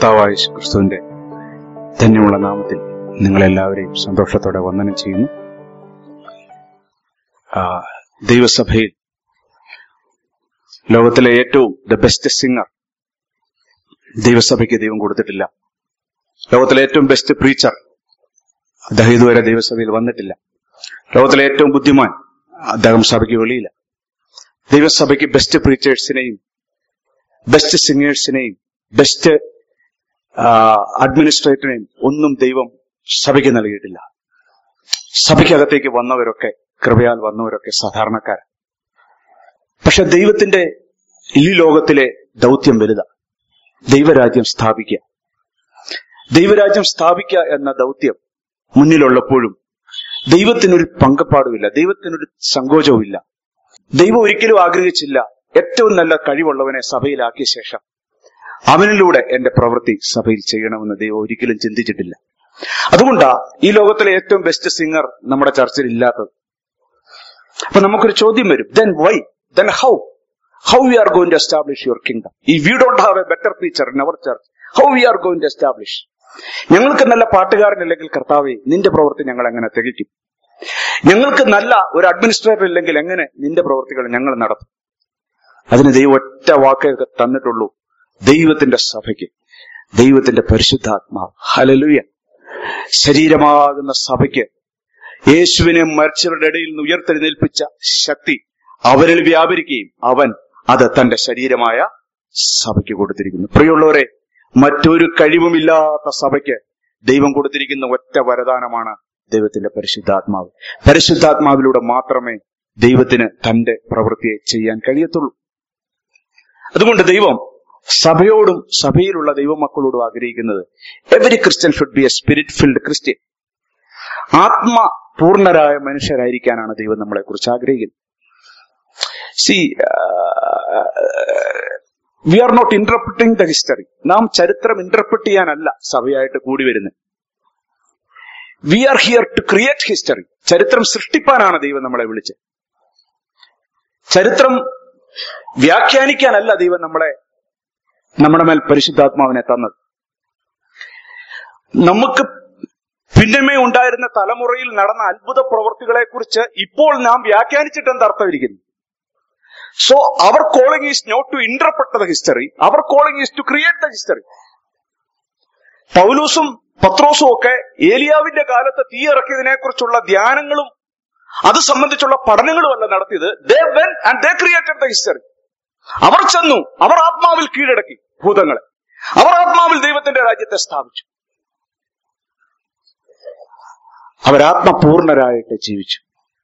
കർത്താവായ യേശു ക്രിസ്തുവിന്റെ ധന്യമുള്ള നാമത്തിൽ നിങ്ങളെല്ലാവരെയും സന്തോഷത്തോടെ വന്ദനം ചെയ്യുന്നു ആ, ദൈവസഭയിൽ ലോകത്തിലെ ഏറ്റവും ദ ബെസ്റ്റ് സിംഗർ ദൈവസഭയ്ക്ക് ദൈവം കൊടുത്തിട്ടില്ല ലോകത്തിലെ ഏറ്റവും ബെസ്റ്റ് പ്രീച്ചർ അദ്ദേഹം ഇതുവരെ ദൈവസഭയിൽ വന്നിട്ടില്ല ലോകത്തിലെ ഏറ്റവും ബുദ്ധിമാൻ അദ്ദേഹം സഭയ്ക്ക് വെളിയില്ല ദൈവസഭയ്ക്ക് ബെസ്റ്റ് പ്രീച്ചേഴ്സിനെയും ബെസ്റ്റ് സിംഗേഴ്സിനെയും ബെസ്റ്റ് അഡ്മിനിസ്ട്രേറ്ററിനെയും ഒന്നും ദൈവം സഭയ്ക്ക് നൽകിയിട്ടില്ല സഭയ്ക്കകത്തേക്ക് വന്നവരൊക്കെ കൃപയാൽ വന്നവരൊക്കെ സാധാരണക്കാർ പക്ഷെ ദൈവത്തിന്റെ ഈ ലോകത്തിലെ ദൗത്യം വലുതാ ദൈവരാജ്യം സ്ഥാപിക്കുക ദൈവരാജ്യം സ്ഥാപിക്കുക എന്ന ദൗത്യം മുന്നിലുള്ളപ്പോഴും ദൈവത്തിനൊരു പങ്കപ്പാടുമില്ല ദൈവത്തിനൊരു സങ്കോചവുമില്ല ദൈവം ഒരിക്കലും ആഗ്രഹിച്ചില്ല ഏറ്റവും നല്ല കഴിവുള്ളവനെ സഭയിലാക്കിയ ശേഷം അവനിലൂടെ എന്റെ പ്രവൃത്തി സഭയിൽ ചെയ്യണമെന്ന് ദൈവം ഒരിക്കലും ചിന്തിച്ചിട്ടില്ല അതുകൊണ്ടാ ഈ ലോകത്തിലെ ഏറ്റവും ബെസ്റ്റ് സിംഗർ നമ്മുടെ ചർച്ചിൽ ഇല്ലാത്തത് അപ്പൊ നമുക്കൊരു ചോദ്യം വരും then why then how how we are going to establish your kingdom ഈ we don't have a better teacher in our church how we are going to establish ഞങ്ങൾക്ക് നല്ല പാട്ടുകാരനില്ലെങ്കിൽ കർത്താവെ നിന്റെ പ്രവൃത്തി ഞങ്ങൾ എങ്ങനെ തികയ്ക്കും ഞങ്ങൾക്ക് നല്ല ഒരു അഡ്മിനിസ്ട്രേറ്റർ ഇല്ലെങ്കിൽ എങ്ങനെ നിന്റെ പ്രവൃത്തികൾ ഞങ്ങൾ നടത്തും അതിന് ദൈവം ഒറ്റ വാക്കേ തന്നിട്ടുള്ളൂ ദൈവത്തിന്റെ സഭയ്ക്ക് ദൈവത്തിന്റെ പരിശുദ്ധാത്മാവ് ഹലലുയ ശരീരമാകുന്ന സഭയ്ക്ക് യേശുവിനെ മരിച്ചവരുടെ ഇടയിൽ നിന്ന് ഉയർത്തെഴുന്നേൽപ്പിച്ച ശക്തി അവരിൽ വ്യാപരിക്കുകയും അവൻ അത് തന്റെ ശരീരമായ സഭയ്ക്ക് കൊടുത്തിരിക്കുന്നു പ്രിയമുള്ളവരെ മറ്റൊരു കഴിവുമില്ലാത്ത സഭയ്ക്ക് ദൈവം കൊടുത്തിരിക്കുന്ന ഒറ്റ വരദാനമാണ് ദൈവത്തിന്റെ പരിശുദ്ധാത്മാവ് പരിശുദ്ധാത്മാവിലൂടെ മാത്രമേ ദൈവത്തിന് തന്റെ പ്രവൃത്തിയെ ചെയ്യാൻ കഴിയത്തുള്ളൂ അതുകൊണ്ട് ദൈവം സഭയോടും സഭയിലുള്ള ദൈവമക്കളോടും ആഗ്രഹിക്കുന്നത് every Christian should be a spirit filled Christian ആത്മപൂർണരായ മനുഷ്യരായിരിക്കാനാണ് ദൈവം നമ്മളെ കുറിച്ച് ആഗ്രഹിക്കുന്നത് see we are not interpreting the history നാം ചരിത്രം ഇന്റർപ്രിറ്റ് ചെയ്യാനല്ല സഭയായിട്ട് കൂടി വരുന്നത് we are here to create history ചരിത്രം സൃഷ്ടിപ്പാനാണ് ദൈവം നമ്മളെ വിളിച്ചത് ചരിത്രം വ്യാഖ്യാനിക്കാനല്ല ദൈവം നമ്മളെ നമ്മുടെ മേൽ പരിശുദ്ധാത്മാവിനെ തന്നത് നമുക്ക് പിന്നമേ ഉണ്ടായിരുന്ന തലമുറയിൽ നടന്ന അത്ഭുത പ്രവർത്തികളെ കുറിച്ച് ഇപ്പോൾ നാം വ്യാഖ്യാനിച്ചിട്ട് എന്ത് അർത്ഥമിരിക്കുന്നു so our calling is not to interpret the history our calling is to create the history പൗലൂസും പത്രോസും ഒക്കെ ഏലിയാവിന്റെ കാലത്ത് തീയിറക്കിയതിനെ കുറിച്ചുള്ള ധ്യാനങ്ങളും അത് സംബന്ധിച്ചുള്ള പഠനങ്ങളും അല്ല നടത്തിയത് they when and they created the history അവർ ചെന്നു അവർ ആത്മാവിൽ കീഴടക്കി ഭൂതങ്ങളെ അവർ ആത്മാവിൽ ദൈവത്തിന്റെ രാജ്യത്തെ സ്ഥാപിച്ചു അവരാത്മപൂർണരായിട്ട് ജീവിച്ചു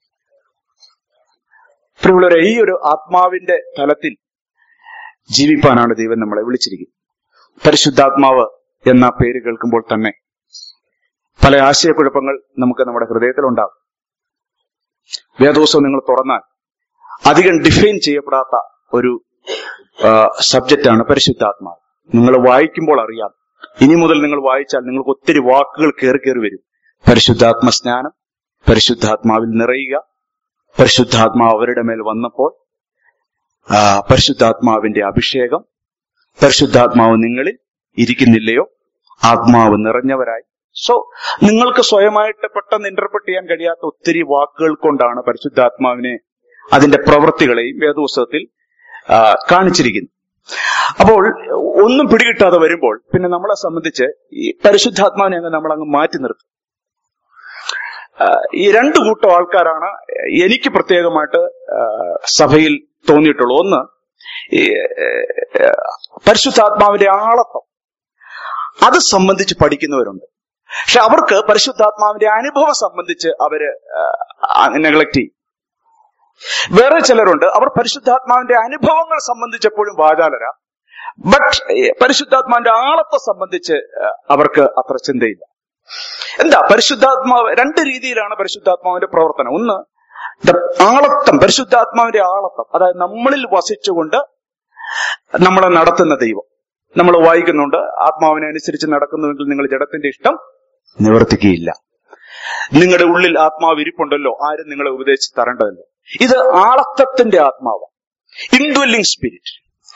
പ്രിയമുള്ളവരെ ഈ ഒരു ആത്മാവിന്റെ തലത്തിൽ ജീവിപ്പാനാണ് ദൈവം നമ്മളെ വിളിച്ചിരിക്കുന്നത് പരിശുദ്ധാത്മാവ് എന്ന പേര് കേൾക്കുമ്പോൾ തന്നെ പല ആശയക്കുഴപ്പങ്ങൾ നമുക്ക് നമ്മുടെ ഹൃദയത്തിലുണ്ടാകും വേദോത്സവം നിങ്ങൾ തുറന്നാൽ അധികം ഡിഫൈൻ ചെയ്യപ്പെടാത്ത ഒരു സബ്ജക്റ്റാണ് പരിശുദ്ധാത്മാവ് നിങ്ങൾ വായിക്കുമ്പോൾ അറിയാം ഇനി മുതൽ നിങ്ങൾ വായിച്ചാൽ നിങ്ങൾക്ക് ഒത്തിരി വാക്കുകൾ കയറി കയറി വരും പരിശുദ്ധാത്മ സ്നാനം പരിശുദ്ധാത്മാവിൽ നിറയുക പരിശുദ്ധാത്മാവ് അവരുടെ മേൽ വന്നപ്പോൾ ആ, പരിശുദ്ധാത്മാവിന്റെ അഭിഷേകം പരിശുദ്ധാത്മാവ് നിങ്ങളിൽ ഇരിക്കുന്നില്ലയോ ആത്മാവ് നിറഞ്ഞവരായി സോ നിങ്ങൾക്ക് സ്വയമായിട്ട് പെട്ടെന്ന് ഇന്റർപ്രറ്റ് ചെയ്യാൻ കഴിയാത്ത ഒത്തിരി വാക്കുകൾ കൊണ്ടാണ് പരിശുദ്ധാത്മാവിനെ അതിന്റെ പ്രവൃത്തികളെയും വേദോത്സവത്തിൽ ആ, കാണിച്ചിരിക്കുന്നത് അപ്പോൾ ഒന്നും പിടികിട്ടാതെ വരുമ്പോൾ പിന്നെ നമ്മളെ സംബന്ധിച്ച് ഈ പരിശുദ്ധാത്മാവിനെ അങ്ങ് നമ്മൾ അങ്ങ് മാറ്റി നിർത്തും ആ, ഈ രണ്ടു കൂട്ടം ആൾക്കാരാണ് എനിക്ക് പ്രത്യേകമായിട്ട് ആ, സഭയിൽ തോന്നിയിട്ടുള്ളൂ ഒന്ന് ഈ, ഏ, പരിശുദ്ധാത്മാവിന്റെ ആളത്വം അത് സംബന്ധിച്ച് പഠിക്കുന്നവരുണ്ട് പക്ഷെ അവർക്ക് പരിശുദ്ധാത്മാവിന്റെ അനുഭവം സംബന്ധിച്ച് അവര് നെഗ്ലക്ട് ചെയ്യും വേറെ ചിലരുണ്ട് അവർ പരിശുദ്ധാത്മാവിന്റെ അനുഭവങ്ങൾ സംബന്ധിച്ചപ്പോഴും വാചാലര ബട്ട് പരിശുദ്ധാത്മാവിന്റെ ആളത്തെ സംബന്ധിച്ച് ആ, അവർക്ക് അത്ര ചിന്തയില്ല എന്താ പരിശുദ്ധാത്മാവ് രണ്ട് രീതിയിലാണ് പരിശുദ്ധാത്മാവിന്റെ പ്രവർത്തനം ഒന്ന് ദ- ആളത്വം പരിശുദ്ധാത്മാവിന്റെ ആളത്വം അതായത് നമ്മളിൽ വസിച്ചുകൊണ്ട് നമ്മളെ നടത്തുന്ന ദൈവം നമ്മൾ വായിക്കുന്നുണ്ട് ആത്മാവിനെ അനുസരിച്ച് നടക്കുന്നുവെങ്കിൽ നിങ്ങൾ ജഡത്തിന്റെ ഇഷ്ടം നിവർത്തിക്കുകയില്ല നിങ്ങളുടെ ഉള്ളിൽ ആത്മാവ് ഇരിപ്പുണ്ടല്ലോ ആരും നിങ്ങളെ ഉപദേശിച്ച് തരേണ്ടതല്ലോ ഇത് ആളത്വത്തിന്റെ ആത്മാവ് ഇൻഡ്വെല്ലിംഗ് സ്പിരിറ്റ്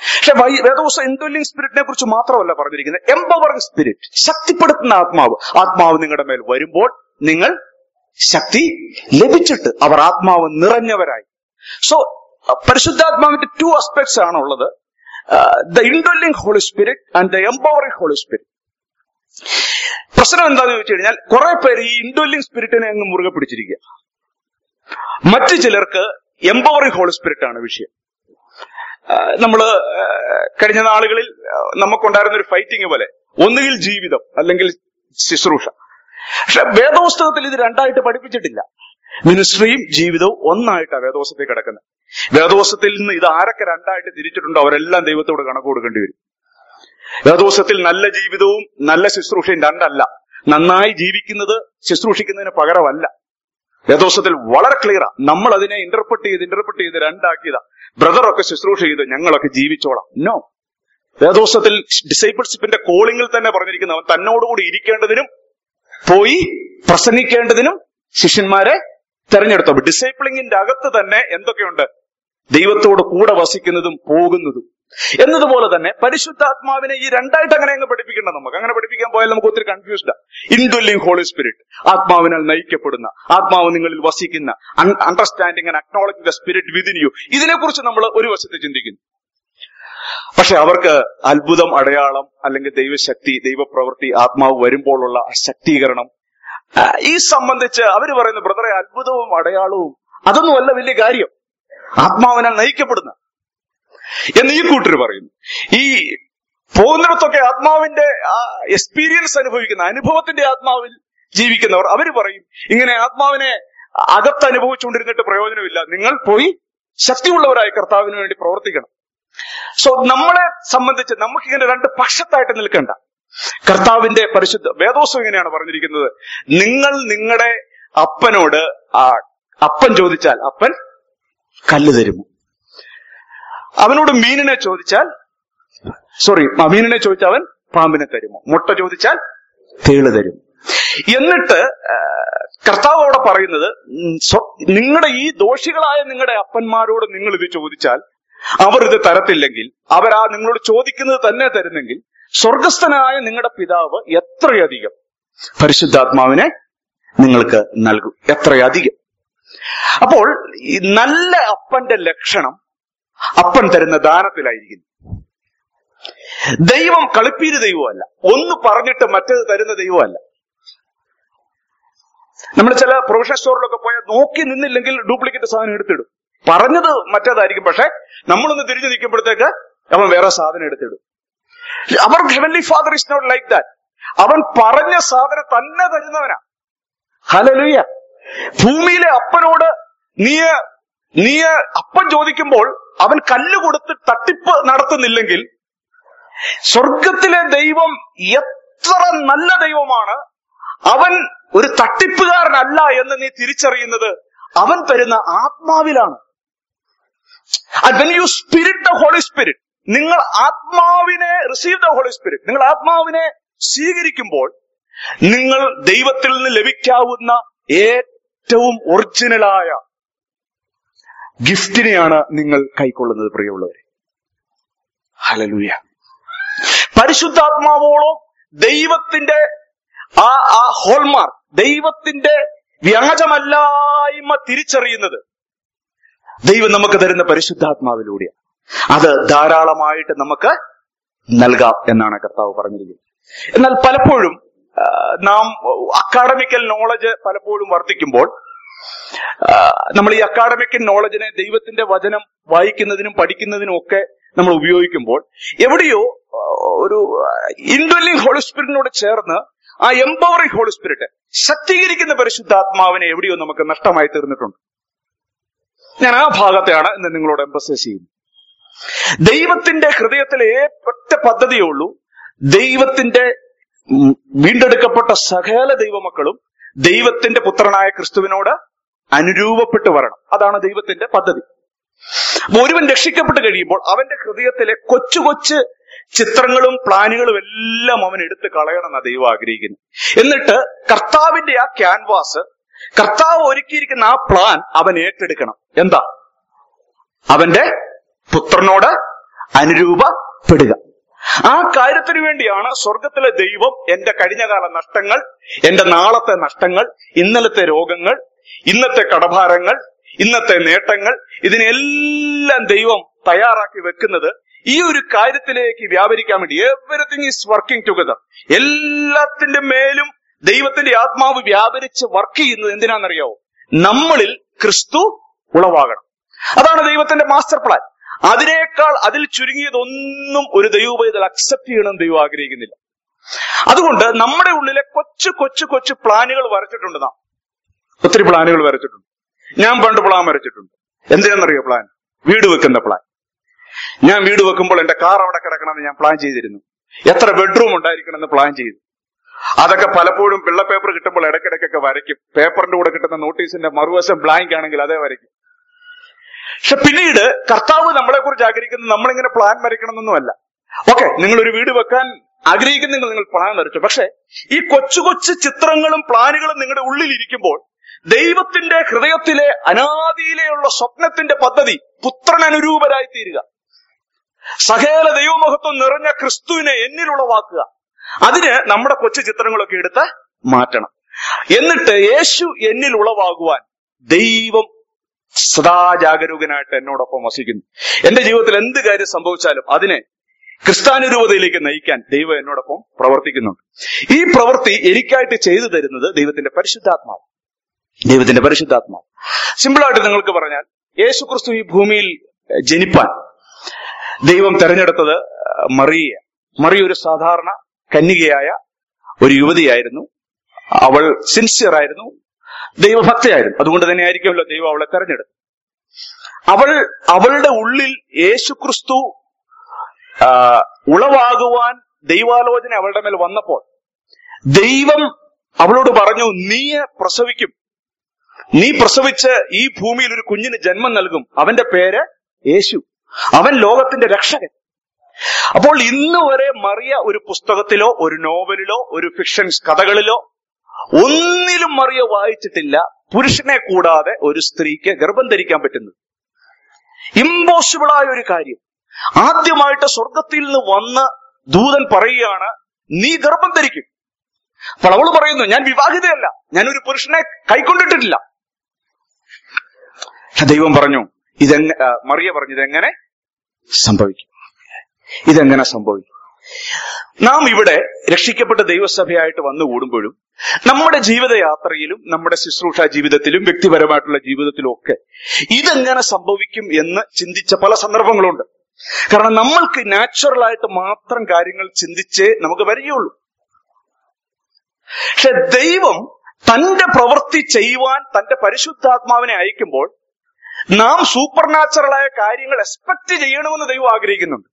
പക്ഷെ വൈ- വേദോസം ഇൻഡ്വെല്ലിംഗ് സ്പിരിറ്റിനെ കുറിച്ച് മാത്രമല്ല പറഞ്ഞിരിക്കുന്നത് എംപവറിംഗ് സ്പിരിറ്റ് ശക്തിപ്പെടുത്തുന്ന ആത്മാവ് ആത്മാവ് നിങ്ങളുടെ മേൽ വരുമ്പോൾ നിങ്ങൾ ശക്തി ലഭിച്ചിട്ട് അവർ ആത്മാവ് നിറഞ്ഞവരായി സോ പരിശുദ്ധാത്മാവിന്റെ ടു ആസ്പെക്ട്സ് ആണ് ഉള്ളത് the indwelling Holy Spirit and the empowering Holy Spirit പ്രശ്നം എന്താണെന്ന് ചോദിച്ചു കഴിഞ്ഞാൽ കുറെ പേര് ഈ ഇൻഡ്വെല്ലിംഗ് സ്പിരിറ്റിനെ അങ്ങ് മുറുകെ പിടിച്ചിരിക്കുക മറ്റു ചിലർക്ക് എംപവറിംഗ് ഹോളി സ്പിരിറ്റ് ആണ് വിഷയം ആ, നമ്മള് ആ, കഴിഞ്ഞ നാളുകളിൽ ആ, നമുക്കുണ്ടായിരുന്ന ഒരു ഫൈറ്റിംഗ് പോലെ ഒന്നുകിൽ ജീവിതം അല്ലെങ്കിൽ ശുശ്രൂഷ പക്ഷെ വേദപുസ്തകത്തിൽ ഇത് രണ്ടായിട്ട് പഠിപ്പിച്ചിട്ടില്ല മിനിസ്ട്രിയും ജീവിതവും ഒന്നായിട്ടാണ് വേദോസത്തിൽ കിടക്കുന്നത് വേദോസത്തിൽ നിന്ന് ഇത് ആരൊക്കെ രണ്ടായിട്ട് തിരിച്ചിട്ടുണ്ടോ അവരെല്ലാം ദൈവത്തോട് കണക്ക് കൊടുക്കേണ്ടി വരും വേദോസത്തിൽ നല്ല ജീവിതവും നല്ല ശുശ്രൂഷയും രണ്ടല്ല നന്നായി ജീവിക്കുന്നത് ശുശ്രൂഷിക്കുന്നതിന് പകരമല്ല വേദോസത്തിൽ വളരെ ക്ലിയറാ നമ്മൾ അതിനെ ഇന്റർപ്രട്ട് ചെയ്ത് ഇന്റർപ്രട്ട് ചെയ്ത് രണ്ടാക്കിയതാ ബ്രദറൊക്കെ ശുശ്രൂഷ ചെയ്ത് ഞങ്ങളൊക്കെ ജീവിച്ചോളാം നോ വേദോസത്തിൽ ഡിസൈപ്പിൾഷിപ്പിന്റെ കോളിംഗിൽ തന്നെ പറഞ്ഞിരിക്കുന്ന അവൻ തന്നോടുകൂടി ഇരിക്കേണ്ടതിനും പോയി പ്രസംഗിക്കേണ്ടതിനും ശിഷ്യന്മാരെ തെരഞ്ഞെടുത്തു അപ്പൊ ഡിസൈപ്പിളിങ്ങിന്റെ അകത്ത് തന്നെ എന്തൊക്കെയുണ്ട് ദൈവത്തോട് കൂടെ വസിക്കുന്നതും പോകുന്നതും എന്നതുപോലെ തന്നെ പരിശുദ്ധാത്മാവിനെ ഈ രണ്ടായിട്ട് അങ്ങനെ അങ്ങ് പഠിപ്പിക്കേണ്ട നമുക്ക് അങ്ങനെ പഠിപ്പിക്കാൻ പോയാൽ നമുക്ക് ഒത്തിരി കൺഫ്യൂസ്ഡാ ഇൻഡ്വെല്ലിംഗ് ഹോളി സ്പിരിറ്റ് ആത്മാവിനാൽ നയിക്കപ്പെടുന്ന ആത്മാവ് നിങ്ങളിൽ വസിക്കുന്ന understanding and acknowledging the spirit within you ഇതിനെക്കുറിച്ച് നമ്മൾ ഒരു വശത്ത് ചിന്തിക്കുന്നു പക്ഷെ അവർക്ക് അത്ഭുതം അടയാളം അല്ലെങ്കിൽ ദൈവശക്തി ദൈവപ്രവൃത്തി ആത്മാവ് വരുമ്പോഴുള്ള ആ ശക്തീകരണം ആ, ഈ സംബന്ധിച്ച് അവര് പറയുന്ന ബ്രദറെ അത്ഭുതവും അടയാളവും അതൊന്നുമല്ല വലിയ കാര്യം ആത്മാവിനാൽ നയിക്കപ്പെടുന്ന എന്ന് ഈ കൂട്ടർ പറയുന്നു ഈ പോകുന്നിടത്തൊക്കെ ആത്മാവിന്റെ ആ എക്സ്പീരിയൻസ് അനുഭവിക്കുന്ന അനുഭവത്തിന്റെ ആത്മാവിൽ ജീവിക്കുന്നവർ അവര് പറയും ഇങ്ങനെ ആത്മാവിനെ അകത്ത് അനുഭവിച്ചുകൊണ്ടിരുന്നിട്ട് പ്രയോജനമില്ല നിങ്ങൾ പോയി ശക്തിയുള്ളവരായി കർത്താവിന് വേണ്ടി പ്രവർത്തിക്കണം സോ നമ്മളെ സംബന്ധിച്ച് നമുക്കിങ്ങനെ രണ്ട് പക്ഷത്തായിട്ട് നിൽക്കണ്ട കർത്താവിന്റെ പരിശുദ്ധ വേദോസം ഇങ്ങനെയാണ് പറഞ്ഞിരിക്കുന്നത് നിങ്ങൾ നിങ്ങളുടെ അപ്പനോട് ആ അപ്പൻ ചോദിച്ചാൽ അപ്പൻ കല്ല് തരുമോ അവനോട് മീനിനെ ചോദിച്ചാൽ സോറി മീനിനെ ചോദിച്ചാൽ അവൻ പാമ്പിനെ തരുമോ മുട്ട ചോദിച്ചാൽ തേള് തരും എന്നിട്ട് ആ, കർത്താവ് അവിടെ പറയുന്നത് ഉം, സ്വ- നിങ്ങളുടെ ഈ ദോഷികളായ നിങ്ങളുടെ അപ്പന്മാരോട് നിങ്ങൾ ഇത് ചോദിച്ചാൽ അവർ ഇത് തരത്തില്ലെങ്കിൽ അവർ ആ നിങ്ങളോട് ചോദിക്കുന്നത് തന്നെ തരുന്നെങ്കിൽ സ്വർഗസ്ഥനായ നിങ്ങളുടെ പിതാവ് എത്രയധികം പരിശുദ്ധാത്മാവിനെ നിങ്ങൾക്ക് നൽകും എത്രയധികം അപ്പോൾ ഈ നല്ല അപ്പന്റെ ലക്ഷണം അപ്പൻ തരുന്ന ദാനത്തിലായിരിക്കുന്നു ദൈവം കളിപ്പീര് ദൈവമല്ല ഒന്ന് പറഞ്ഞിട്ട് മറ്റേത് തരുന്ന ദൈവമല്ല നമ്മൾ ചില പ്രൊഫഷണൽ സ്റ്റോറിലൊക്കെ പോയാൽ നോക്കി നിന്നില്ലെങ്കിൽ ഡ്യൂപ്ലിക്കേറ്റ് സാധനം എടുത്തിടും പറഞ്ഞത് മറ്റേതായിരിക്കും പക്ഷെ നമ്മളൊന്ന് തിരിഞ്ഞു നിൽക്കുമ്പോഴത്തേക്ക് അവൻ വേറെ സാധനം എടുത്തിടും our heavenly father is not like that അവൻ പറഞ്ഞ സാധനം തന്നെ തരുന്നവനാ ഹലലുയ്യ ഭൂമിയിലെ അപ്പനോട് നീ നീ അപ്പൻ ചോദിക്കുമ്പോൾ അവൻ കല്ല് കൊടുത്ത് തട്ടിപ്പ് നടത്തുന്നില്ലെങ്കിൽ സ്വർഗത്തിലെ ദൈവം എത്ര നല്ല ദൈവമാണ് അവൻ ഒരു തട്ടിപ്പുകാരനല്ല എന്ന് നീ തിരിച്ചറിയുന്നത് അവൻ തരുന്ന ആത്മാവിലാണ് And when you spirit the Holy Spirit, നിങ്ങൾ ആത്മാവിനെ റിസീവ് ദ ഹോളി സ്പിരിറ്റ് നിങ്ങൾ ആത്മാവിനെ സ്വീകരിക്കുമ്പോൾ നിങ്ങൾ ദൈവത്തിൽ നിന്ന് ലഭിക്കാവുന്ന ഏറ്റവും ഒറിജിനലായ ഗിഫ്റ്റിനെയാണ് നിങ്ങൾ കൈക്കൊള്ളുന്നത് പ്രിയമുള്ളവരെ ഹലലൂയ പരിശുദ്ധാത്മാവോളം ദൈവത്തിന്റെ ആ ആ ഹോൾമാർക്ക് ദൈവത്തിന്റെ വ്യാജമല്ലായ്മ തിരിച്ചറിയുന്നത് ദൈവം നമുക്ക് തരുന്ന പരിശുദ്ധാത്മാവിലൂടെയാണ് അത് ധാരാളമായിട്ട് നമുക്ക് നൽകാം എന്നാണ് കർത്താവ് പറഞ്ഞിരിക്കുന്നത് എന്നാൽ പലപ്പോഴും ആ, നാം അക്കാഡമിക്കൽ നോളജ് പലപ്പോഴും വർദ്ധിക്കുമ്പോൾ ആ, നമ്മൾ ഈ അക്കാഡമിക് നോളജിനെ ദൈവത്തിന്റെ വചനം വായിക്കുന്നതിനും പഠിക്കുന്നതിനും ഒക്കെ നമ്മൾ ഉപയോഗിക്കുമ്പോൾ എവിടെയോ ആ, ഒരു ഇൻഡ്വെല്ലിംഗ് ഹോളി സ്പിരിറ്റിനോട് ചേർന്ന് ആ എംപവറിംഗ് ഹോളി സ്പിരിറ്റ് ശക്തീകരിക്കുന്ന പരിശുദ്ധാത്മാവിനെ എവിടെയോ നമുക്ക് നഷ്ടമായി തീർന്നിട്ടുണ്ട് ഞാൻ ആ ഭാഗത്തെയാണ് ഇന്ന് നിങ്ങളോട് എംബസൈസ് ചെയ്യുന്നത് ദൈവത്തിന്റെ ഹൃദയത്തിലെ ഒറ്റ പദ്ധതിയേ ഉള്ളൂ ദൈവത്തിന്റെ ഉം, വീണ്ടെടുക്കപ്പെട്ട സകല ദൈവമക്കളും ദൈവത്തിന്റെ പുത്രനായ ക്രിസ്തുവിനോട് അനുരൂപപ്പെട്ടു വരണം അതാണ് ദൈവത്തിന്റെ പദ്ധതി അപ്പൊ ഒരുവൻ രക്ഷിക്കപ്പെട്ട് കഴിയുമ്പോൾ അവന്റെ ഹൃദയത്തിലെ കൊച്ചു കൊച്ചു ചിത്രങ്ങളും പ്ലാനുകളും എല്ലാം അവൻ എടുത്ത് കളയണമെന്നാണ് ദൈവം ആഗ്രഹിക്കുന്നത് എന്നിട്ട് കർത്താവിന്റെ ആ ക്യാൻവാസ് കർത്താവ് ഒരുക്കിയിരിക്കുന്ന ആ പ്ലാൻ അവൻ ഏറ്റെടുക്കണം എന്താ അവന്റെ പുത്രനോട് അനുരൂപപ്പെടുക ആ കാര്യത്തിന് വേണ്ടിയാണ് സ്വർഗത്തിലെ ദൈവം എന്റെ കഴിഞ്ഞകാല നഷ്ടങ്ങൾ എന്റെ നാളത്തെ നഷ്ടങ്ങൾ ഇന്നലത്തെ രോഗങ്ങൾ ഇന്നത്തെ കടഭാരങ്ങൾ ഇന്നത്തെ നേട്ടങ്ങൾ ഇതിനെല്ലാം ദൈവം തയ്യാറാക്കി വെക്കുന്നത് ഈ ഒരു കാര്യത്തിലേക്ക് വ്യാപരിക്കാൻ വേണ്ടി എവറിത്തിങ് ഈസ് വർക്കിംഗ് ടുഗദർ എല്ലാത്തിന്റെ മേലും ദൈവത്തിന്റെ ആത്മാവ് വ്യാപരിച്ച് വർക്ക് ചെയ്യുന്നത് എന്തിനാണെന്നറിയാവോ നമ്മളിൽ ക്രിസ്തു ഉളവാകണം അതാണ് ദൈവത്തിന്റെ മാസ്റ്റർ പ്ലാൻ അതിനേക്കാൾ അതിൽ ചുരുങ്ങിയതൊന്നും ഒരു ദൈവോപയത്തിൽ അക്സെപ്റ്റ് ചെയ്യണം ദൈവം ആഗ്രഹിക്കുന്നില്ല അതുകൊണ്ട് നമ്മുടെ ഉള്ളിലെ കൊച്ചു കൊച്ചു കൊച്ചു പ്ലാനുകൾ വരച്ചിട്ടുണ്ട് നാം ഒത്തിരി പ്ലാനുകൾ വരച്ചിട്ടുണ്ട് ഞാൻ പണ്ട് പ്ലാൻ വരച്ചിട്ടുണ്ട് എന്തിനാണെന്നറിയോ പ്ലാൻ വീട് വെക്കുന്ന പ്ലാൻ ഞാൻ വീട് വെക്കുമ്പോൾ എന്റെ കാർ അവിടെ കിടക്കണമെന്ന് ഞാൻ പ്ലാൻ ചെയ്തിരുന്നു എത്ര ബെഡ്റൂം ഉണ്ടായിരിക്കണമെന്ന് പ്ലാൻ ചെയ്തു അതൊക്കെ പലപ്പോഴും പിള്ള പേപ്പർ കിട്ടുമ്പോൾ ഇടയ്ക്കിടയ്ക്കൊക്കെ വരയ്ക്കും പേപ്പറിന്റെ കൂടെ കിട്ടുന്ന നോട്ടീസിന്റെ മറുവശം ബ്ലാങ്ക് ആണെങ്കിൽ അതേ വരയ്ക്കും പക്ഷെ പിന്നീട് കർത്താവ് നമ്മളെ കുറിച്ച് ആഗ്രഹിക്കുന്നത് നമ്മളിങ്ങനെ പ്ലാൻ വരയ്ക്കണമെന്നൊന്നുമല്ല ഓക്കെ നിങ്ങൾ ഒരു വീട് വെക്കാൻ ആഗ്രഹിക്കുന്നെങ്കിൽ നിങ്ങൾ പ്ലാൻ വരച്ചു പക്ഷെ ഈ കൊച്ചു കൊച്ചു ചിത്രങ്ങളും പ്ലാനുകളും നിങ്ങളുടെ ഉള്ളിൽ ഇരിക്കുമ്പോൾ ദൈവത്തിന്റെ ഹൃദയത്തിലെ അനാദിയിലെയുള്ള സ്വപ്നത്തിന്റെ പദ്ധതി പുത്രൻ അനുരൂപരായി തീരുക സകല ദൈവമഹത്വം നിറഞ്ഞ ക്രിസ്തുവിനെ എന്നിലുളവാക്കുക അതിന് നമ്മുടെ കൊച്ചു ചിത്രങ്ങളൊക്കെ എടുത്ത് മാറ്റണം എന്നിട്ട് യേശു എന്നിൽ ഉളവാകുവാൻ ദൈവം സദാ ജാഗരൂകനായിട്ട് എന്നോടൊപ്പം വസിക്കുന്നു എന്റെ ജീവിതത്തിൽ എന്ത് കാര്യം സംഭവിച്ചാലും അതിനെ ക്രിസ്താനുരൂപതയിലേക്ക് നയിക്കാൻ ദൈവം എന്നോടൊപ്പം പ്രവർത്തിക്കുന്നുണ്ട് ഈ പ്രവൃത്തി എനിക്കായിട്ട് ചെയ്തു തരുന്നത് ദൈവത്തിന്റെ പരിശുദ്ധാത്മാവ് ദൈവത്തിന്റെ പരിശുദ്ധാത്മാവ് സിമ്പിളായിട്ട് നിങ്ങൾക്ക് പറഞ്ഞാൽ യേശു ക്രിസ്തു ഈ ഭൂമിയിൽ ജനിപ്പാൻ ദൈവം തെരഞ്ഞെടുത്തത് മറിയ മറിയ ഒരു സാധാരണ കന്യകയായ ഒരു യുവതിയായിരുന്നു അവൾ സിൻസിയർ ആയിരുന്നു ദൈവഭക്തയായിരുന്നു അതുകൊണ്ട് തന്നെ ആയിരിക്കുമല്ലോ ദൈവം അവളെ തെരഞ്ഞെടുത്തു അവൾ അവളുടെ ഉള്ളിൽ യേശു ക്രിസ്തു ഉളവാകുവാൻ ദൈവാലോചന അവളുടെ മേൽ വന്നപ്പോൾ ദൈവം അവളോട് പറഞ്ഞു നീ പ്രസവിക്കും നീ പ്രസവിച്ച് ഈ ഭൂമിയിൽ ഒരു കുഞ്ഞിന് ജന്മം നൽകും അവന്റെ പേര് യേശു അവൻ ലോകത്തിന്റെ രക്ഷകൻ അപ്പോൾ ഇന്ന് വരെ മറിയ ഒരു പുസ്തകത്തിലോ ഒരു നോവലിലോ ഒരു ഫിക്ഷൻസ് കഥകളിലോ ഒന്നിലും മറിയ വായിച്ചിട്ടില്ല പുരുഷനെ കൂടാതെ ഒരു സ്ത്രീക്ക് ഗർഭം ധരിക്കാൻ പറ്റുന്നത് ഇമ്പോസിബിൾ ആയ ഒരു കാര്യം ആദ്യമായിട്ട് സ്വർഗത്തിൽ നിന്ന് വന്ന് ദൂതൻ പറയുകയാണ് നീ ഗർഭം ധരിക്കും അപ്പോൾ അവള് പറയുന്നു ഞാൻ വിവാഹിതയല്ല ഞാൻ ഒരു പുരുഷനെ കൈക്കൊണ്ടിട്ടിട്ടില്ല ദൈവം പറഞ്ഞു ഇതെങ്ങനെ മറിയ പറഞ്ഞു ഇതെങ്ങനെ സംഭവിക്കും ഇതെങ്ങനെ സംഭവിക്കും നാം ഇവിടെ രക്ഷിക്കപ്പെട്ട ദൈവസഭയായിട്ട് വന്നു കൂടുമ്പോഴും നമ്മുടെ ജീവിതയാത്രയിലും നമ്മുടെ ശുശ്രൂഷ ജീവിതത്തിലും വ്യക്തിപരമായിട്ടുള്ള ജീവിതത്തിലും ഒക്കെ ഇതെങ്ങനെ സംഭവിക്കും എന്ന് ചിന്തിച്ച പല സന്ദർഭങ്ങളുണ്ട് കാരണം നമ്മൾക്ക് നാച്ചുറൽ ആയിട്ട് മാത്രം കാര്യങ്ങൾ ചിന്തിച്ചേ നമുക്ക് വരികയുള്ളൂ പക്ഷെ ദൈവം തന്റെ പ്രവൃത്തി ചെയ്യുവാൻ തന്റെ പരിശുദ്ധാത്മാവിനെ അയക്കുമ്പോൾ നാം സൂപ്പർ നാച്ചുറലായ കാര്യങ്ങൾ എക്സ്പെക്ട് ചെയ്യണമെന്ന് ദൈവം ആഗ്രഹിക്കുന്നുണ്ട്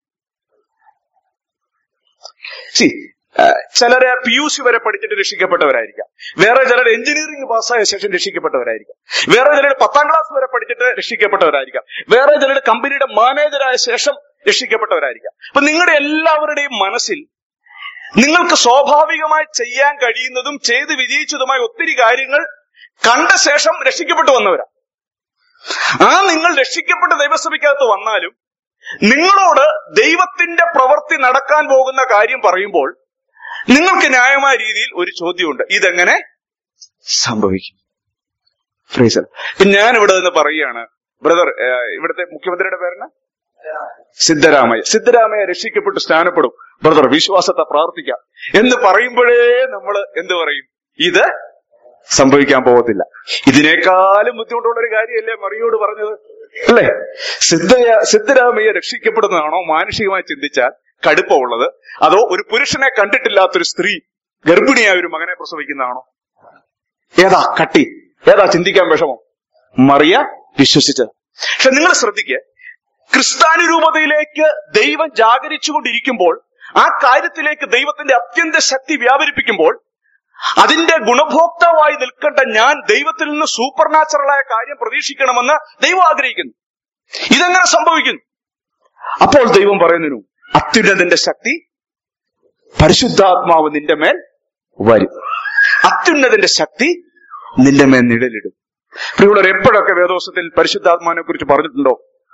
സി ചിലര് പി യു സി വരെ പഠിച്ചിട്ട് രക്ഷിക്കപ്പെട്ടവരായിരിക്കാം വേറെ ചിലർ എഞ്ചിനീയറിംഗ് പാസ്സായ ശേഷം രക്ഷിക്കപ്പെട്ടവരായിരിക്കാം വേറെ ചിലർ പത്താം ക്ലാസ് വരെ പഠിച്ചിട്ട് രക്ഷിക്കപ്പെട്ടവരായിരിക്കാം വേറെ ചിലർ കമ്പനിയുടെ മാനേജറായ ശേഷം രക്ഷിക്കപ്പെട്ടവരായിരിക്കാം അപ്പൊ നിങ്ങളുടെ എല്ലാവരുടെയും മനസ്സിൽ നിങ്ങൾക്ക് സ്വാഭാവികമായി ചെയ്യാൻ കഴിയുന്നതും ചെയ്ത് വിജയിച്ചതുമായ ഒത്തിരി കാര്യങ്ങൾ കണ്ട ശേഷം രക്ഷിക്കപ്പെട്ടു വന്നവരാ ആ നിങ്ങൾ രക്ഷിക്കപ്പെട്ട ദൈവസഭയ്ക്കകത്ത് വന്നാലും നിങ്ങളോട് ദൈവത്തിന്റെ പ്രവൃത്തി നടക്കാൻ പോകുന്ന കാര്യം പറയുമ്പോൾ നിങ്ങൾക്ക് ന്യായമായ രീതിയിൽ ഒരു ചോദ്യമുണ്ട് ഇതെങ്ങനെ സംഭവിക്കും ഫ്രീസർ ഞാൻ ഇവിടെ നിന്ന് പറയുകയാണ് ബ്രദർ ഇവിടുത്തെ മുഖ്യമന്ത്രിയുടെ പേരെന്ന് സിദ്ധരാമയ്യ സിദ്ധരാമയ്യ രക്ഷിക്കപ്പെട്ട് സ്നാനപ്പെടും ബ്രദർ വിശ്വാസത്തെ പ്രാർത്ഥിക്കാം എന്ന് പറയുമ്പോഴേ നമ്മൾ എന്ത് പറയും ഇത് സംഭവിക്കാൻ പോകത്തില്ല ഇതിനേക്കാളും ബുദ്ധിമുട്ടുള്ള ഒരു കാര്യമല്ലേ മറിയോട് പറഞ്ഞത് അല്ലേ സിദ്ധയ സിദ്ധരാമയ്യ രക്ഷിക്കപ്പെടുന്നതാണോ മാനുഷികമായി ചിന്തിച്ചാൽ കടുപ്പമുള്ളത് അതോ ഒരു പുരുഷനെ കണ്ടിട്ടില്ലാത്തൊരു സ്ത്രീ ഗർഭിണിയായ ഒരു മകനെ പ്രസവിക്കുന്നതാണോ ഏതാ കട്ടി ഏതാ ചിന്തിക്കാൻ വിഷമം മറിയ വിശ്വസിച്ചത് പക്ഷെ നിങ്ങൾ ശ്രദ്ധിക്കുക ക്രിസ്താനുരൂപതയിലേക്ക് ദൈവം ജാഗരിച്ചുകൊണ്ടിരിക്കുമ്പോൾ ആ കാര്യത്തിലേക്ക് ദൈവത്തിന്റെ അത്യന്ത ശക്തി വ്യാപരിപ്പിക്കുമ്പോൾ അതിന്റെ ഗുണഭോക്താവായി നിൽക്കേണ്ട ഞാൻ ദൈവത്തിൽ നിന്ന് സൂപ്പർ നാച്ചുറലായ കാര്യം പ്രതീക്ഷിക്കണമെന്ന് ദൈവം ആഗ്രഹിക്കുന്നു ഇതെങ്ങനെ സംഭവിക്കുന്നു അപ്പോൾ ദൈവം പറയുന്നു അത്യുന്നതിന്റെ ശക്തി പരിശുദ്ധാത്മാവ് നിന്റെ മേൽ വരും അത്യുന്നതിന്റെ ശക്തി നിന്റെ മേൽ നിഴലിടും പ്രിയുള്ളവർ എപ്പോഴൊക്കെ വേദോസത്തിൽ പരിശുദ്ധാത്മാവിനെ കുറിച്ച് പറഞ്ഞിട്ടുണ്ടോ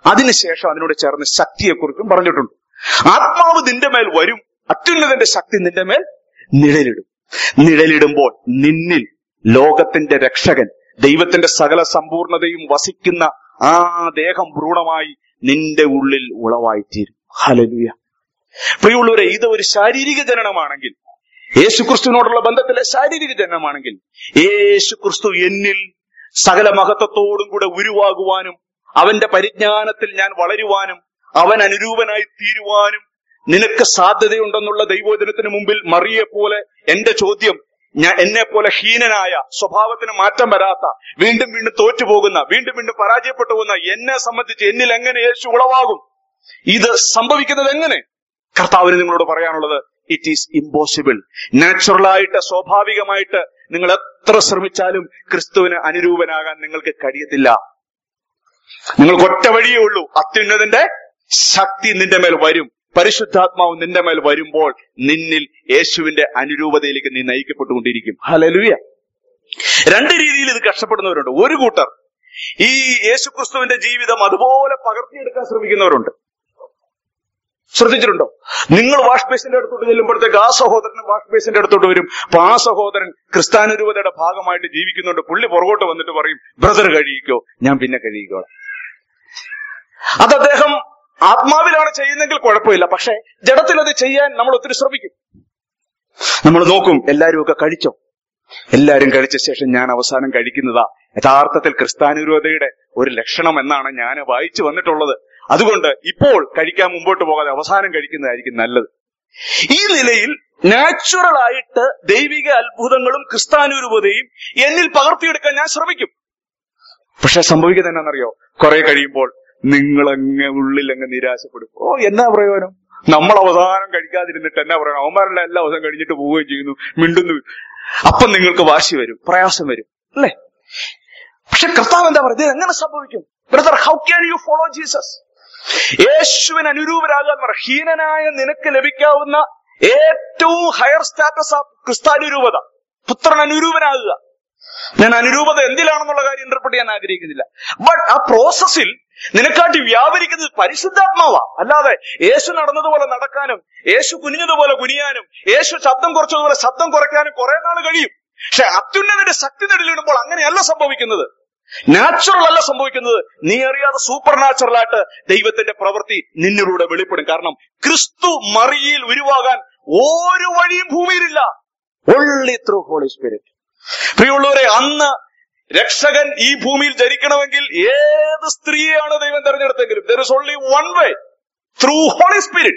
അതിനുശേഷം അതിനോട് ചേർന്ന് ശക്തിയെക്കുറിച്ചും പറഞ്ഞിട്ടുണ്ട് ആത്മാവ് നിന്റെ മേൽ വരും അത്യുന്നതന്റെ ശക്തി നിന്റെ മേൽ നിഴലിടും നിഴലിടുമ്പോൾ നിന്നിൽ ലോകത്തിന്റെ രക്ഷകൻ ദൈവത്തിന്റെ സകല സമ്പൂർണതയും വസിക്കുന്ന ആ ദേഹം ഭ്രൂണമായി നിന്റെ ഉള്ളിൽ ഉളവായിത്തീരും ഹലലുയ പ്രിയമുള്ളവരെ ഇത് ഒരു ശാരീരിക ജനനമാണെങ്കിൽ യേശുക്രിസ്തുവിനോടുള്ള ബന്ധത്തിലെ ശാരീരിക ജനനമാണെങ്കിൽ യേശുക്രിസ്തു എന്നിൽ സകല മഹത്വത്തോടും കൂടെ ഉരുവാകുവാനും അവന്റെ പരിജ്ഞാനത്തിൽ ഞാൻ വളരുവാനും അവൻ അനുരൂപനായി തീരുവാനും നിനക്ക് സാധ്യതയുണ്ടെന്നുള്ള ദൈവോചനത്തിന് മുമ്പിൽ മറിയെ പോലെ എന്റെ ചോദ്യം ഞാൻ എന്നെ പോലെ ഹീനനായ സ്വഭാവത്തിന് മാറ്റം വരാത്ത വീണ്ടും വീണ്ടും തോറ്റുപോകുന്ന വീണ്ടും വീണ്ടും പരാജയപ്പെട്ടു പോകുന്ന എന്നെ സംബന്ധിച്ച് എന്നിൽ എങ്ങനെ യേശു ഉളവാകും ഇത് സംഭവിക്കുന്നത് എങ്ങനെ കർത്താവിന് നിങ്ങളോട് പറയാനുള്ളത് ഇറ്റ് ഈസ് ഇമ്പോസിബിൾ നാച്ചുറലായിട്ട് സ്വാഭാവികമായിട്ട് നിങ്ങൾ എത്ര ശ്രമിച്ചാലും ക്രിസ്തുവിന് അനുരൂപനാകാൻ നിങ്ങൾക്ക് കഴിയത്തില്ല നിങ്ങൾക്ക് ഒറ്റ വഴിയേ ഉള്ളൂ അത്യുന്നതിന്റെ ശക്തി നിന്റെ മേൽ വരും പരിശുദ്ധാത്മാവ് നിന്റെ മേൽ വരുമ്പോൾ നിന്നിൽ യേശുവിന്റെ അനുരൂപതയിലേക്ക് നീ നയിക്കപ്പെട്ടുകൊണ്ടിരിക്കും ഹലലുയ രണ്ട് രീതിയിൽ ഇത് കഷ്ടപ്പെടുന്നവരുണ്ട് ഒരു കൂട്ടർ ഈ യേശുക്രിസ്തുവിന്റെ ജീവിതം അതുപോലെ പകർത്തിയെടുക്കാൻ ശ്രമിക്കുന്നവരുണ്ട് ശ്രദ്ധിച്ചിട്ടുണ്ടോ നിങ്ങൾ വാഷ് ബേസിന്റെ അടുത്തോട്ട് ചെല്ലുമ്പോഴത്തേക്ക് ആ സഹോദരൻ വാഷ് ബേസിന്റെ അടുത്തോട്ട് വരും അപ്പൊ ആ സഹോദരൻ ക്രിസ്ത്യാനുരൂപതയുടെ ഭാഗമായിട്ട് ജീവിക്കുന്നുണ്ട് പുള്ളി പുറകോട്ട് വന്നിട്ട് പറയും ബ്രദർ കഴിയിക്കോ ഞാൻ പിന്നെ കഴിയിക്കോളാം അത് അദ്ദേഹം ആത്മാവിലാണ് ചെയ്യുന്നെങ്കിൽ കുഴപ്പമില്ല പക്ഷെ ജഡത്തിൽ അത് ചെയ്യാൻ നമ്മൾ ഒത്തിരി ശ്രമിക്കും നമ്മൾ നോക്കും എല്ലാരും ഒക്കെ കഴിച്ചോ എല്ലാരും കഴിച്ച ശേഷം ഞാൻ അവസാനം കഴിക്കുന്നതാ യഥാർത്ഥത്തിൽ ക്രിസ്ത്യാനുരൂപതയുടെ ഒരു ലക്ഷണം എന്നാണ് ഞാൻ വായിച്ചു വന്നിട്ടുള്ളത് അതുകൊണ്ട് ഇപ്പോൾ കഴിക്കാൻ മുമ്പോട്ട് പോകാതെ അവസാനം കഴിക്കുന്നതായിരിക്കും നല്ലത് ഈ നിലയിൽ നാച്ചുറൽ ആയിട്ട് ദൈവിക അത്ഭുതങ്ങളും ക്രിസ്ത്യാനുരൂപതയും എന്നിൽ പകർത്തിയെടുക്കാൻ ഞാൻ ശ്രമിക്കും പക്ഷെ സംഭവിക്കുന്നത് എന്നാണെന്നറിയോ കുറെ കഴിയുമ്പോൾ നിങ്ങളങ്ങ് ഉള്ളിൽ അങ്ങ് നിരാശപ്പെടും ഓ എന്നാ പ്രയോജനം നമ്മൾ അവസാനം കഴിക്കാതിരുന്നിട്ട് എന്നാ പറയണം അവന്മാരെല്ലാം എല്ലാ ദിവസം കഴിഞ്ഞിട്ട് പോവുകയും ചെയ്യുന്നു മിണ്ടുന്നു അപ്പം നിങ്ങൾക്ക് വാശി വരും പ്രയാസം വരും അല്ലേ പക്ഷെ കർത്താവ് എന്താ പറയുന്നത് ഇത് എങ്ങനെ സംഭവിക്കും brother how can you follow Jesus യേശുവിന് അനുരൂപരാകുക എന്ന് പറ ഹീനനായ നിനക്ക് ലഭിക്കാവുന്ന ഏറ്റവും ഹയർ സ്റ്റാറ്റസ് ഓഫ് ക്രിസ്താനുരൂപത പുത്രൻ അനുരൂപനാകുക ഞാൻ അനുരൂപത എന്തിലാണെന്നുള്ള കാര്യം ഇന്റർപ്രറ്റ് ചെയ്യാൻ ആഗ്രഹിക്കുന്നില്ല ബട്ട് ആ പ്രോസസ്സിൽ നിനക്കാട്ടി വ്യാപരിക്കുന്നത് പരിശുദ്ധാത്മാവാ അല്ലാതെ യേശു നടന്നതുപോലെ നടക്കാനും യേശു കുനിഞ്ഞതുപോലെ കുനിയാനും യേശു ശബ്ദം കുറച്ചതുപോലെ ശബ്ദം കുറയ്ക്കാനും കുറെ നാൾ കഴിയും പക്ഷെ അത്യുന്നതിന്റെ ശക്തി നെടിലിടുമ്പോൾ അങ്ങനെയല്ല സംഭവിക്കുന്നത് നാച്ചുറൽ അല്ല സംഭവിക്കുന്നത് നീ അറിയാതെ സൂപ്പർ നാച്ചുറൽ ആയിട്ട് ദൈവത്തിന്റെ പ്രവൃത്തി നിന്നിലൂടെ വെളിപ്പെടും കാരണം ക്രിസ്തു മറിയിൽ ഉരുവാകാൻ ഒരു വഴിയും ഭൂമിയിലില്ല ഒള്ളി ത്രൂ ഹോളി സ്പിരിറ്റ് പ്രിയമുള്ളവരെ അന്ന് രക്ഷകൻ ഈ ഭൂമിയിൽ ജനിക്കണമെങ്കിൽ ഏത് സ്ത്രീയാണ് ദൈവം തെരഞ്ഞെടുത്തെങ്കിലും there is only one way through Holy Spirit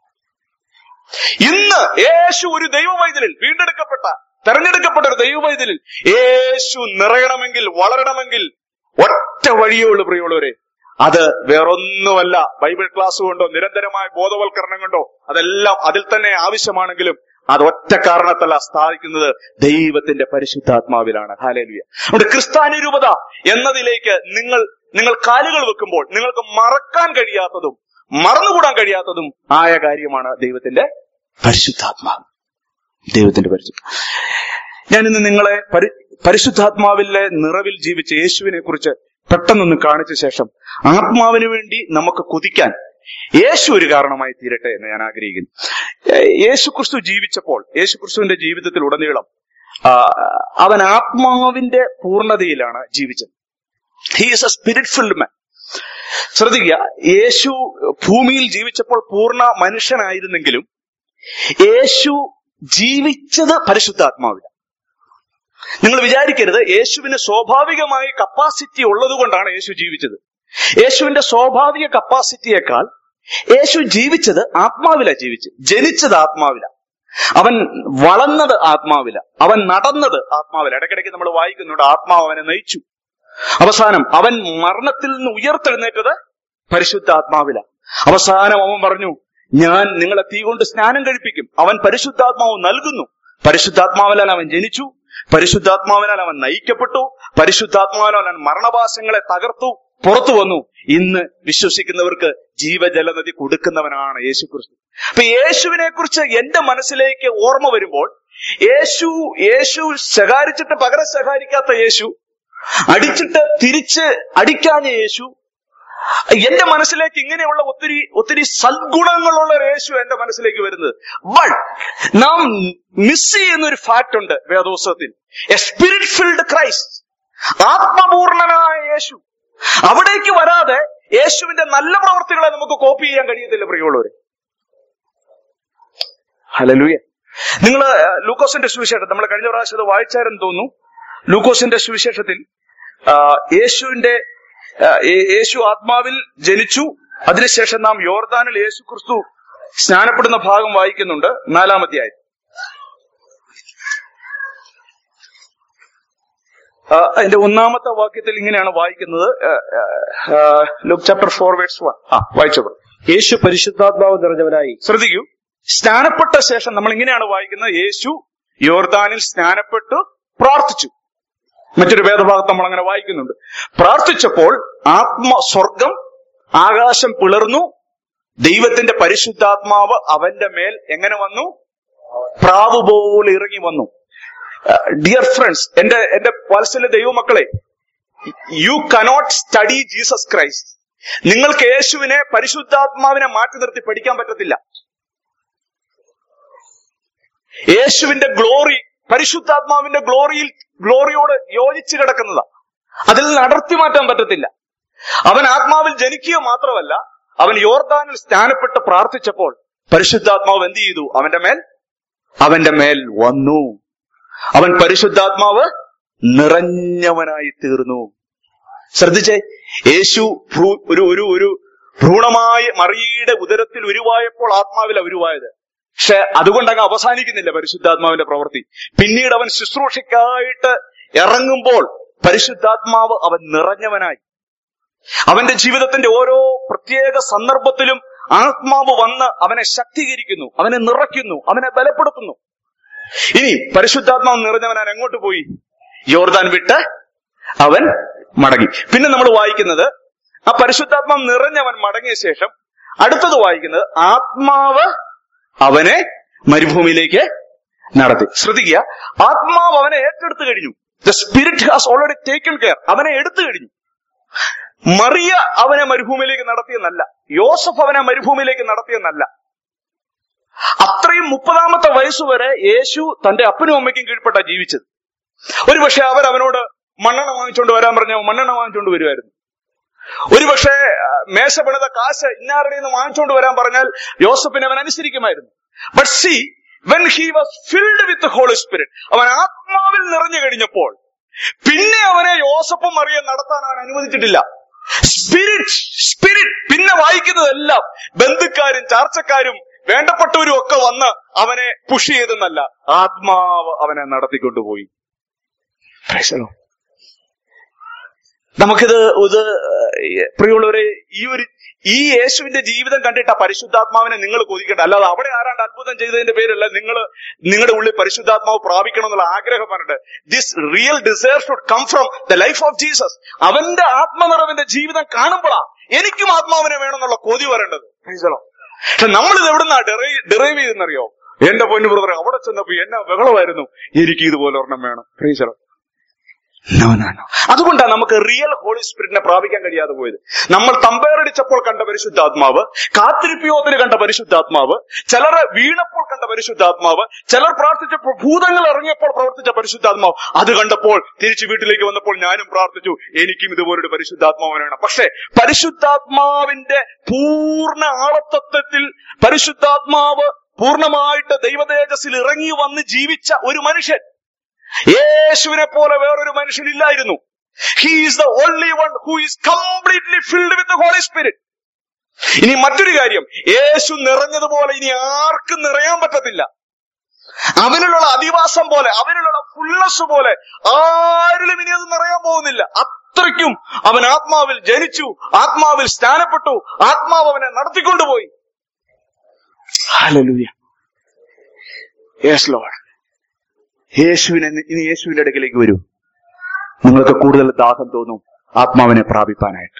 ഇന്ന് യേശു ഒരു ദൈവവൈതലിൽ വീണ്ടെടുക്കപ്പെട്ട തെരഞ്ഞെടുക്കപ്പെട്ട ഒരു ദൈവവൈതലിൽ യേശു നിറയണമെങ്കിൽ വളരണമെങ്കിൽ ഒറ്റ വഴിയേ ഉള്ളൂ പ്രിയമുള്ളവരെ അത് വേറൊന്നുമല്ല ബൈബിൾ ക്ലാസ് കൊണ്ടോ നിരന്തരമായ ബോധവൽക്കരണം കൊണ്ടോ അതെല്ലാം അതിൽ തന്നെ ആവശ്യമാണെങ്കിലും അത് ഒറ്റ കാരണത്തല്ല സ്ഥാപിക്കുന്നത് ദൈവത്തിന്റെ പരിശുദ്ധാത്മാവിലാണ് ഹാലേലുയ അതുകൊണ്ട് ക്രിസ്താനുരൂപത എന്നതിലേക്ക് നിങ്ങൾ നിങ്ങൾ കാലുകൾ വെക്കുമ്പോൾ നിങ്ങൾക്ക് മറക്കാൻ കഴിയാത്തതും മറന്നുകൂടാൻ കഴിയാത്തതും ആയ കാര്യമാണ് ദൈവത്തിന്റെ പരിശുദ്ധാത്മാവ് ദൈവത്തിന്റെ പരിശുദ്ധ ഞാൻ ഇന്ന് നിങ്ങളെ പരി പരിശുദ്ധാത്മാവിലെ നിറവിൽ ജീവിച്ച യേശുവിനെ കുറിച്ച് പെട്ടെന്നൊന്ന് കാണിച്ച ശേഷം ആത്മാവിന് വേണ്ടി നമുക്ക് കൊതിക്കാൻ യേശു ഒരു കാരണമായി തീരട്ടെ എന്ന് ഞാൻ ആഗ്രഹിക്കുന്നു യേശു ക്രിസ്തു ജീവിച്ചപ്പോൾ യേശു ക്രിസ്തുവിന്റെ ജീവിതത്തിൽ ഉടനീളം ആ, അവൻ ആത്മാവിന്റെ പൂർണ്ണതയിലാണ് ജീവിച്ചത് he is a spirit filled man ശ്രദ്ധിക്കുക യേശു ഭൂമിയിൽ ജീവിച്ചപ്പോൾ പൂർണ്ണ മനുഷ്യനായിരുന്നെങ്കിലും യേശു ജീവിച്ചത് പരിശുദ്ധാത്മാവിലാണ് നിങ്ങൾ വിചാരിക്കരുത് യേശുവിന് സ്വാഭാവികമായി കപ്പാസിറ്റി ഉള്ളത് കൊണ്ടാണ് യേശു ജീവിച്ചത് യേശുവിന്റെ സ്വാഭാവിക കപ്പാസിറ്റിയേക്കാൾ യേശു ജീവിച്ചത് ആത്മാവില ജീവിച്ചത് ജനിച്ചത് ആത്മാവില അവൻ വളർന്നത് ആത്മാവില അവൻ നടന്നത് ആത്മാവില ഇടയ്ക്കിടയ്ക്ക് നമ്മൾ വായിക്കുന്നുണ്ട് ആത്മാവ് അവനെ നയിച്ചു അവസാനം അവൻ മരണത്തിൽ നിന്ന് ഉയർത്തെഴുന്നേറ്റത് പരിശുദ്ധാത്മാവില അവസാനം അവൻ പറഞ്ഞു ഞാൻ നിങ്ങളെ തീ കൊണ്ട് സ്നാനം കഴിപ്പിക്കും അവൻ പരിശുദ്ധാത്മാവ് നൽകുന്നു പരിശുദ്ധാത്മാവിനാൽ അവൻ ജനിച്ചു പരിശുദ്ധാത്മാവിനാൽ അവൻ നയിക്കപ്പെട്ടു പരിശുദ്ധാത്മാവിനാൽ അവൻ മരണവാസങ്ങളെ തകർത്തു പുറത്തു വന്നു ഇന്ന് വിശ്വസിക്കുന്നവർക്ക് ജീവജലനദി കൊടുക്കുന്നവനാണ് യേശു ക്രിസ്തു അപ്പൊ യേശുവിനെ കുറിച്ച് എന്റെ മനസ്സിലേക്ക് ഓർമ്മ വരുമ്പോൾ യേശു യേശു ശകാരിച്ചിട്ട് പകരം ശകാരിക്കാത്ത യേശു അടിച്ചിട്ട് തിരിച്ച് അടിക്കാഞ്ഞ യേശു എന്റെ മനസ്സിലേക്ക് ഇങ്ങനെയുള്ള ഒത്തിരി ഒത്തിരി സദ്ഗുണങ്ങളുള്ള ഒരു യേശു എന്റെ മനസ്സിലേക്ക് വരുന്നത് ബട്ട് നാം മിസ് ചെയ്യുന്ന ഒരു ഫാക്ട് ഉണ്ട് വേദോത്സവത്തിൽ എ സ്പിരിറ്റ് ഫിൽഡ് ക്രൈസ്റ്റ് ആത്മപൂർണനായ യേശു അവിടേക്ക് വരാതെ യേശുവിന്റെ നല്ല പ്രവർത്തികളെ നമുക്ക് കോപ്പി ചെയ്യാൻ കഴിയത്തില്ല പ്രിയമുള്ളവരെ ഹലലൂയ നിങ്ങൾ ലൂക്കോസിന്റെ സുവിശേഷം നമ്മൾ കഴിഞ്ഞ പ്രാവശ്യം അത് വായിച്ചാരെന്ന് തോന്നുന്നു ലൂക്കോസിന്റെ സുവിശേഷത്തിൽ ആ, യേശുവിന്റെ ആ, യേ- യേശു ആത്മാവിൽ ജനിച്ചു അതിനുശേഷം നാം യോർദാനിൽ യേശു ക്രിസ്തു സ്നാനപ്പെടുന്ന ഭാഗം വായിക്കുന്നുണ്ട് നാലാമധ്യായം ആ, അതിന്റെ ഒന്നാമത്തെ വാക്യത്തിൽ ഇങ്ങനെയാണ് വായിക്കുന്നത് Luke chapter four words one ആ വായിച്ചോളൂ യേശു പരിശുദ്ധാത്മാവ് നിറഞ്ഞവനായി ശ്രദ്ധിക്കൂ സ്നാനപ്പെട്ട ശേഷം നമ്മൾ ഇങ്ങനെയാണ് വായിക്കുന്നത് യേശു യോർദാനിൽ സ്നാനപ്പെട്ടു പ്രാർത്ഥിച്ചു മറ്റൊരു വേദഭാഗത്ത് നമ്മൾ അങ്ങനെ വായിക്കുന്നുണ്ട് പ്രാർത്ഥിച്ചപ്പോൾ ആത്മ സ്വർഗം ആകാശം പിളർന്നു ദൈവത്തിന്റെ പരിശുദ്ധാത്മാവ് അവന്റെ മേൽ എങ്ങനെ വന്നു പ്രാവ് പോലെ ഇറങ്ങി വന്നു ഡിയർ ഫ്രണ്ട്സ് എന്റെ എന്റെ വാത്സല്യ ദൈവമക്കളെ you cannot study Jesus Christ നിങ്ങൾക്ക് യേശുവിനെ പരിശുദ്ധാത്മാവിനെ മാറ്റി നിർത്തി പഠിക്കാൻ പറ്റത്തില്ല യേശുവിന്റെ ഗ്ലോറി പരിശുദ്ധാത്മാവിന്റെ ഗ്ലോറിയിൽ ഗ്ലോറിയോട് യോജിച്ച് കിടക്കുന്നതാ അതിൽ നിന്ന് അടർത്തി മാറ്റാൻ പറ്റത്തില്ല അവൻ ആത്മാവിൽ ജനിക്കുക മാത്രമല്ല അവൻ യോർദാനിൽ സ്നാനപ്പെട്ട് പ്രാർത്ഥിച്ചപ്പോൾ പരിശുദ്ധാത്മാവ് എന്ത് ചെയ്തു അവന്റെ മേൽ അവന്റെ മേൽ വന്നു അവൻ പരിശുദ്ധാത്മാവ് നിറഞ്ഞവനായി തീർന്നു ശ്രദ്ധിച്ചേ യേശു ഭ്രൂ- ഒരു ഒരു ഒരു ഭ്രൂണമായി മറിയയുടെ ഉദരത്തിൽ ഉരുവായപ്പോൾ ആത്മാവില ഉരുവായത് പക്ഷെ അതുകൊണ്ട് അങ്ങ് അവസാനിക്കുന്നില്ല പരിശുദ്ധാത്മാവിന്റെ പ്രവൃത്തി പിന്നീട് അവൻ ശുശ്രൂഷയ്ക്കായിട്ട് ഇറങ്ങുമ്പോൾ പരിശുദ്ധാത്മാവ് അവൻ നിറഞ്ഞവനായി അവന്റെ ജീവിതത്തിന്റെ ഓരോ പ്രത്യേക സന്ദർഭത്തിലും ആത്മാവ് വന്ന് അവനെ ശക്തീകരിക്കുന്നു അവനെ നിറയ്ക്കുന്നു അവനെ ബലപ്പെടുത്തുന്നു ഇനി പരിശുദ്ധാത്മാവ് നിറഞ്ഞവനാൻ എങ്ങോട്ട് പോയി യോർദാൻ വിട്ട് അവൻ മടങ്ങി പിന്നെ നമ്മൾ വായിക്കുന്നത് ആ പരിശുദ്ധാത്മാവ് നിറഞ്ഞവൻ മടങ്ങിയ ശേഷം അടുത്തത് വായിക്കുന്നത് ആത്മാവ് അവനെ മരുഭൂമിയിലേക്ക് നടത്തി ശ്രദ്ധിക്കുക ആത്മാവ് അവനെ ഏറ്റെടുത്തു കഴിഞ്ഞു the spirit has already taken care അവനെ എടുത്തു കഴിഞ്ഞു മറിയ അവനെ മരുഭൂമിയിലേക്ക് നടത്തിയെന്നല്ല യോസഫ് അവനെ മരുഭൂമിയിലേക്ക് നടത്തിയെന്നല്ല അത്രയും മുപ്പതാമത്തെ വയസ്സുവരെ യേശു തന്റെ അപ്പനും അമ്മയ്ക്കും കീഴ്പ്പെട്ടാ ജീവിച്ചത് ഒരുപക്ഷെ അവർ അവനോട് മണ്ണെണ്ണ വാങ്ങിച്ചുകൊണ്ട് വരാൻ പറഞ്ഞ മണ്ണെണ്ണ വാങ്ങിച്ചുകൊണ്ട് വരുമായിരുന്നു ഒരുപക്ഷെ ആ, മേശ പണിത കാശ് ഇന്നാരുടെ നിന്ന് വാങ്ങിച്ചുകൊണ്ട് വരാൻ പറഞ്ഞാൽ യോസഫിനെ അവൻ അനുസരിക്കുമായിരുന്നു but see when he was filled with Holy Spirit അവൻ ആത്മാവിൽ നിറഞ്ഞു കഴിഞ്ഞപ്പോൾ പിന്നെ അവനെ യോസഫും മറിയ നടത്താൻ അവൻ അനുവദിച്ചിട്ടില്ല സ്പിരിറ്റ് സ്പിരിറ്റ് പിന്നെ വായിക്കുന്നതെല്ലാം ബന്ധുക്കാരും ചാർച്ചക്കാരും വേണ്ടപ്പെട്ടവരും ഒക്കെ വന്ന് അവനെ പുഷ് ചെയ്തെന്നല്ല ആത്മാവ് അവനെ നടത്തിക്കൊണ്ടുപോയി Praise the Lord. നമുക്കിത് ഇത് ഏഹ്, പ്രിയമുള്ളവരെ ഈ ഒരു ഈ യേശുവിന്റെ ജീവിതം കണ്ടിട്ട് ആ പരിശുദ്ധാത്മാവിനെ നിങ്ങൾ കൊതിക്കട്ടെ അല്ലാതെ അവിടെ ആരാണ്ട് അത്ഭുതം ചെയ്തതിന്റെ പേരല്ല നിങ്ങൾ നിങ്ങളുടെ ഉള്ളിൽ പരിശുദ്ധാത്മാവ് പ്രാപിക്കണം എന്നുള്ള ആഗ്രഹം പറഞ്ഞിട്ട് this real desire should come from the life of Jesus അവന്റെ ആത്മനിറവിന്റെ ജീവിതം കാണുമ്പോഴാ എനിക്കും ആത്മാവിനെ വേണമെന്നുള്ള കൊതി വരേണ്ടത് Praise the Lord. പക്ഷെ നമ്മളിത് എവിടുന്നാ ഡിറൈവ് ചെയ്തെന്നറിയോ എന്റെ പൊന്നു ബ്രദർ അവിടെ ചെന്നപ്പോ എന്നെ ബഹളമായിരുന്നു എനിക്ക് ഇതുപോലെ ഒരെണ്ണം വേണം Praise the Lord. No, no, no. അതുകൊണ്ടാണ് നമുക്ക് റിയൽ ഹോളി സ്പിരിറ്റിനെ പ്രാപിക്കാൻ കഴിയാതെ പോയത് നമ്മൾ തമ്പേറടിച്ചപ്പോൾ കണ്ട പരിശുദ്ധാത്മാവ് കാത്തിരിപ്പിയോത്തിന് കണ്ട പരിശുദ്ധാത്മാവ് ചിലരെ വീണപ്പോൾ കണ്ട പരിശുദ്ധാത്മാവ് ചിലർ പ്രാർത്ഥിച്ചപ്പോൾ ഭൂതങ്ങൾ ഇറങ്ങിയപ്പോൾ പ്രവർത്തിച്ച പരിശുദ്ധാത്മാവ് അത് കണ്ടപ്പോൾ തിരിച്ചു വീട്ടിലേക്ക് വന്നപ്പോൾ ഞാനും പ്രാർത്ഥിച്ചു എനിക്കും ഇതുപോലൊരു പരിശുദ്ധാത്മാവ് വേണം പക്ഷേ പരിശുദ്ധാത്മാവിന്റെ പൂർണ്ണ ആളത്വത്തിൽ പരിശുദ്ധാത്മാവ് പൂർണ്ണമായിട്ട് ദൈവതേജസ്സിൽ ഇറങ്ങി വന്ന് ജീവിച്ച ഒരു മനുഷ്യൻ യേശുവിനെ പോലെ വേറൊരു മനുഷ്യനില്ലായിരുന്നു he is the only one who is completely filled with Holy Spirit ഇനി മറ്റൊരു കാര്യം യേശു നിറഞ്ഞതുപോലെ ഇനി ആർക്കും നിറയാൻ പറ്റത്തില്ല അവനിലുള്ള അധിവാസം പോലെ അവനിലുള്ള ഫുൾനെസ് പോലെ ആരിലും ഇനി അത് നിറയാൻ പോകുന്നില്ല അത്രയ്ക്കും അവൻ ആത്മാവിൽ ജനിച്ചു ആത്മാവിൽ സ്നാനപ്പെട്ടു ആത്മാവ് അവനെ നടത്തിക്കൊണ്ടുപോയി Hallelujah. Yes, Lord. യേശുവിനെ ഇനി യേശുവിന്റെ അടുക്കലേക്ക് വരൂ നിങ്ങൾക്ക് കൂടുതൽ ദാഹം തോന്നും ആത്മാവിനെ പ്രാപിപ്പാനായിട്ട്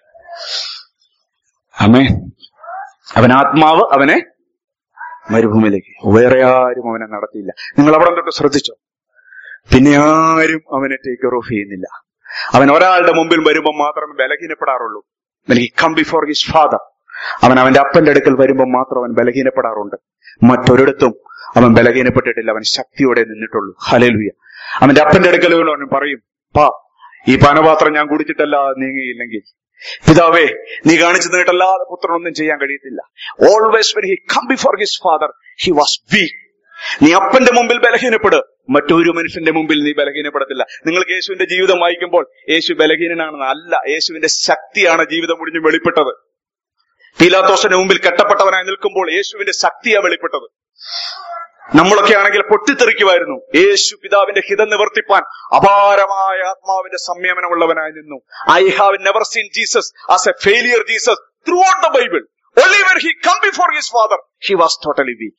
അമ്മേ അവൻ ആത്മാവ് അവനെ മരുഭൂമിയിലേക്ക് വേറെ ആരും അവനെ നടത്തിയില്ല നിങ്ങൾ അവിടെ തൊട്ട് ശ്രദ്ധിച്ചോ പിന്നെ ആരും അവനെ ടേക്ക് ഓഫ് ചെയ്യുന്നില്ല അവൻ ഒരാളുടെ മുമ്പിൽ വരുമ്പോൾ മാത്രമേ ബലഹീനപ്പെടാറുള്ളൂ when he come before his father അവൻ അവന്റെ അപ്പന്റെ അടുക്കൽ വരുമ്പോൾ മാത്രം അവൻ ബലഹീനപ്പെടാറുണ്ട് മറ്റൊരിടത്തും അവൻ ബലഹീനപ്പെട്ടിട്ടില്ല അവൻ ശക്തിയോടെ നിന്നിട്ടുള്ളൂ ഹലലുയ അവന്റെ അപ്പന്റെ അടുക്കൽ വരുമ്പോൾ അവൻ പറയും പാ ഈ പാനപാത്രം ഞാൻ കുടിച്ചിട്ടല്ലാതെ നീങ്ങിയില്ലെങ്കിൽ പിതാവേ നീ കാണിച്ചു തന്നിട്ടല്ലാതെ പുത്രനൊന്നും ചെയ്യാൻ കഴിയത്തില്ല always when he come before his father he was weak നീ അപ്പന്റെ മുമ്പിൽ ബലഹീനപ്പെട് മറ്റൊരു മനുഷ്യന്റെ മുമ്പിൽ നീ ബലഹീനപ്പെടത്തില്ല നിങ്ങൾക്ക് യേശുവിന്റെ ജീവിതം വായിക്കുമ്പോൾ യേശു ബലഹീനനാണെന്ന് അല്ല യേശുവിന്റെ ശക്തിയാണ് ജീവിതം മുടിഞ്ഞ് വെളിപ്പെട്ടത് പീലാത്തോസിന്റെ മുമ്പിൽ കെട്ടപ്പെട്ടവനായി നിൽക്കുമ്പോൾ യേശുവിന്റെ ശക്തിയാണ് വെളിപ്പെട്ടത് നമ്മളൊക്കെ ആണെങ്കിൽ പൊട്ടിത്തെറിക്കുമായിരുന്നു യേശു പിതാവിന്റെ ഹിതം നിവർത്തിപ്പാൻ അപാരമായ ആത്മാവിന്റെ സംയമനമുള്ളവനായി നിന്നു I have never seen Jesus as a failure Jesus throughout the Bible only when he come before his father he was totally weak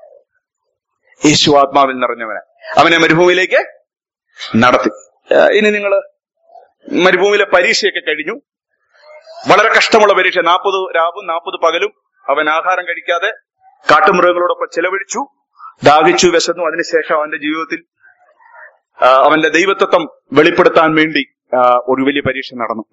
യേശു ആത്മാവിൽ നിറഞ്ഞവനായി അവനെ മരുഭൂമിയിലേക്ക് നടത്തി ഏഹ് ഇനി നിങ്ങൾ മരുഭൂമിയിലെ പരീക്ഷയൊക്കെ കഴിഞ്ഞു വളരെ കഷ്ടമുള്ള പരീക്ഷ നാൽപ്പത് രാവും നാൽപ്പത് പകലും അവൻ ആഹാരം കഴിക്കാതെ കാട്ടുമൃഗങ്ങളോടൊപ്പം ചെലവഴിച്ചു ദാഹിച്ചു വിശന്നു അതിനുശേഷം അവന്റെ ജീവിതത്തിൽ ആ, അവന്റെ ദൈവത്വം വെളിപ്പെടുത്താൻ വേണ്ടി ആ, ഒരു വലിയ പരീക്ഷ നടന്നു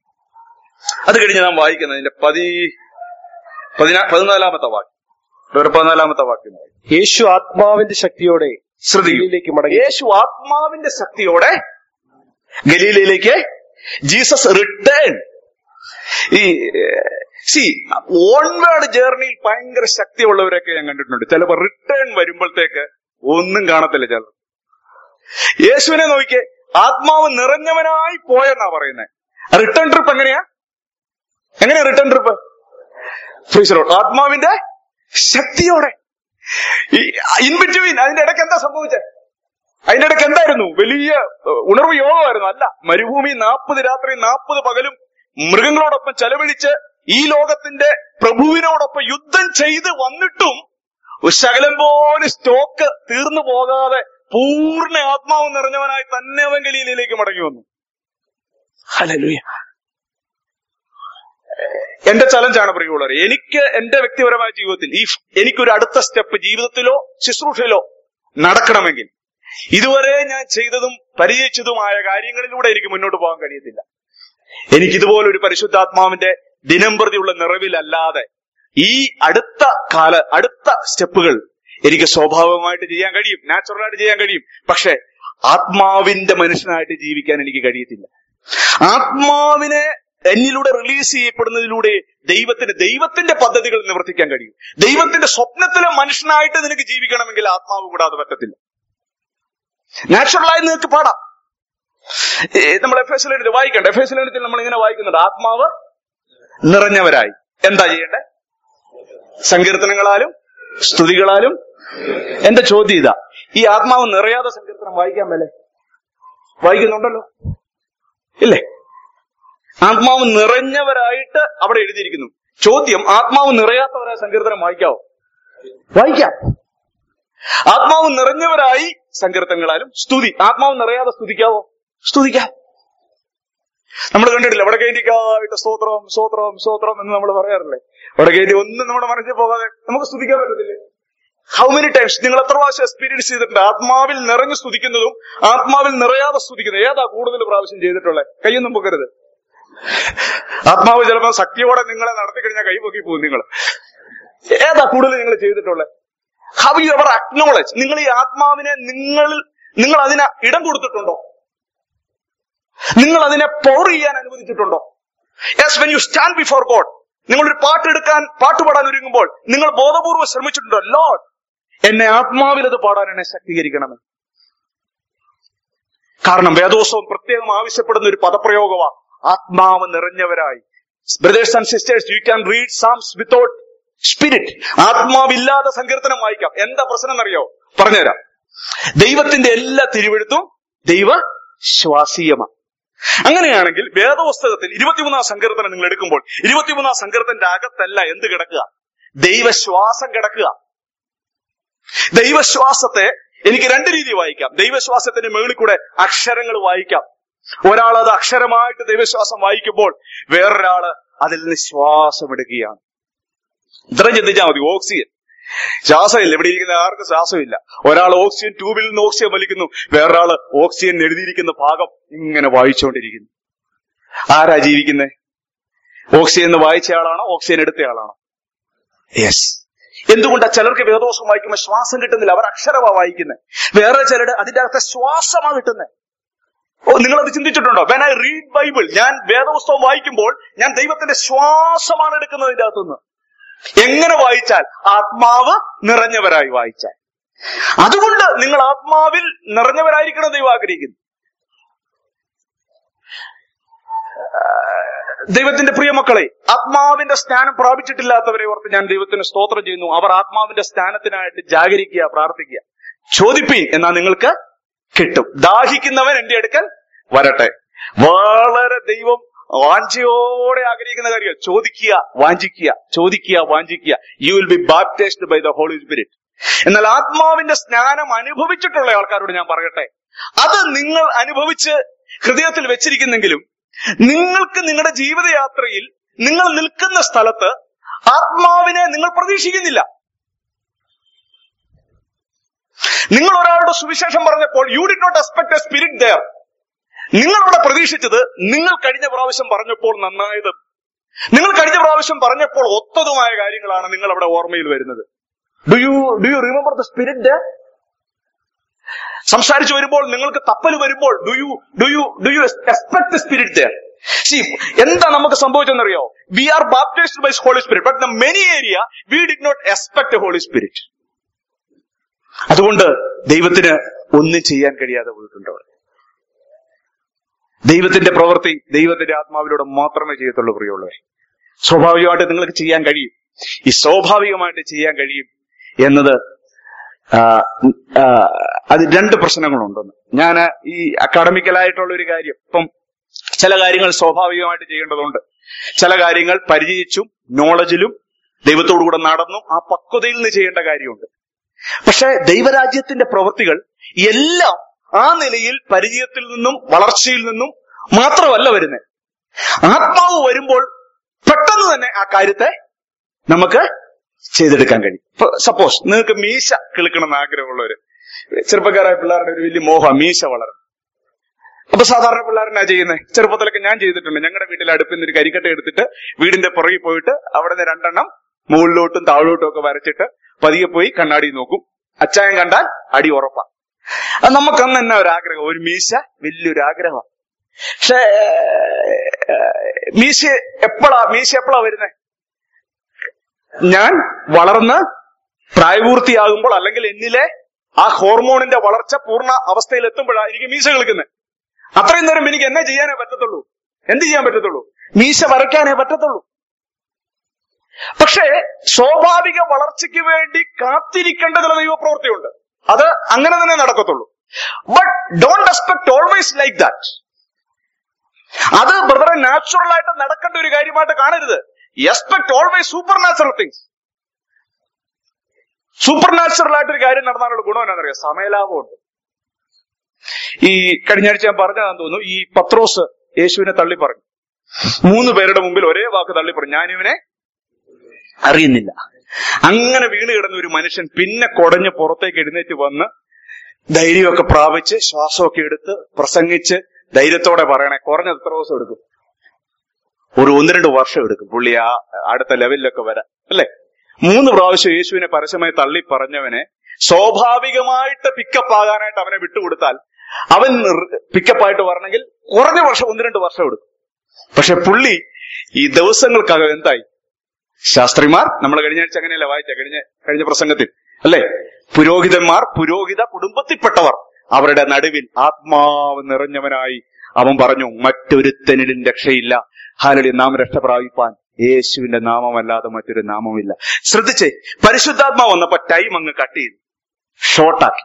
അത് കഴിഞ്ഞ് നാം വായിക്കുന്നത് അതിന്റെ പതി പതിനാ പതിനാലാമത്തെ വാക്യം ഒരു പതിനാലാമത്തെ വാക്യം യേശു ആത്മാവിന്റെ ശക്തിയോടെ ശ്രദ്ധിക്കൂ ഗലീലയിലേക്ക് മടങ്ങി യേശു ആത്മാവിന്റെ ശക്തിയോടെ ഗലീലയിലേക്ക് ജീസസ് റിട്ടേൺ ഈ സി ഓൺവേർഡ് ജേർണിയിൽ ഭയങ്കര ശക്തിയുള്ളവരൊക്കെ ഞാൻ കണ്ടിട്ടുണ്ട് ചിലപ്പോൾ റിട്ടേൺ വരുമ്പോഴത്തേക്ക് ഒന്നും കാണത്തില്ല ചിലർ യേശുവിനെ നോക്കിയേ ആത്മാവ് നിറഞ്ഞവനായി പോയെന്നാ പറയുന്നത് റിട്ടേൺ ട്രിപ്പ് എങ്ങനെയാ എങ്ങനെയാ റിട്ടേൺ ട്രിപ്പ് ഫ്രീസറോ ആത്മാവിന്റെ ശക്തിയോടെ ഇൻ ബിറ്റ്വീൻ അതിന്റെ ഇടയ്ക്ക് എന്താ സംഭവിച്ചത് അതിന്റെ ഇടയ്ക്ക് എന്തായിരുന്നു വലിയ ഏഹ്, ഉണർവ് യോഗമായിരുന്നു അല്ല മരുഭൂമി നാൽപ്പത് രാത്രി നാൽപ്പത് പകലും മൃഗങ്ങളോടൊപ്പം ചെലവഴിച്ച് ഈ ലോകത്തിന്റെ പ്രഭുവിനോടൊപ്പം യുദ്ധം ചെയ്ത് വന്നിട്ടും ഒരു ശകലം പോലും സ്റ്റോക്ക് തീർന്നു പോകാതെ പൂർണ്ണ ആത്മാവ് നിറഞ്ഞവനായി തന്നെ അവൻ ഗലീലയിലേക്ക് മടങ്ങി വന്നു ഹല്ലേലൂയ എന്റെ ചലഞ്ചാണ് പ്രിയമുള്ളവർ എനിക്ക് എന്റെ വ്യക്തിപരമായ ജീവിതത്തിൽ ഈ എനിക്കൊരു അടുത്ത സ്റ്റെപ്പ് ജീവിതത്തിലോ ശുശ്രൂഷയിലോ നടക്കണമെങ്കിൽ ഇതുവരെ ഞാൻ ചെയ്തതും പരിചയിച്ചതുമായ കാര്യങ്ങളിലൂടെ എനിക്ക് മുന്നോട്ട് പോകാൻ കഴിയത്തില്ല എനിക്ക് ഇതുപോലൊരു പരിശുദ്ധാത്മാവിന്റെ ദിനം പ്രതിയുള്ള നിറവിലല്ലാതെ ഈ അടുത്ത കാല അടുത്ത സ്റ്റെപ്പുകൾ എനിക്ക് സ്വാഭാവികമായിട്ട് ചെയ്യാൻ കഴിയും നാച്ചുറലായിട്ട് ചെയ്യാൻ കഴിയും പക്ഷെ ആത്മാവിന്റെ മനുഷ്യനായിട്ട് ജീവിക്കാൻ എനിക്ക് കഴിയത്തില്ല ആത്മാവിനെ എന്നിലൂടെ റിലീസ് ചെയ്യപ്പെടുന്നതിലൂടെ ദൈവത്തിന് ദൈവത്തിന്റെ പദ്ധതികൾ നിവർത്തിക്കാൻ കഴിയും ദൈവത്തിന്റെ സ്വപ്നത്തിലെ മനുഷ്യനായിട്ട് നിനക്ക് ജീവിക്കണമെങ്കിൽ ആത്മാവ് കൂടാതെ പറ്റത്തില്ല നാച്ചുറലായി നിനക്ക് പാടാം ഏ, നമ്മൾ എഫ് എസ് എഴുതി വായിക്കണ്ട എഫ് എസ് എഴുത്തിൽ നമ്മൾ ഇങ്ങനെ വായിക്കുന്നുണ്ട് ആത്മാവ് നിറഞ്ഞവരായി എന്താ ചെയ്യേണ്ടേ സങ്കീർത്തനങ്ങളാലും സ്തുതികളാലും എന്റെ ചോദ്യം ഇതാ ഈ ആത്മാവ് നിറയാതെ സങ്കീർത്തനം വായിക്കാൻ മേലെ വായിക്കുന്നുണ്ടല്ലോ ഇല്ലേ ആത്മാവ് നിറഞ്ഞവരായിട്ട് അവിടെ എഴുതിയിരിക്കുന്നു ചോദ്യം ആത്മാവ് നിറയാത്തവരായ സങ്കീർത്തനം വായിക്കാവോ വായിക്കാം ആത്മാവ് നിറഞ്ഞവരായി സങ്കീർത്തനങ്ങളാലും സ്തുതി ആത്മാവ് നിറയാതെ സ്തുതിക്കാവോ സ്തുതിക്കാം നമ്മൾ കണ്ടിട്ടില്ല അവിടെ കയറ്റിക്കായിട്ട് സ്തോത്രം സ്തോത്രം സ്തോത്രം എന്ന് നമ്മൾ പറയാറില്ലേ അവിടെ കയറ്റി ഒന്നും നമ്മുടെ മനസ്സിൽ പോകാതെ നമുക്ക് സ്തുതിക്കാൻ പറ്റത്തില്ലേ ഹൗ മെനി ടൈംസ് നിങ്ങൾ എത്ര പ്രാവശ്യം എക്സ്പീരിയൻസ് ചെയ്തിട്ടുണ്ട് ആത്മാവിൽ നിറഞ്ഞു സ്തുതിക്കുന്നതും ആത്മാവിൽ നിറയാതെ സ്തുതിക്കുന്നതും ഏതാ കൂടുതൽ പ്രാവശ്യം ചെയ്തിട്ടുള്ളത് കൈയൊന്നും പൊക്കരുത് ആത്മാവ് ചിലപ്പോൾ ശക്തിയോടെ നിങ്ങളെ നടത്തി കഴിഞ്ഞാൽ കൈ പൊക്കി പോകും നിങ്ങൾ ഏതാ കൂടുതൽ നിങ്ങൾ ചെയ്തിട്ടുള്ളത് ഹൗ യു എവർ അക്നോളജ് നിങ്ങൾ ഈ ആത്മാവിനെ നിങ്ങളിൽ നിങ്ങൾ അതിന് ഇടം കൊടുത്തിട്ടുണ്ടോ നിങ്ങൾ അതിനെ പവർ ചെയ്യാൻ അനുവദിച്ചിട്ടുണ്ടോ yes when you stand before God നിങ്ങൾ ഒരു പാട്ട് എടുക്കാൻ പാട്ട് പാടാൻ ഒരുങ്ങുമ്പോൾ നിങ്ങൾ ബോധപൂർവ്വം ശ്രമിച്ചിട്ടുണ്ടോ ലോഡ് എന്നെ ആത്മാവിൽ അത് പാടാൻ എന്നെ ശക്തീകരിക്കണമേ കാരണം വേദോത്സവം പ്രത്യേകം ആവശ്യപ്പെടുന്ന ഒരു പദപ്രയോഗമാണ് ആത്മാവ് നിറഞ്ഞവരായി brothers and sisters you can read Psalms without spirit ആത്മാവില്ലാതെ സങ്കീർത്തനം വായിക്കാം എന്താ പ്രശ്നം എന്നറിയോ പറഞ്ഞുതരാം ദൈവത്തിന്റെ എല്ലാ തിരുവെഴുത്തും ദൈവ ശ്വാസീയമാണ് അങ്ങനെയാണെങ്കിൽ വേദപുസ്തകത്തിൽ ഇരുപത്തിമൂന്നാം സങ്കീർത്തനം നിങ്ങൾ എടുക്കുമ്പോൾ ഇരുപത്തിമൂന്നാം സങ്കീർത്തന്റെ അകത്തല്ല എന്ത് കിടക്കുക ദൈവശ്വാസം കിടക്കുക ദൈവശ്വാസത്തെ എനിക്ക് രണ്ട് രീതി വായിക്കാം ദൈവശ്വാസത്തിന്റെ മുകളിൽ കൂടെ അക്ഷരങ്ങൾ വായിക്കാം ഒരാൾ അത് അക്ഷരമായിട്ട് ദൈവശ്വാസം വായിക്കുമ്പോൾ വേറൊരാള് അതിൽ നിന്ന് ശ്വാസം എടുക്കുകയാണ് ഇത്രയും ചിന്തിച്ചാൽ മതി ഓക്സിജൻ ശ്വാസമില്ല ഇവിടെ ഇരിക്കുന്ന ആർക്കും ശ്വാസമില്ല ഒരാൾ ഓക്സിജൻ ട്യൂബിൽ നിന്ന് ഓക്സിജൻ വലിക്കുന്നു വേറൊരാള് ഓക്സിജൻ എഴുതിയിരിക്കുന്ന ഭാഗം ഇങ്ങനെ വായിച്ചുകൊണ്ടിരിക്കുന്നു ആരാ ജീവിക്കുന്നേ ഓക്സിജൻ എന്ന് വായിച്ച ആളാണോ ഓക്സിജൻ എടുത്ത ആളാണോ യെസ് എന്തുകൊണ്ടാ ചിലർക്ക് വേദോസം വായിക്കുമ്പോൾ ശ്വാസം കിട്ടുന്നില്ല അവർ അക്ഷരമാ വായിക്കുന്നത് വേറെ ചിലരുടെ അതിന്റെ അകത്തെ ശ്വാസമാ കിട്ടുന്നത് ഓ നിങ്ങളത് ചിന്തിച്ചിട്ടുണ്ടോ വെൻ ഐ റീഡ് ബൈബിൾ ഞാൻ വേദപുസ്തകം വായിക്കുമ്പോൾ ഞാൻ ദൈവത്തിന്റെ ശ്വാസമാണ് എടുക്കുന്നത് ഇതിന്റെ അകത്തുനിന്ന് എങ്ങനെ വായിച്ചാൽ ആത്മാവ് നിറഞ്ഞവരായി വായിച്ചാൽ അതുകൊണ്ട് നിങ്ങൾ ആത്മാവിൽ നിറഞ്ഞവരായിരിക്കണം ദൈവം ആഗ്രഹിക്കുന്നു ദൈവത്തിന്റെ പ്രിയ മക്കളെ ആത്മാവിന്റെ സ്ഥാനം പ്രാപിച്ചിട്ടില്ലാത്തവരെ ഓർത്ത് ഞാൻ ദൈവത്തിന് സ്തോത്രം ചെയ്യുന്നു അവർ ആത്മാവിന്റെ സ്ഥാനത്തിനായിട്ട് ജാഗരിക്കുക പ്രാർത്ഥിക്കുക ചോദിപ്പീൻ എന്നാ നിങ്ങൾക്ക് കിട്ടും ദാഹിക്കുന്നവൻ എന്റെ അടുക്കൽ വരട്ടെ വളരെ ദൈവം വാഞ്ചയോടെ ആഗ്രഹിക്കുന്ന കാര്യം ചോദിക്കുക വാഞ്ചിക്കുക ചോദിക്കുക വാഞ്ചിക്കുക you will be baptised by the Holy Spirit എന്നാൽ ആത്മാവിന്റെ സ്നാനം അനുഭവിച്ചിട്ടുള്ള ആൾക്കാരോട് ഞാൻ പറയട്ടെ അത് നിങ്ങൾ അനുഭവിച്ച് ഹൃദയത്തിൽ വെച്ചിരിക്കുന്നെങ്കിലും നിങ്ങൾക്ക് നിങ്ങളുടെ ജീവിതയാത്രയിൽ നിങ്ങൾ നിൽക്കുന്ന സ്ഥലത്ത് ആത്മാവിനെ നിങ്ങൾ പ്രതീക്ഷിക്കുന്നില്ല നിങ്ങൾ ഒരാളുടെ സുവിശേഷം പറഞ്ഞപ്പോൾ you did not expect a spirit there നിങ്ങളവിടെ പ്രതീക്ഷിച്ചത് നിങ്ങൾ കഴിഞ്ഞ പ്രാവശ്യം പറഞ്ഞപ്പോൾ നന്നായത് നിങ്ങൾ കഴിഞ്ഞ പ്രാവശ്യം പറഞ്ഞപ്പോൾ ഒത്തതുമായ കാര്യങ്ങളാണ് നിങ്ങൾ അവിടെ ഓർമ്മയിൽ വരുന്നത് do you do you remember the spirit സംസാരിച്ചു വരുമ്പോൾ നിങ്ങൾക്ക് തപ്പൽ വരുമ്പോൾ do you do you do you expect spirit there see എന്താ നമുക്ക് സംഭവിച്ചെന്നറിയോ we are baptised by Holy Spirit but the many area we did not expect Holy Spirit അതുകൊണ്ട് ദൈവത്തിന് ഒന്നും ചെയ്യാൻ കഴിയാതെ പോയിട്ടുണ്ട് അവിടെ ദൈവത്തിന്റെ പ്രവൃത്തി ദൈവത്തിന്റെ ആത്മാവിലൂടെ മാത്രമേ ചെയ്യത്തുള്ളൂ പ്രിയമുള്ളവരെ സ്വാഭാവികമായിട്ട് നിങ്ങൾക്ക് ചെയ്യാൻ കഴിയും ഈ സ്വാഭാവികമായിട്ട് ചെയ്യാൻ കഴിയും എന്നത് ആ, ആ, അത് രണ്ട് പ്രശ്നങ്ങളുണ്ടെന്ന് ഞാൻ ഈ അക്കാഡമിക്കലായിട്ടുള്ള ഒരു കാര്യം ഇപ്പം ചില കാര്യങ്ങൾ സ്വാഭാവികമായിട്ട് ചെയ്യേണ്ടതുണ്ട് ചില കാര്യങ്ങൾ പരിചയിച്ചും നോളജിലും ദൈവത്തോടു കൂടെ നടന്നും ആ പക്വതയിൽ നിന്ന് ചെയ്യേണ്ട കാര്യമുണ്ട് പക്ഷെ ദൈവരാജ്യത്തിന്റെ പ്രവൃത്തികൾ എല്ലാം ആ നിലയിൽ പരിചയത്തിൽ നിന്നും വളർച്ചയിൽ നിന്നും മാത്രമല്ല വരുന്നത് ആത്മാവ് വരുമ്പോൾ പെട്ടെന്ന് തന്നെ ആ കാര്യത്തെ നമുക്ക് ചെയ്തെടുക്കാൻ കഴിയും ഇപ്പൊ സപ്പോസ് നിങ്ങൾക്ക് മീശ കിളുക്കണമെന്ന് ആഗ്രഹമുള്ളവര് ചെറുപ്പക്കാരായ പിള്ളേരുടെ ഒരു വലിയ മോഹ മീശ വളരണം അപ്പൊ സാധാരണ പിള്ളേരെന്നാ ചെയ്യുന്നത് ചെറുപ്പത്തിലൊക്കെ ഞാൻ ചെയ്തിട്ടുണ്ട് ഞങ്ങളുടെ വീട്ടിൽ അടുപ്പിൽ നിന്ന് ഒരു കരിക്കട്ട എടുത്തിട്ട് വീടിന്റെ പുറകിൽ പോയിട്ട് അവിടെ നിന്ന് രണ്ടെണ്ണം മുകളിലോട്ടും താഴോട്ടും ഒക്കെ വരച്ചിട്ട് പതിയെ പോയി കണ്ണാടി നോക്കും അച്ചായം കണ്ടാൽ അടി ഉറപ്പാ അത് നമുക്ക് അന്ന് തന്നെ ഒരു ആഗ്രഹം ഒരു മീശ വലിയൊരു ആഗ്രഹം പക്ഷേ മീശ എപ്പോഴാ മീശ എപ്പോഴാ വരുന്നത് ഞാൻ വളർന്ന് പ്രായപൂർത്തിയാകുമ്പോൾ അല്ലെങ്കിൽ എന്നിലെ ആ ഹോർമോണിന്റെ വളർച്ച പൂർണ്ണ അവസ്ഥയിൽ എത്തുമ്പോഴാണ് എനിക്ക് മീശ കളിക്കുന്നത് അത്രയും നേരം എനിക്ക് എന്നെ ചെയ്യാനേ പറ്റത്തുള്ളൂ എന്ത് ചെയ്യാൻ പറ്റത്തുള്ളൂ മീശ വരയ്ക്കാനേ പറ്റത്തുള്ളൂ പക്ഷേ സ്വാഭാവിക വളർച്ചയ്ക്ക് വേണ്ടി കാത്തിരിക്കേണ്ട ചില ദൈവപ്രവൃത്തിയുണ്ട് അത് അങ്ങനെ തന്നെ നടക്കത്തുള്ളൂ but don't expect always like that അത് ബ്രദറെ നാച്ചുറൽ ആയിട്ട് നടക്കേണ്ട ഒരു കാര്യമായിട്ട് കാണരുത് expect always supernatural things supernatural ആയിട്ടൊരു കാര്യം നടന്നാലുള്ള ഗുണം എന്നാണെന്നറിയാം സമയലാഭമുണ്ട് ഈ കഴിഞ്ഞ ആഴ്ച ഞാൻ പറഞ്ഞതാന്ന് തോന്നുന്നു ഈ പത്രോസ് യേശുവിനെ തള്ളി പറഞ്ഞു മൂന്ന് പേരുടെ മുമ്പിൽ ഒരേ വാക്ക് തള്ളി പറഞ്ഞു ഞാനിവനെ അറിയുന്നില്ല അങ്ങനെ വീണ് കിടന്ന ഒരു മനുഷ്യൻ പിന്നെ കുടഞ്ഞ് പുറത്തേക്ക് എഴുന്നേറ്റ് വന്ന് ധൈര്യമൊക്കെ പ്രാപിച്ച് ശ്വാസമൊക്കെ എടുത്ത് പ്രസംഗിച്ച് ധൈര്യത്തോടെ പറയണേ കുറഞ്ഞത് എത്ര ദിവസം എടുക്കും ഒരു ഒന്ന് രണ്ട് വർഷം എടുക്കും പുള്ളി ആ അടുത്ത ലെവലിലൊക്കെ വരാൻ അല്ലേ മൂന്ന് പ്രാവശ്യം യേശുവിനെ പരസ്യമായി തള്ളി പറഞ്ഞവനെ സ്വാഭാവികമായിട്ട് പിക്കപ്പ് ആകാനായിട്ട് അവനെ വിട്ടുകൊടുത്താൽ അവൻ പിക്കപ്പ് ആയിട്ട് വരണമെങ്കിൽ കുറഞ്ഞ വർഷം ഒന്ന് രണ്ട് വർഷം എടുക്കും പക്ഷെ പുള്ളി ഈ ദിവസങ്ങൾക്കകം എന്തായി ശാസ്ത്രിമാർ നമ്മൾ കഴിഞ്ഞ ആഴ്ച അങ്ങനെയല്ല വായിച്ച കഴിഞ്ഞ കഴിഞ്ഞ പ്രസംഗത്തിൽ അല്ലേ പുരോഹിതന്മാർ പുരോഹിത കുടുംബത്തിൽപ്പെട്ടവർ അവരുടെ നടുവിൽ ആത്മാവ് നിറഞ്ഞവനായി അവൻ പറഞ്ഞു മറ്റൊരുത്തനിലും രക്ഷയില്ല ഹാലടി നാം രക്ഷ പ്രാപിപ്പാൻ യേശുവിന്റെ നാമമല്ലാതെ മറ്റൊരു നാമമില്ല ശ്രദ്ധിച്ചേ പരിശുദ്ധാത്മാവ് വന്നപ്പോ ടൈം അങ്ങ് കട്ട് ചെയ്തു ഷോർട്ടാക്കി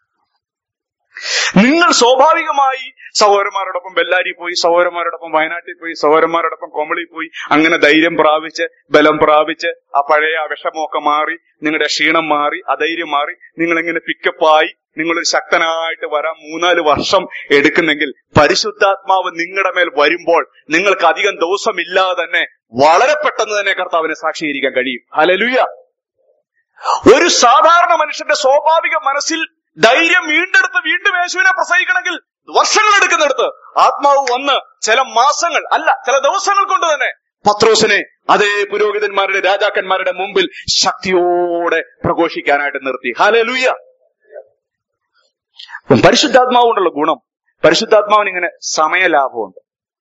നിങ്ങൾ സ്വാഭാവികമായി സഹോദരന്മാരോടൊപ്പം ബെല്ലാരി പോയി സഹോദരന്മാരോടൊപ്പം വയനാട്ടിൽ പോയി സഹോദരന്മാരോടൊപ്പം കോമളി പോയി അങ്ങനെ ധൈര്യം പ്രാപിച്ച് ബലം പ്രാപിച്ച് ആ പഴയ ആ വിഷമമൊക്കെ മാറി നിങ്ങളുടെ ക്ഷീണം മാറി അധൈര്യം മാറി നിങ്ങൾ ഇങ്ങനെ പിക്കപ്പായി നിങ്ങൾ ശക്തനായിട്ട് വരാൻ മൂന്നാല് വർഷം എടുക്കുന്നെങ്കിൽ പരിശുദ്ധാത്മാവ് നിങ്ങളുടെ മേൽ വരുമ്പോൾ നിങ്ങൾക്ക് അധികം ദിവസമില്ലാതെ തന്നെ വളരെ പെട്ടെന്ന് തന്നെ കർത്താവിനെ സാക്ഷീകരിക്കാൻ കഴിയും ഹലലുയ ഒരു സാധാരണ മനുഷ്യന്റെ സ്വാഭാവിക മനസ്സിൽ ധൈര്യം വീണ്ടെടുത്ത് വീണ്ടും യേശുവിനെ പ്രസംഗിക്കണമെങ്കിൽ വർഷങ്ങൾ എടുക്കുന്നിടത്ത് ആത്മാവ് വന്ന് ചില മാസങ്ങൾ അല്ല ചില ദിവസങ്ങൾ കൊണ്ട് തന്നെ പത്രോസിനെ അതേ പുരോഹിതന്മാരുടെ രാജാക്കന്മാരുടെ മുമ്പിൽ ശക്തിയോടെ പ്രഘോഷിക്കാനായിട്ട് നിർത്തി ഹാലലൂയ പരിശുദ്ധാത്മാവ് കൊണ്ടുള്ള ഗുണം പരിശുദ്ധാത്മാവിന് ഇങ്ങനെ സമയലാഭമുണ്ട്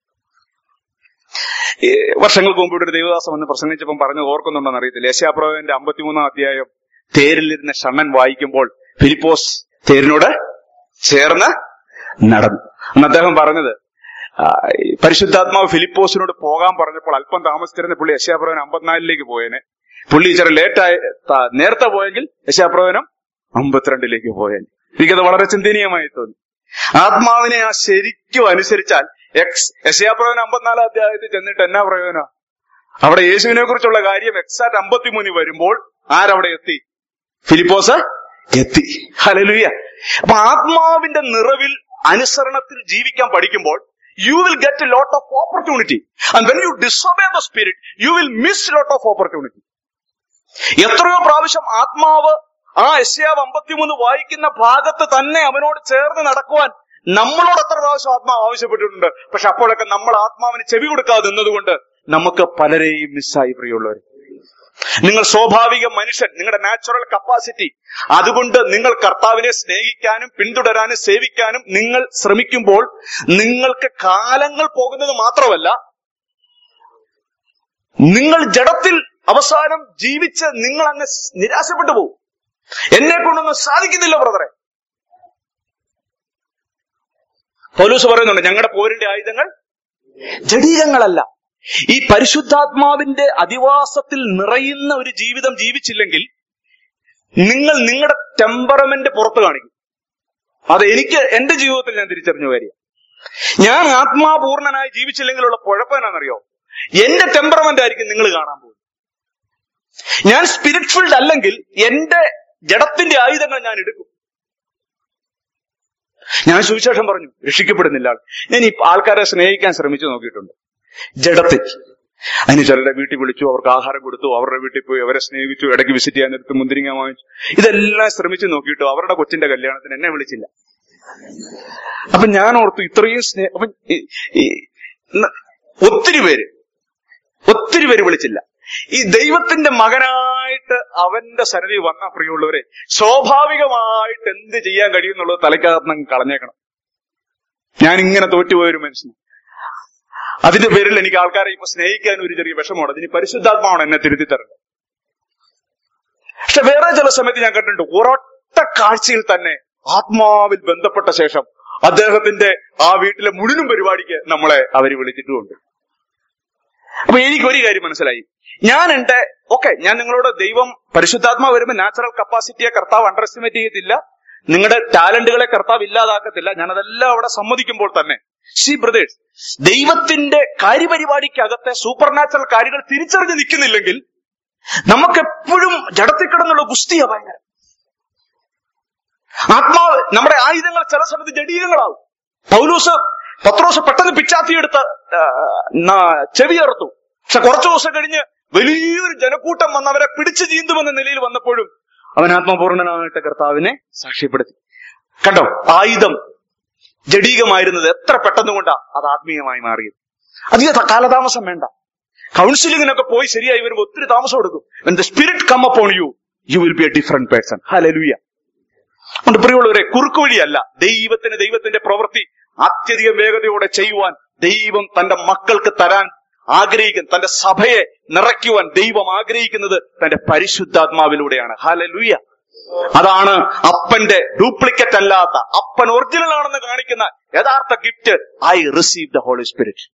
ഈ വർഷങ്ങൾക്ക് മുമ്പ് ഇവിടെ ഒരു ദേവദാസം വന്ന് പ്രസംഗിച്ചപ്പം പറഞ്ഞു ഓർക്കുന്നുണ്ടോന്ന് അറിയത്തില്ല യശാപ്രവന്റെ അമ്പത്തിമൂന്നാം അധ്യായം തേരിലിരുന്ന ഷണ്ണൻ വായിക്കുമ്പോൾ ഫിലിപ്പോസ് തേരിനോട് ചേർന്ന് നടന്നു അന്ന് അദ്ദേഹം പറഞ്ഞത് ആ, ഈ പരിശുദ്ധാത്മാവ് ഫിലിപ്പോസിനോട് പോകാൻ പറഞ്ഞപ്പോൾ അല്പം താമസിച്ചിരുന്ന പുള്ളി യശാപ്രവൻ അമ്പത്തിനാലിലേക്ക് പോയേനെ പുള്ളി ഇച്ചിരി ലേറ്റായി ത- നേരത്തെ പോയെങ്കിൽ യശാപ്രവനം അമ്പത്തിരണ്ടിലേക്ക് പോയേനെ എനിക്കത് വളരെ ചിന്തനീയമായി തോന്നി ആത്മാവിനെ ആ ശരിക്കും അനുസരിച്ചാൽ എക്സ് യശയാപ്രവൻ അമ്പത്തിനാലാം അധ്യായത്തിൽ ചെന്നിട്ട് എന്നാ പ്രയോജനം അവിടെ യേശുവിനെ കുറിച്ചുള്ള കാര്യം എക്സാക്ട് അമ്പത്തിമൂന്ന് വരുമ്പോൾ ആരവിടെ എത്തി ഫിലിപ്പോസ് എത്തി ഹലലുയ അപ്പൊ ആത്മാവിന്റെ നിറവിൽ അനുസരണത്തിൽ ജീവിക്കാൻ പഠിക്കുമ്പോൾ you will get a lot of opportunity and when you disobey the spirit you will miss lot of opportunity എത്രയോ പ്രാവശ്യം ആത്മാവ് ആ എസ്യാവ് അമ്പത്തിമൂന്ന് വായിക്കുന്ന ഭാഗത്ത് തന്നെ അവനോട് ചേർന്ന് നടക്കുവാൻ നമ്മളോട് എത്ര പ്രാവശ്യം ആത്മാവ് ആവശ്യപ്പെട്ടിട്ടുണ്ട് പക്ഷെ അപ്പോഴൊക്കെ നമ്മൾ ആത്മാവിന് ചെവി കൊടുക്കാതെ നിന്നതുകൊണ്ട് നമുക്ക് പലരെയും മിസ്സായി പ്രിയമുള്ളവർ നിങ്ങൾ സ്വാഭാവിക മനുഷ്യൻ നിങ്ങളുടെ നാച്ചുറൽ കപ്പാസിറ്റി അതുകൊണ്ട് നിങ്ങൾ കർത്താവിനെ സ്നേഹിക്കാനും പിന്തുടരാനും സേവിക്കാനും നിങ്ങൾ ശ്രമിക്കുമ്പോൾ നിങ്ങൾക്ക് കാലങ്ങൾ പോകുന്നത് മാത്രമല്ല നിങ്ങൾ ജഡത്തിൽ അവസാനം ജീവിച്ച് നിങ്ങൾ അങ്ങ് നിരാശപ്പെട്ടു പോകും എന്നെ കൊണ്ടൊന്നും സാധിക്കുന്നില്ല ബ്രദറെ പൗലൂസ് പറയുന്നുണ്ട് ഞങ്ങളുടെ പോരിന്റെ ആയുധങ്ങൾ ജഡീകങ്ങളല്ല ഈ പരിശുദ്ധാത്മാവിന്റെ അധിവാസത്തിൽ നിറയുന്ന ഒരു ജീവിതം ജീവിച്ചില്ലെങ്കിൽ നിങ്ങൾ നിങ്ങളുടെ ടെമ്പറമെന്റ് പുറത്തു കാണിക്കും അത് എനിക്ക് എന്റെ ജീവിതത്തിൽ ഞാൻ തിരിച്ചറിഞ്ഞ കാര്യം ഞാൻ ആത്മാപൂർണനായി ജീവിച്ചില്ലെങ്കിലുള്ള കുഴപ്പമെന്നാണെന്നറിയോ എന്റെ ടെമ്പറമെന്റ് ആയിരിക്കും നിങ്ങൾ കാണാൻ പോകുന്നത് ഞാൻ സ്പിരിറ്റ്ഫുൾഡ് അല്ലെങ്കിൽ എന്റെ ജഡത്തിന്റെ ആയുധങ്ങൾ ഞാൻ എടുക്കും ഞാൻ സുവിശേഷം പറഞ്ഞു രക്ഷിക്കപ്പെടുന്നില്ല ആൾ ഞാൻ ഈ ആൾക്കാരെ സ്നേഹിക്കാൻ ശ്രമിച്ചു നോക്കിയിട്ടുണ്ട് ജഡത്തിൽ അതിന് ചിലരുടെ വീട്ടിൽ വിളിച്ചു അവർക്ക് ആഹാരം കൊടുത്തു അവരുടെ വീട്ടിൽ പോയി അവരെ സ്നേഹിച്ചു ഇടയ്ക്ക് വിസിറ്റ് ചെയ്യാൻ എടുത്ത് മുന്തിരിങ്ങ വാങ്ങിച്ചു ഇതെല്ലാം ശ്രമിച്ചു നോക്കിയിട്ടു അവരുടെ കൊച്ചിന്റെ കല്യാണത്തിന് എന്നെ വിളിച്ചില്ല അപ്പൊ ഞാൻ ഓർത്തു ഇത്രയും സ്നേഹം അപ്പൊ ഈ- ഈ ന- ഒത്തിരി പേര് ഒത്തിരി പേര് വിളിച്ചില്ല ഈ ദൈവത്തിന്റെ മകനായിട്ട് അവന്റെ സന്നിധി വന്ന പ്രിയമുള്ളവരെ സ്വാഭാവികമായിട്ട് എന്ത് ചെയ്യാൻ കഴിയുന്നുള്ളത് തലക്കകത്ത് കളഞ്ഞേക്കണം ഞാൻ ഇങ്ങനെ തോറ്റുപോയ ഒരു മനുഷ്യൻ അതിന്റെ പേരിൽ എനിക്ക് ആൾക്കാരെ ഇപ്പൊ സ്നേഹിക്കാൻ ഒരു ചെറിയ വിഷമമാണ് അതിന് പരിശുദ്ധാത്മാവാണ് എന്നെ തിരുത്തി തരേണ്ടത് പക്ഷെ വേറെ ചില സമയത്ത് ഞാൻ കണ്ടിട്ടുണ്ട് ഒരൊറ്റ കാഴ്ചയിൽ തന്നെ ആത്മാവിൽ ബന്ധപ്പെട്ട ശേഷം അദ്ദേഹത്തിന്റെ ആ വീട്ടിലെ മുഴുവൻ പരിപാടിക്ക് നമ്മളെ അവര് വിളിച്ചിട്ടുമുണ്ട് അപ്പൊ എനിക്ക് ഒരു കാര്യം മനസ്സിലായി ഞാൻ എന്റെ ഓക്കെ ഞാൻ നിങ്ങളോട് ദൈവം പരിശുദ്ധാത്മാ വരുമ്പോൾ നാച്ചുറൽ കപ്പാസിറ്റിയെ കർത്താവ് അണ്ടർ എസ്റ്റിമേറ്റ് ചെയ്യത്തില്ല നിങ്ങളുടെ ടാലന്റുകളെ കർത്താവ് ഇല്ലാതാക്കത്തില്ല ഞാൻ അതെല്ലാം അവിടെ സമ്മതിക്കുമ്പോൾ തന്നെ സി ബ്രദേഴ്സ് ദൈവത്തിന്റെ കാര്യപരിപാടിക്കകത്തെ സൂപ്പർ നാച്ചുറൽ കാര്യങ്ങൾ തിരിച്ചറിഞ്ഞ് നിൽക്കുന്നില്ലെങ്കിൽ നമുക്കെപ്പോഴും ജഡത്തിൽ കിടന്നുള്ള ഗുസ്തിയാ ഭയങ്കര ആത്മാവ് നമ്മുടെ ആയുധങ്ങൾ ചില സമയത്ത് ജഡീകങ്ങളാവും പൗലൂസ് പത്രോസ് പെട്ടെന്ന് പിച്ചാത്തിയെടുത്ത് ആ, ന- ചെവിയറുത്തു പക്ഷെ കുറച്ചു ദിവസം കഴിഞ്ഞ് വലിയൊരു ജനക്കൂട്ടം വന്ന് അവരെ പിടിച്ചു ചീന്തുമെന്ന നിലയിൽ വന്നപ്പോഴും അവൻ ആത്മപൂർണനായിട്ട് കർത്താവിനെ സാക്ഷ്യപ്പെടുത്തി കണ്ടോ ആയുധം ജഡീകമായിരുന്നത് എത്ര പെട്ടെന്ന് കൊണ്ടാ അത് ആത്മീയമായി മാറിയത് അധിക ത- കാലതാമസം വേണ്ട കൗൺസിലിങ്ങിനൊക്കെ പോയി ശരിയായി വരുമ്പോൾ ഒത്തിരി താമസം എടുക്കും when the spirit come upon you you will be a different person hallelujah അതുകൊണ്ട് പ്രിയമുള്ളവരെ കുറുക്കുവഴിയല്ല ദൈവത്തിന് ദൈവത്തിന്റെ പ്രവൃത്തി അത്യധികം വേഗതയോടെ ചെയ്യുവാൻ ദൈവം തന്റെ മക്കൾക്ക് തരാൻ ആഗ്രഹിക്കുന്ന തന്റെ സഭയെ നിറയ്ക്കുവാൻ ദൈവം ആഗ്രഹിക്കുന്നത് തന്റെ പരിശുദ്ധാത്മാവിലൂടെയാണ് ഹലലുയ അതാണ് അപ്പന്റെ ഡ്യൂപ്ലിക്കറ്റ് അല്ലാത്ത അപ്പൻ ഒറിജിനൽ ആണെന്ന് കാണിക്കുന്ന യഥാർത്ഥ gift I receive the Holy Spirit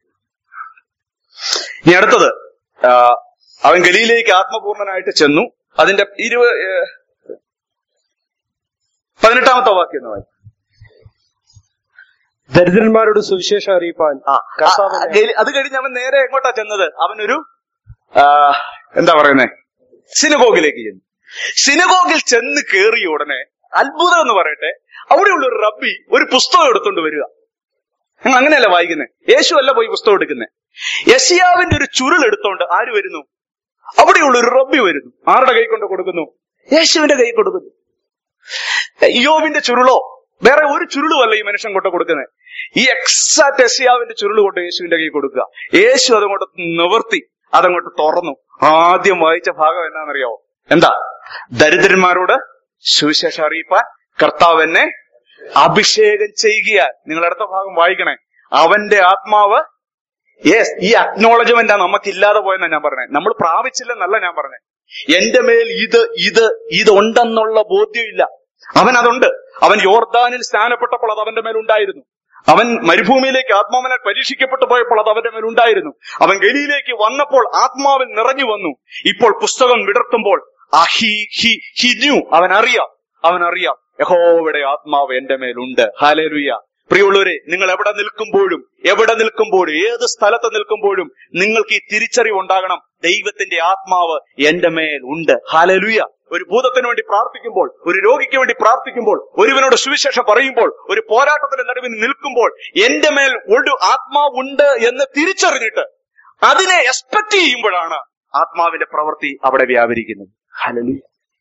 ഇനി അടുത്തത് ആ, അവൻ ഗലിയിലേക്ക് ആത്മപൂർണനായിട്ട് ചെന്നു അതിന്റെ ഇരുപത് ഏഹ്, പതിനെട്ടാമത്തെ വാക്യം എന്ന് വായിക്കും ദരിദ്രന്മാരോട് സുവിശേഷം അറിയിപ്പാൻ ആ, കർത്താവ് ആ, ഗലി- അത് കഴിഞ്ഞ് അവൻ നേരെ എങ്ങോട്ടാ ചെന്നത് അവനൊരു ആ, എന്താ പറയുന്നേ സിനഗോഗിലേക്ക് ചെന്നു സിനഗോഗിൽ ചെന്ന് കയറിയ ഉടനെ അത്ഭുതം എന്ന് പറയട്ടെ അവിടെയുള്ള ഒരു റബ്ബി ഒരു പുസ്തകം എടുത്തോണ്ട് വരിക ഞങ്ങൾ അങ്ങനെയല്ല വായിക്കുന്നത് യേശു അല്ല പോയി പുസ്തകം എടുക്കുന്നത് യശിയാവിന്റെ ഒരു ചുരുൾ എടുത്തോണ്ട് ആര് വരുന്നു അവിടെയുള്ള ഒരു റബ്ബി വരുന്നു ആരുടെ കൈ കൊണ്ട് കൊടുക്കുന്നു യേശുവിന്റെ കൈ കൊടുക്കുന്നു യോവിന്റെ ചുരുളോ വേറെ ഒരു ചുരുളുമല്ല ഈ മനുഷ്യൻ കൊണ്ട് കൊടുക്കുന്നത് ഈ എക്സാക്ട് എസിയാവിന്റെ ചുരുൾ കൊണ്ട് യേശുവിന്റെ കൈ കൊടുക്കുക യേശു അതങ്ങോട്ട് നിവർത്തി അതങ്ങോട്ട് തുറന്നു ആദ്യം വായിച്ച ഭാഗം എന്നാണെന്നറിയാവോ എന്താ ദരിദ്രന്മാരോട് സുവിശേഷം അറിയിപ്പാൻ കർത്താവ് എന്നെ അഭിഷേകം ചെയ്യുക നിങ്ങൾ അടുത്ത ഭാഗം വായിക്കണേ അവന്റെ ആത്മാവ് യെസ് ഈ അക്നോളജ്മെന്റ് നമുക്കില്ലാതെ പോയെന്നാ ഞാൻ പറഞ്ഞത് നമ്മൾ പ്രാപിച്ചില്ലെന്നല്ല ഞാൻ പറഞ്ഞത് എന്റെ മേൽ ഇത് ഇത് ഇതുണ്ടെന്നുള്ള ബോധ്യമില്ല അവൻ അതുണ്ട് അവൻ യോർദാനിൽ സ്നാനപ്പെട്ടപ്പോൾ അത് അവന്റെ മേൽ ഉണ്ടായിരുന്നു അവൻ മരുഭൂമിയിലേക്ക് ആത്മാവിനാൽ പരീക്ഷിക്കപ്പെട്ടു പോയപ്പോൾ അത് അവന്റെ മേൽ ഉണ്ടായിരുന്നു അവൻ ഗലിയിലേക്ക് വന്നപ്പോൾ ആത്മാവിൽ നിറഞ്ഞു വന്നു ഇപ്പോൾ പുസ്തകം വിടർത്തുമ്പോൾ ആ ഹി ഹി ഹി ന്യൂ അവൻ അറിയാം അവൻ അറിയാം യഹോവയുടെ ആത്മാവ് എന്റെ മേലുണ്ട് ഹാലേലുയ്യ പ്രിയമുള്ളവരെ നിങ്ങൾ എവിടെ നിൽക്കുമ്പോഴും എവിടെ നിൽക്കുമ്പോഴും ഏത് സ്ഥലത്ത് നിൽക്കുമ്പോഴും നിങ്ങൾക്ക് ഈ തിരിച്ചറിവ് ഉണ്ടാകണം ദൈവത്തിന്റെ ആത്മാവ് എന്റെ മേൽ ഉണ്ട് ഹാലലുയ ഒരു ഭൂതത്തിന് വേണ്ടി പ്രാർത്ഥിക്കുമ്പോൾ ഒരു രോഗിക്ക് വേണ്ടി പ്രാർത്ഥിക്കുമ്പോൾ ഒരുവനോട് സുവിശേഷം പറയുമ്പോൾ ഒരു പോരാട്ടത്തിന്റെ നടുവിൽ നിൽക്കുമ്പോൾ എന്റെ മേൽ ഒരു ആത്മാവുണ്ട് എന്ന് തിരിച്ചറിഞ്ഞിട്ട് അതിനെ എക്സ്പെക്ട് ചെയ്യുമ്പോഴാണ് ആത്മാവിന്റെ പ്രവൃത്തി അവിടെ വ്യാപരിക്കുന്നത് hallelujah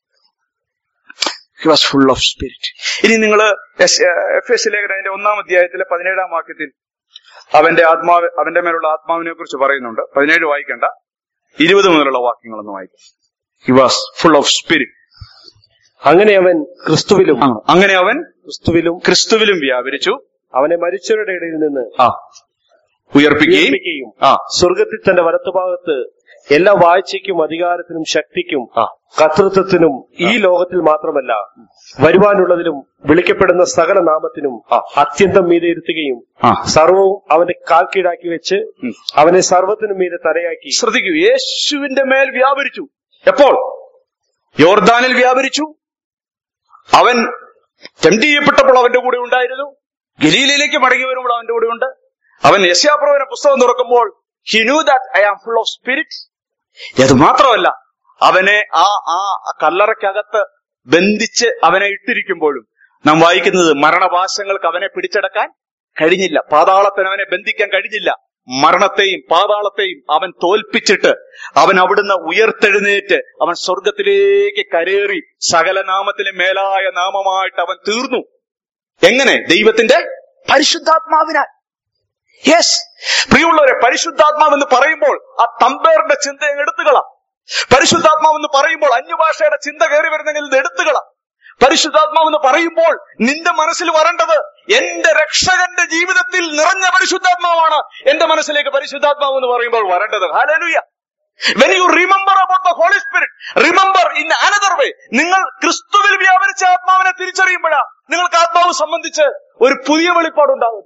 he was full of spirit ഇനി നിങ്ങൾ എഫ് എസ് ലേഖന അതിന്റെ ഒന്നാം അധ്യായത്തിലെ പതിനേഴാം വാക്യത്തിൽ അവന്റെ ആത്മാവ് അവന്റെ മേലുള്ള ആത്മാവിനെ കുറിച്ച് പറയുന്നുണ്ട് പതിനേഴ് വായിക്കണ്ട ഇരുപത് മുതലുള്ള വാക്യങ്ങളൊന്ന് വായിക്കാം he was full of spirit അങ്ങനെ അവൻ ക്രിസ്തുവിലും അങ്ങനെ അവൻ ക്രിസ്തുവിലും ക്രിസ്തുവിലും വ്യാപരിച്ചു അവനെ മരിച്ചവരുടെ ഇടയിൽ നിന്ന് ആ ഉയർപ്പിക്കുകയും ഉയർപ്പിക്കുകയും ആ സ്വർഗത്തിൽ തന്റെ വലത്തുഭാഗത്ത് എല്ലാ വാഴ്ചയ്ക്കും അധികാരത്തിനും ശക്തിക്കും ആ കർത്തൃത്വത്തിനും ഈ ലോകത്തിൽ മാത്രമല്ല വരുവാനുള്ളതിലും വിളിക്കപ്പെടുന്ന സകല നാമത്തിനും ആ. അത്യന്തം മീതെ ഇരുത്തുകയും ആ സർവവും അവന്റെ കാൽ കീഴാക്കി വെച്ച് ഉം. അവനെ സർവത്തിനും മീതെ തലയാക്കി ശ്രദ്ധിക്കൂ യേശുവിന്റെ മേൽ വ്യാപരിച്ചു എപ്പോൾ യോർദാനിൽ വ്യാപരിച്ചു അവൻ ടെംപ്റ്റ് ചെയ്യപ്പെട്ടപ്പോൾ അവന്റെ കൂടെ ഉണ്ടായിരുന്നു ഗലീലയിലേക്ക് മടങ്ങി വരുമ്പോൾ അവന്റെ കൂടെ ഉണ്ട് അവൻ യശയാപ്രവന പുസ്തകം തുറക്കുമ്പോൾ he knew that I am full of spirit ഇത് മാത്രമല്ല അവനെ ആ ആ കല്ലറയ്ക്കകത്ത് ബന്ധിച്ച് അവനെ ഇട്ടിരിക്കുമ്പോഴും നാം വായിക്കുന്നത് മരണവാസങ്ങൾക്ക് അവനെ പിടിച്ചടക്കാൻ കഴിഞ്ഞില്ല പാതാളത്തിന് അവനെ ബന്ധിക്കാൻ കഴിഞ്ഞില്ല മരണത്തെയും പാതാളത്തെയും അവൻ തോൽപ്പിച്ചിട്ട് അവൻ അവിടുന്ന് ഉയർത്തെഴുന്നേറ്റ് അവൻ സ്വർഗത്തിലേക്ക് കരേറി സകല നാമത്തിലെ മേലായ നാമമായിട്ട് അവൻ തീർന്നു എങ്ങനെ ദൈവത്തിന്റെ പരിശുദ്ധാത്മാവിനാൽ യെസ് പ്രിയമുള്ളവരെ പരിശുദ്ധാത്മാവെന്ന് പറയുമ്പോൾ ആ തമ്പേറിന്റെ ചിന്ത എടുത്തുകളാം പരിശുദ്ധാത്മാവെന്ന് പറയുമ്പോൾ അന്യഭാഷയുടെ ചിന്ത കയറി വരുന്നെങ്കിൽ ഇത് എടുത്തുകളാം പരിശുദ്ധാത്മാവെന്ന് പറയുമ്പോൾ നിന്റെ മനസ്സിൽ വരേണ്ടത് എന്റെ രക്ഷകന്റെ ജീവിതത്തിൽ നിറഞ്ഞ പരിശുദ്ധാത്മാവാണ് എന്റെ മനസ്സിലേക്ക് പരിശുദ്ധാത്മാവ് എന്ന് പറയുമ്പോൾ വരേണ്ടത് hallelujah when you remember about the Holy Spirit remember in another way നിങ്ങൾ ക്രിസ്തുവിൽ വ്യാപരിച്ച ആത്മാവിനെ തിരിച്ചറിയുമ്പോഴാ നിങ്ങൾക്ക് ആത്മാവ് സംബന്ധിച്ച് ഒരു പുതിയ വെളിപ്പാടുണ്ടാകും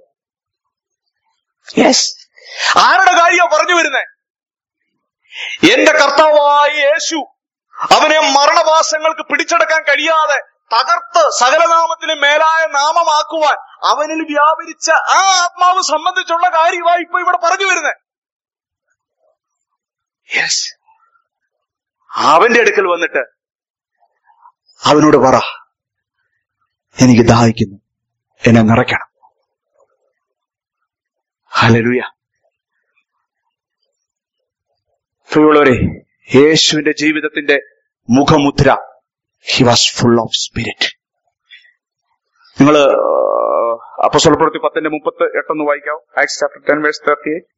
യെസ് ആരുടെ കാര്യമാണ് പറഞ്ഞു വരുന്നേ എന്റെ കർത്താവായ യേശു അവനെ മരണവാസങ്ങൾക്ക് പിടിച്ചെടുക്കാൻ കഴിയാതെ തകർത്ത് സകലനാമത്തിന് മേലായ നാമമാക്കുവാൻ അവനിൽ വ്യാപരിച്ച ആ ആത്മാവ് സംബന്ധിച്ചുള്ള കാര്യമായി ഇപ്പൊ ഇവിടെ പറഞ്ഞു വരുന്നേ യെസ് അവന്റെ അടുക്കൽ വന്നിട്ട് അവനോട് പറ എനിക്ക് ദാഹിക്കുന്നു എന്നെ നിറയ്ക്കണം ഹലലുയ പ്രിയമുള്ളവരെ യേശുവിന്റെ ജീവിതത്തിന്റെ മുഖമുദ്ര he was full of spirit നിങ്ങൾ അപ്പസ്വലപ്രവൃത്തി പത്തിന്റെ മുപ്പത്ത് എട്ടൊന്ന് വായിക്കാവും Acts chapter ten verse thirty eight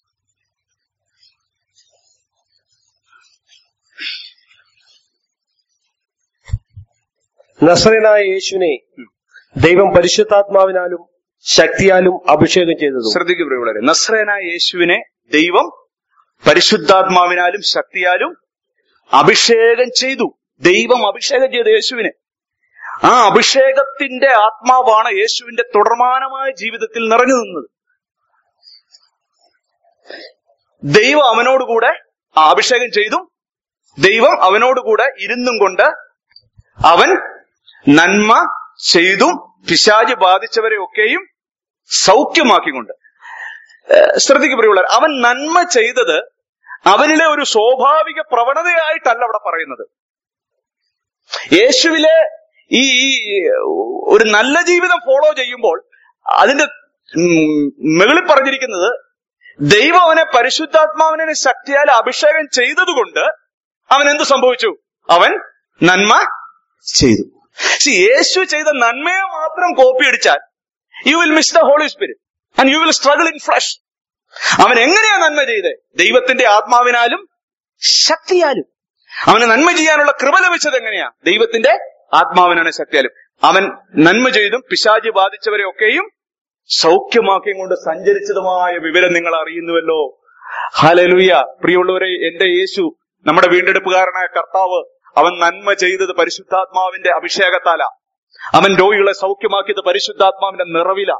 നസ്രനായ യേശുവിനെ ദൈവം പരിശുദ്ധാത്മാവിനാലും ശക്തിയാലും അഭിഷേകം ചെയ്തതും ശ്രദ്ധിക്കൂ പ്രിയമുള്ളവരെ നസ്രേനായ യേശുവിനെ ദൈവം പരിശുദ്ധാത്മാവിനാലും ശക്തിയാലും അഭിഷേകം ചെയ്തു ദൈവം അഭിഷേകം ചെയ്തു യേശുവിനെ ആ അഭിഷേകത്തിന്റെ ആത്മാവാണ് യേശുവിന്റെ തുടർമാനമായ ജീവിതത്തിൽ നിറഞ്ഞു നിന്നത് ദൈവം അവനോടുകൂടെ ആ അഭിഷേകം ചെയ്തും ദൈവം അവനോടുകൂടെ ഇരുന്നും കൊണ്ട് അവൻ നന്മ ചെയ്തും പിശാജ് ബാധിച്ചവരെ ഒക്കെയും സൗഖ്യമാക്കിക്കൊണ്ട് ഏഹ് ശ്രദ്ധിക്കു പ്രിയമുള്ളവർ അവൻ നന്മ ചെയ്തത് അവനിലെ ഒരു സ്വാഭാവിക പ്രവണതയായിട്ടല്ല അവിടെ പറയുന്നത് യേശുവിലെ ഈ ഈ ഒരു നല്ല ജീവിതം ഫോളോ ചെയ്യുമ്പോൾ അതിന്റെ ഉം, മുകളിൽ പറഞ്ഞിരിക്കുന്നത് ദൈവം അവനെ പരിശുദ്ധാത്മാവിനെ ശക്തിയാൽ അഭിഷേകം ചെയ്തതുകൊണ്ട് അവൻ എന്ത് സംഭവിച്ചു അവൻ നന്മ ചെയ്തു See, യേശു ചെയ്ത നന്മയെ മാത്രം കോപ്പി അടിച്ചാൽ you will miss the Holy Spirit and you will struggle in flesh അവൻ എങ്ങനെയാ നന്മ ചെയ്തേ ദൈവത്തിന്റെ ആത്മാവിനാലും ശക്തിയാലും അവന് നന്മ ചെയ്യാനുള്ള കൃപ ലഭിച്ചത് എങ്ങനെയാ ദൈവത്തിന്റെ ആത്മാവിനാണ് ശക്തിയാലും അവൻ നന്മ ചെയ്തും പിശാചി ബാധിച്ചവരെ ഒക്കെയും സൗഖ്യമാക്കിയും കൊണ്ട് സഞ്ചരിച്ചതുമായ വിവരം നിങ്ങൾ അറിയുന്നുവല്ലോ ഹാലലുയ പ്രിയമുള്ളവരെ എന്റെ യേശു നമ്മുടെ വീണ്ടെടുപ്പുകാരനായ കർത്താവ് അവൻ നന്മ ചെയ്തത് പരിശുദ്ധാത്മാവിന്റെ അഭിഷേകത്താല അവൻ രോഗികളെ സൗഖ്യമാക്കിയത് പരിശുദ്ധാത്മാവിന്റെ നിറവില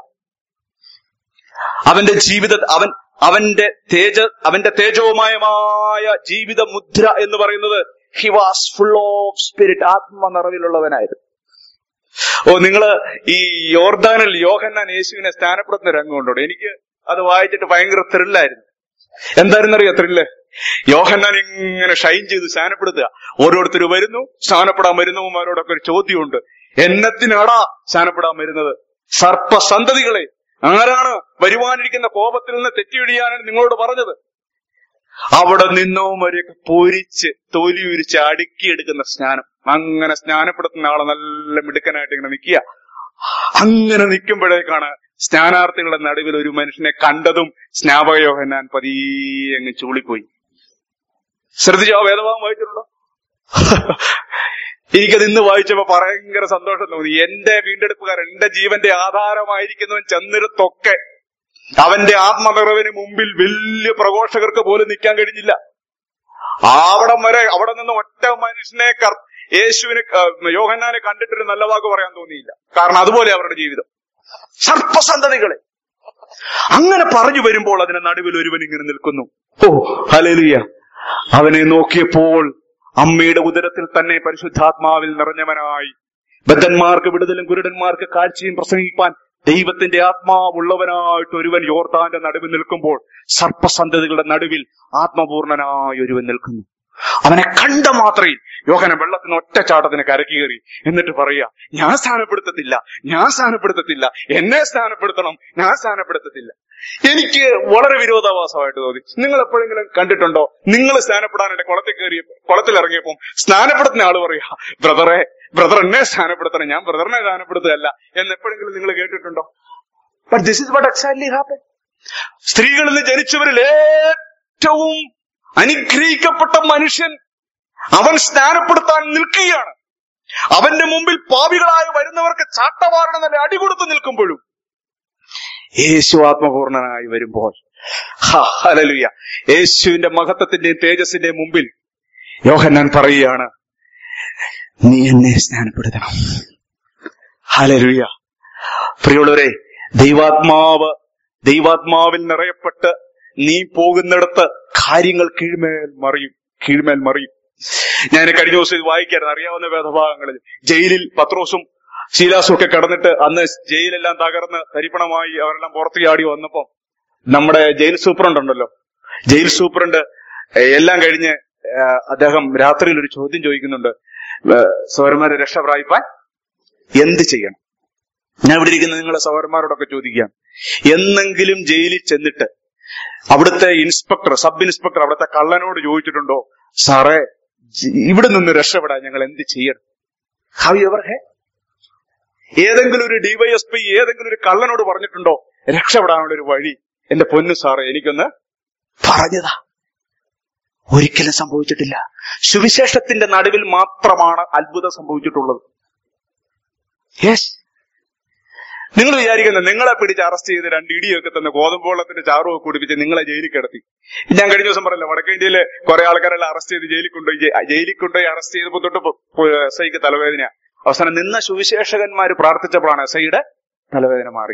അവന്റെ ജീവിത അവൻ അവന്റെ തേജ അവന്റെ തേജോമയമായ ജീവിത മുദ്ര എന്ന് പറയുന്നത് he was full of spirit ആത്മ നിറവിലുള്ളവനായിരുന്നു ഓ നിങ്ങള് ഈ യോർദാനിൽ യോഹന്നാൻ യേശുവിനെ സ്ഥാനപ്പെടുത്തുന്ന രംഗമുണ്ടോ എനിക്ക് അത് വായിച്ചിട്ട് ഭയങ്കര ത്രില്ലായിരുന്നു എന്തായിരുന്നറിയോ ത്രില്ല് യോഹന്നാൻ ഇങ്ങനെ ഷൈൻ ചെയ്ത് സ്ഥാനപ്പെടുത്തുക ഓരോരുത്തർ വരുന്നു സ്ഥാനപ്പെടാൻ വരുന്നവന്മാരോടൊക്കെ ഒരു ചോദ്യമുണ്ട് എന്നത്തിനാടാ സ്ഥാനപ്പെടാൻ വരുന്നത് സർപ്പസന്തതികളെ ആരാണ് വരുവാനിരിക്കുന്ന കോപത്തിൽ നിന്ന് തെറ്റിയിടിയാനാണ് നിങ്ങളോട് പറഞ്ഞത് അവിടെ നിന്നവരെയൊക്കെ പൊരിച്ച് തൊലി ഉരിച്ച് അടുക്കിയെടുക്കുന്ന സ്നാനം അങ്ങനെ സ്നാനപ്പെടുത്തുന്ന ആളെ നല്ല മിടുക്കനായിട്ട് ഇങ്ങനെ നിൽക്കുക അങ്ങനെ നിൽക്കുമ്പോഴേക്കാണ് സ്നാനാർത്ഥികളുടെ നടുവിൽ ഒരു മനുഷ്യനെ കണ്ടതും സ്നാപകയോഹന്നാൻ പതിയെ അങ്ങ് ചൂളിപ്പോയി ശ്രദ്ധിച്ചോ ആ വേദഭാഗം വായിച്ചിട്ടുണ്ടോ എനിക്കത് ഇന്ന് വായിച്ചപ്പോ ഭയങ്കര സന്തോഷം തോന്നി എന്റെ വീണ്ടെടുപ്പുകാരൻ എന്റെ ജീവന്റെ ആധാരമായിരിക്കുന്നവൻ ചെന്നിടത്തൊക്കെ അവന്റെ ആത്മനിറവിന് മുമ്പിൽ വലിയ പ്രഘോഷകർക്ക് പോലും നിൽക്കാൻ കഴിഞ്ഞില്ല അവിടം വരെ അവിടെ നിന്ന് ഒറ്റ മനുഷ്യനെ കർ- യേശുവിന് ക- യോഹന്നാനെ കണ്ടിട്ടൊരു നല്ല വാക്ക് പറയാൻ തോന്നിയില്ല കാരണം അതുപോലെ അവരുടെ ജീവിതം സർപ്പസന്തതികളെ അങ്ങനെ പറഞ്ഞു വരുമ്പോൾ അതിന്റെ നടുവിൽ ഒരുവൻ ഇങ്ങനെ നിൽക്കുന്നു ഓ ഹലേലിയ അവനെ നോക്കിയപ്പോൾ അമ്മയുടെ ഉദരത്തിൽ തന്നെ പരിശുദ്ധാത്മാവിൽ നിറഞ്ഞവനായി ബദ്ധന്മാർക്ക് വിടുതലും കുരുടന്മാർക്ക് കാഴ്ചയും പ്രസംഗിപ്പാൻ ദൈവത്തിന്റെ ആത്മാവുള്ളവനായിട്ട് ഒരുവൻ യോർദാന്റെ നടുവിൽ നിൽക്കുമ്പോൾ സർപ്പസന്തതികളുടെ നടുവിൽ ആത്മപൂർണനായി ഒരുവൻ നിൽക്കുന്നു അവനെ കണ്ട മാത്രയിൽ യോഹന വെള്ളത്തിന് ഒറ്റച്ചാട്ടത്തിന് കരക്ക് കയറി എന്നിട്ട് പറയാ ഞാൻ സ്ഥാനപ്പെടുത്തത്തില്ല ഞാൻ സ്ഥാനപ്പെടുത്തത്തില്ല എന്നെ സ്ഥാനപ്പെടുത്തണം ഞാൻ സ്ഥാനപ്പെടുത്തത്തില്ല എനിക്ക് വളരെ വിരോധാഭാസമായിട്ട് തോന്നി നിങ്ങൾ എപ്പോഴെങ്കിലും കണ്ടിട്ടുണ്ടോ നിങ്ങൾ സ്ഥാനപ്പെടാൻ എന്റെ കുളത്തിൽ കയറിയ കുളത്തിൽ ഇറങ്ങിയപ്പോൾ സ്ഥാനപ്പെടുത്തുന്ന ആള് പറയാ ബ്രദറെ ബ്രദർ എന്നെ സ്ഥാനപ്പെടുത്തണം ഞാൻ ബ്രദറിനെ സ്ഥാനപ്പെടുത്തുകയല്ല എന്ന് എപ്പോഴെങ്കിലും നിങ്ങൾ കേട്ടിട്ടുണ്ടോ but this is what exactly happen സ്ത്രീകളിൽ നിന്ന് ജനിച്ചവരിൽ ഏറ്റവും അനുഗ്രഹിക്കപ്പെട്ട മനുഷ്യൻ അവൻ സ്നാനപ്പെടുത്താൻ നിൽക്കുകയാണ് അവന്റെ മുമ്പിൽ പാപികളായി വരുന്നവർക്ക് ചാട്ടവാറണ നല്ല അടികൊടുത്ത് നിൽക്കുമ്പോഴും യേശു ആത്മപൂർണനായി വരുമ്പോൾ ഹലലുയ യേശുവിന്റെ മഹത്വത്തിന്റെയും തേജസ്സിന്റെയും മുമ്പിൽ യോഹന്നാൻ പറയുകയാണ് നീ എന്നെ സ്നാനപ്പെടുത്തണം ഹലലുയ പ്രിയുള്ളവരെ ദൈവാത്മാവ് ദൈവാത്മാവിൽ നിറയപ്പെട്ട് നീ പോകുന്നിടത്ത് കാര്യങ്ങൾ കീഴ്മേൽ മറിയും കീഴ്മേൽ മറിയും ഞാൻ കഴിഞ്ഞ ദിവസം ഇത് വായിക്കായിരുന്നു അറിയാവുന്ന വേദഭാഗങ്ങളിൽ ജയിലിൽ പത്രോസും ശീലാസും ഒക്കെ കടന്നിട്ട് അന്ന് ജയിലെല്ലാം തകർന്ന് തരിപ്പണമായി അവരെല്ലാം പുറത്തു ചാടി വന്നപ്പോ നമ്മുടെ ജയിൽ സൂപ്രണ്ട് ഉണ്ടല്ലോ ജയിൽ സൂപ്രണ്ട് ഏഹ്, എല്ലാം കഴിഞ്ഞ് ഏഹ്, അദ്ദേഹം രാത്രിയിൽ ഒരു ചോദ്യം ചോദിക്കുന്നുണ്ട് ഏഹ്, സൗരന്മാരെ രക്ഷ പ്രാപിപ്പാൻ എന്ത് ചെയ്യണം ഞാൻ ഇവിടെ ഇരിക്കുന്ന നിങ്ങളെ സഹോദരന്മാരോടൊക്കെ ചോദിക്കാം എന്നെങ്കിലും ജയിലിൽ ചെന്നിട്ട് അവിടുത്തെ ഇൻസ്പെക്ടർ സബ് ഇൻസ്പെക്ടർ അവിടുത്തെ കള്ളനോട് ചോദിച്ചിട്ടുണ്ടോ സാറേ ജി- ഇവിടെ നിന്ന് രക്ഷപ്പെടാൻ ഞങ്ങൾ എന്ത് ചെയ്യണം ഹാവ് എവർ ഹേ ഏതെങ്കിലും ഒരു ഡിവൈഎസ്പി ഏതെങ്കിലും ഒരു കള്ളനോട് പറഞ്ഞിട്ടുണ്ടോ രക്ഷപ്പെടാനുള്ള ഒരു വഴി എന്റെ പൊന്നു സാറേ എനിക്കൊന്ന് പറഞ്ഞതാ ഒരിക്കലും സംഭവിച്ചിട്ടില്ല സുവിശേഷത്തിന്റെ നടുവിൽ മാത്രമാണ് അത്ഭുതം സംഭവിച്ചിട്ടുള്ളത് യെസ് നിങ്ങൾ വിചാരിക്കുന്നത് നിങ്ങളെ പിടിച്ച് അറസ്റ്റ് ചെയ്ത് രണ്ട് ഇടിയൊക്കെ തന്നെ ഗോതമ്പ് വെള്ളത്തിന്റെ ചാറുമൊക്കെ കുടിപ്പിച്ച് നിങ്ങളെ ജയിലിൽ കിടത്തി ഞാൻ കഴിഞ്ഞ ദിവസം പറഞ്ഞല്ലോ വടക്കേ ഇന്ത്യയിലെ കുറെ ആൾക്കാരെല്ലാം അറസ്റ്റ് ചെയ്ത് ജയിലിൽ കൊണ്ടുപോയി ജയി- ജയിലിൽ കൊണ്ടുപോയി അറസ്റ്റ് ചെയ്തപ്പോ തൊട്ട് എസ് ഐക്ക് തലവേദന അവസാനം നിന്ന സുവിശേഷകന്മാര് പ്രാർത്ഥിച്ചപ്പോഴാണ് എസ് ഐയുടെ തലവേദന മാറി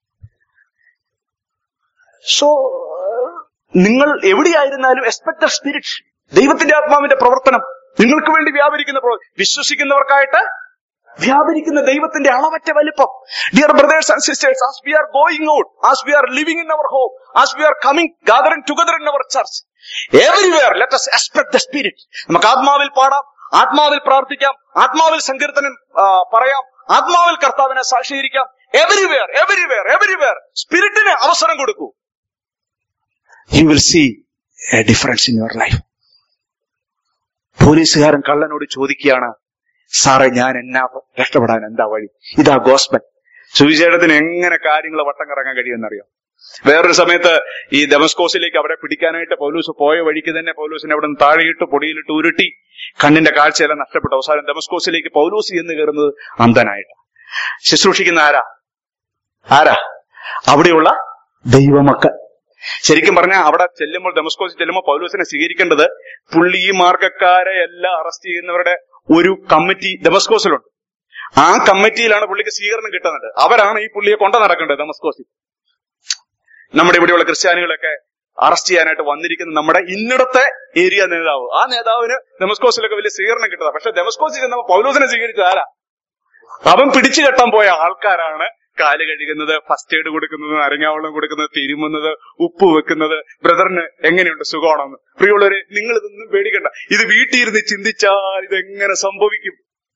സോ നിങ്ങൾ എവിടെയായിരുന്നാലും എക്സ്പെക്ട് ദ സ്പിരിറ്റ് ദൈവത്തിന്റെ ആത്മാവിന്റെ പ്രവർത്തനം നിങ്ങൾക്ക് വേണ്ടി വ്യാപരിക്കുന്ന പ്രവർ- വിശ്വസിക്കുന്നവർക്കായിട്ട് വ്യാപരിക്കുന്ന ദൈവത്തിന്റെ അളവറ്റ വലിപ്പം dear brothers and sisters as we are going out as we are living in our home as we are coming gathering together in our church everywhere let us expect the spirit നമുക്ക് ആത്മാവിൽ പാടാം ആത്മാവിൽ പ്രാർത്ഥിക്കാം ആത്മാവിൽ സങ്കീർത്തനം ആ, പറയാം ആത്മാവിൽ കർത്താവിനെ സാക്ഷീകരിക്കാം എവരിവെയർ എവരിവെയർ എവരിവെയർ സ്പിരിറ്റിന് അവസരം കൊടുക്കൂ you will see a difference in your life പോലീസുകാരൻ കള്ളനോട് ചോദിക്കുകയാണ് സാറേ ഞാൻ എന്നാ രക്ഷപ്പെടാൻ എന്താ വഴി ഇതാ ഗോസ്ബൽ സുവിശേഷത്തിന് എങ്ങനെ കാര്യങ്ങൾ വട്ടം കറങ്ങാൻ കഴിയുമെന്നറിയോ വേറൊരു സമയത്ത് ഈ ഡെമസ്കോസിലേക്ക് അവരെ പിടിക്കാനായിട്ട് പൗലൂസ് പോയ വഴിക്ക് തന്നെ പൗലൂസിനെ അവിടെ നിന്ന് താഴെയിട്ട് പൊടിയിലിട്ട് ഉരുട്ടി കണ്ണിന്റെ കാഴ്ചയെല്ലാം നഷ്ടപ്പെട്ടു അവസാനം ഡെമസ്കോസിലേക്ക് പൗലൂസ് എന്ന് കയറുന്നത് അന്ധനായിട്ട് ശുശ്രൂഷിക്കുന്ന ആരാ ആരാ അവിടെയുള്ള ദൈവമക്കൾ ശരിക്കും പറഞ്ഞാൽ അവിടെ ചെല്ലുമ്പോൾ ഡെമസ്കോസിൽ ചെല്ലുമ്പോൾ പൗലൂസിനെ സ്വീകരിക്കേണ്ടത് പുള്ളി ഈ മാർഗക്കാരെ എല്ലാം അറസ്റ്റ് ചെയ്യുന്നവരുടെ ഒരു കമ്മിറ്റി ഡെമസ്കോസിലുണ്ട് ആ കമ്മിറ്റിയിലാണ് പുള്ളിക്ക് സ്വീകരണം കിട്ടുന്നത് അവരാണ് ഈ പുള്ളിയെ കൊണ്ടു നടക്കേണ്ടത് ഡെമസ്കോസിൽ നമ്മുടെ ഇവിടെയുള്ള ക്രിസ്ത്യാനികളൊക്കെ അറസ്റ്റ് ചെയ്യാനായിട്ട് വന്നിരിക്കുന്ന നമ്മുടെ ഇന്നിടത്തെ ഏരിയ നേതാവ് ആ നേതാവിന് ഡെമസ്കോസിലൊക്കെ വലിയ സ്വീകരണം കിട്ടുക പക്ഷെ ഡെമസ്കോസിൽ ചെന്നപ്പോൾ പൗലോസിനെ സ്വീകരിച്ചത് ആരാ അവൻ പിടിച്ചു കെട്ടാൻ പോയ ആൾക്കാരാണ് കാല് കഴുകുന്നത് ഫസ്റ്റ് എയ്ഡ് കൊടുക്കുന്നത് അരങ്ങാവെള്ളം കൊടുക്കുന്നത് തിരുമുന്നത് ഉപ്പ് വെക്കുന്നത് ബ്രദറിന് എങ്ങനെയുണ്ട് സുഖമാണെന്ന് പ്രിയമുള്ളവരെ നിങ്ങൾ ഇതൊന്നും പേടിക്കണ്ട ഇത് വീട്ടിൽ ഇരുന്ന് ചിന്തിച്ചാൽ ഇതെങ്ങനെ സംഭവിക്കും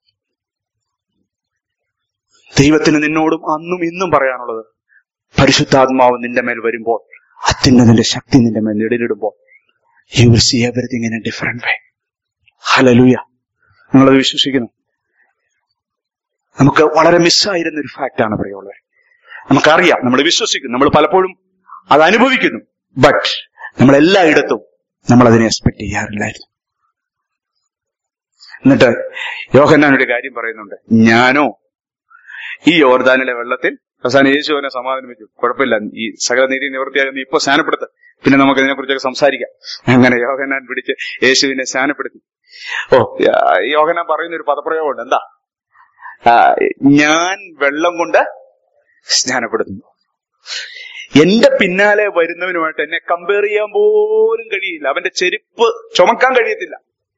ദൈവത്തിന് നിന്നോടും അന്നും ഇന്നും പറയാനുള്ളത് പരിശുദ്ധാത്മാവ് നിന്റെ മേൽ വരുമ്പോൾ അത്യുന്നതിന്റെ ശക്തി നിന്റെ മേൽ നിഴലിടുമ്പോൾ you will see everything in a different way hallelujah നിങ്ങളത് വിശ്വസിക്കുന്നു നമുക്ക് വളരെ മിസ്സായിരുന്ന ഒരു ഫാക്റ്റാണ് പറയുള്ളത് നമുക്കറിയാം നമ്മൾ വിശ്വസിക്കുന്നു നമ്മൾ പലപ്പോഴും അത് അനുഭവിക്കുന്നു ബട്ട് നമ്മൾ എല്ലായിടത്തും നമ്മൾ അതിനെ എക്സ്പെക്ട് ചെയ്യാറില്ലായിരുന്നു എന്നിട്ട് യോഹന്നാനൊരു കാര്യം പറയുന്നുണ്ട് ഞാനോ ഈ യോർദാനിലെ വെള്ളത്തിൽ അവസാനം യേശു അവനെ സമാധാനിപ്പിച്ചു കുഴപ്പമില്ല ഈ സകല നീതി നിവൃത്തിയായി നീ ഇപ്പൊ സ്നാനപ്പെടുത്ത് പിന്നെ നമുക്ക് ഇതിനെ കുറിച്ചൊക്കെ സംസാരിക്കാം അങ്ങനെ യോഹന്നാൻ പിടിച്ച് യേശുവിനെ സ്നാനപ്പെടുത്തി ഓ യോഹന്നാൻ പറയുന്ന ഒരു പദപ്രയോഗമുണ്ട് എന്താ ആ, ഞാൻ വെള്ളം കൊണ്ട് സ്നാനപ്പെടുത്തുന്നു എന്റെ പിന്നാലെ വരുന്നവനുമായിട്ട് എന്നെ കമ്പയർ ചെയ്യാൻ പോലും കഴിയില്ല അവന്റെ ചെരുപ്പ് ചുമക്കാൻ കഴിയത്തില്ല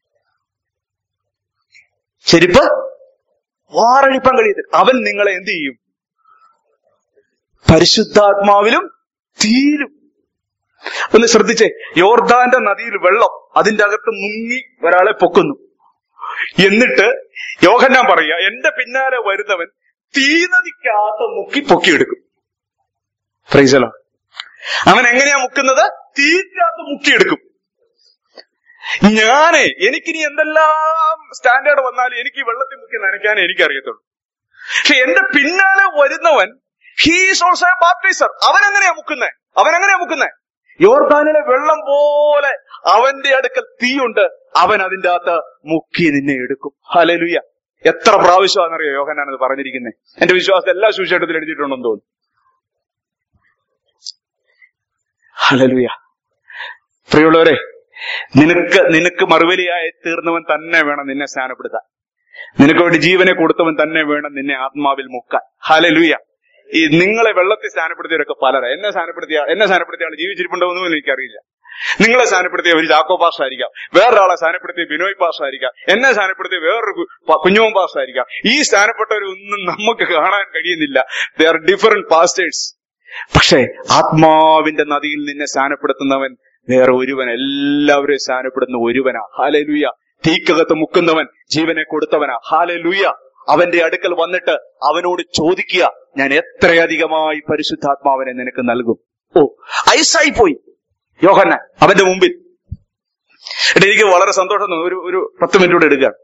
ചെരുപ്പ് വാറഴിപ്പാൻ കഴിയത്തില്ല അവൻ നിങ്ങളെ എന്ത് ചെയ്യും പരിശുദ്ധാത്മാവിലും തീരും ഒന്ന് ശ്രദ്ധിച്ചേ യോർദാന്റെ നദിയിൽ വെള്ളം അതിന്റെ അകത്ത് മുങ്ങി ഒരാളെ പൊക്കുന്നു എന്നിട്ട് യോഹന്നാൻ പറയുക എന്റെ പിന്നാലെ വരുന്നവൻ തീനദിക്കകത്ത് മുക്കി പൊക്കിയെടുക്കും ഫ്രൈസലോ അവൻ എങ്ങനെയാ മുക്കുന്നത് തീക്കകത്ത് മുക്കിയെടുക്കും ഞാനേ എനിക്കിനി എന്തെല്ലാം സ്റ്റാൻഡേർഡ് വന്നാലും എനിക്ക് ഈ വെള്ളത്തിൽ മുക്കി നനയ്ക്കാനേ എനിക്കറിയത്തുള്ളൂ പക്ഷെ എന്റെ പിന്നാലെ വരുന്നവൻ ഹീസ് ഓൾസോ എ ബാപ്റ്റൈസർ അവൻ എങ്ങനെയാ മുക്കുന്നേ അവൻ എങ്ങനെയാ മുക്കുന്നേ യോർദാനിലെ വെള്ളം പോലെ അവന്റെ അടുക്കൽ തീയുണ്ട് അവൻ അതിന്റെ അകത്ത് മുക്കി നിന്നെ എടുക്കും ഹലലുയ എത്ര പ്രാവശ്യമാണെന്നറിയോ യോഹനാനത് പറഞ്ഞിരിക്കുന്നത് എന്റെ വിശ്വാസം എല്ലാ സുവിശേഷത്തിലും എഴുതിയിട്ടുണ്ടെന്ന് തോന്നുന്നു ഹലലുയ പ്രിയമുള്ളവരെ നിനക്ക് നിനക്ക് മറുപടിയായി തീർന്നവൻ തന്നെ വേണം നിന്നെ സ്നാനപ്പെടുത്താൻ നിനക്ക് വേണ്ടി ജീവനെ കൊടുത്തവൻ തന്നെ വേണം നിന്നെ ആത്മാവിൽ മുക്കാൻ ഹലലുയ ഈ നിങ്ങളെ വെള്ളത്തിൽ സ്നാനപ്പെടുത്തിയവരൊക്കെ പലരാ എന്നെ സ്നാനപ്പെടുത്തിയ എന്നെ സ്നാനപ്പെടുത്തിയ ആൾ ജീവിച്ചിരിപ്പുണ്ടോന്നും എനിക്കറിയില്ല നിങ്ങളെ സ്ഥാനപ്പെടുത്തിയ ഒരു ചാക്കോ പാസ് ആയിരിക്കാം വേറൊരാളെ സ്ഥാനപ്പെടുത്തിയ ബിനോയ് പാസ് ആയിരിക്കാം എന്നെ സ്ഥാനപ്പെടുത്തിയ വേറൊരു കു- പ- കുഞ്ഞോൻ പാസ് ആയിരിക്കാം ഈ സ്ഥാനപ്പെട്ടവരൊന്നും നമുക്ക് കാണാൻ കഴിയുന്നില്ല ദേ ആർ ഡിഫറെന്റ് പാസ്റ്റേഴ്സ് പക്ഷേ ആത്മാവിന്റെ നദിയിൽ നിന്നെ സ്ഥാനപ്പെടുത്തുന്നവൻ വേറെ ഒരുവൻ എല്ലാവരെയും സ്ഥാനപ്പെടുന്ന ഒരുവനാ ഹാലലുയ തീക്കകത്ത് മുക്കുന്നവൻ ജീവനെ കൊടുത്തവനാ ഹാലലുയ അവന്റെ അടുക്കൽ വന്നിട്ട് അവനോട് ചോദിക്കുക ഞാൻ എത്രയധികമായി പരിശുദ്ധാത്മാവിനെ നിനക്ക് നൽകും ഓ ഐസായി പോയി യോഹന്ന അവന്റെ മുമ്പിൽ എടാ, എനിക്ക് വളരെ സന്തോഷം തോന്നി ഒരു ഒരു പത്ത് മിനിറ്റ് കൂടെ എടുക്കുക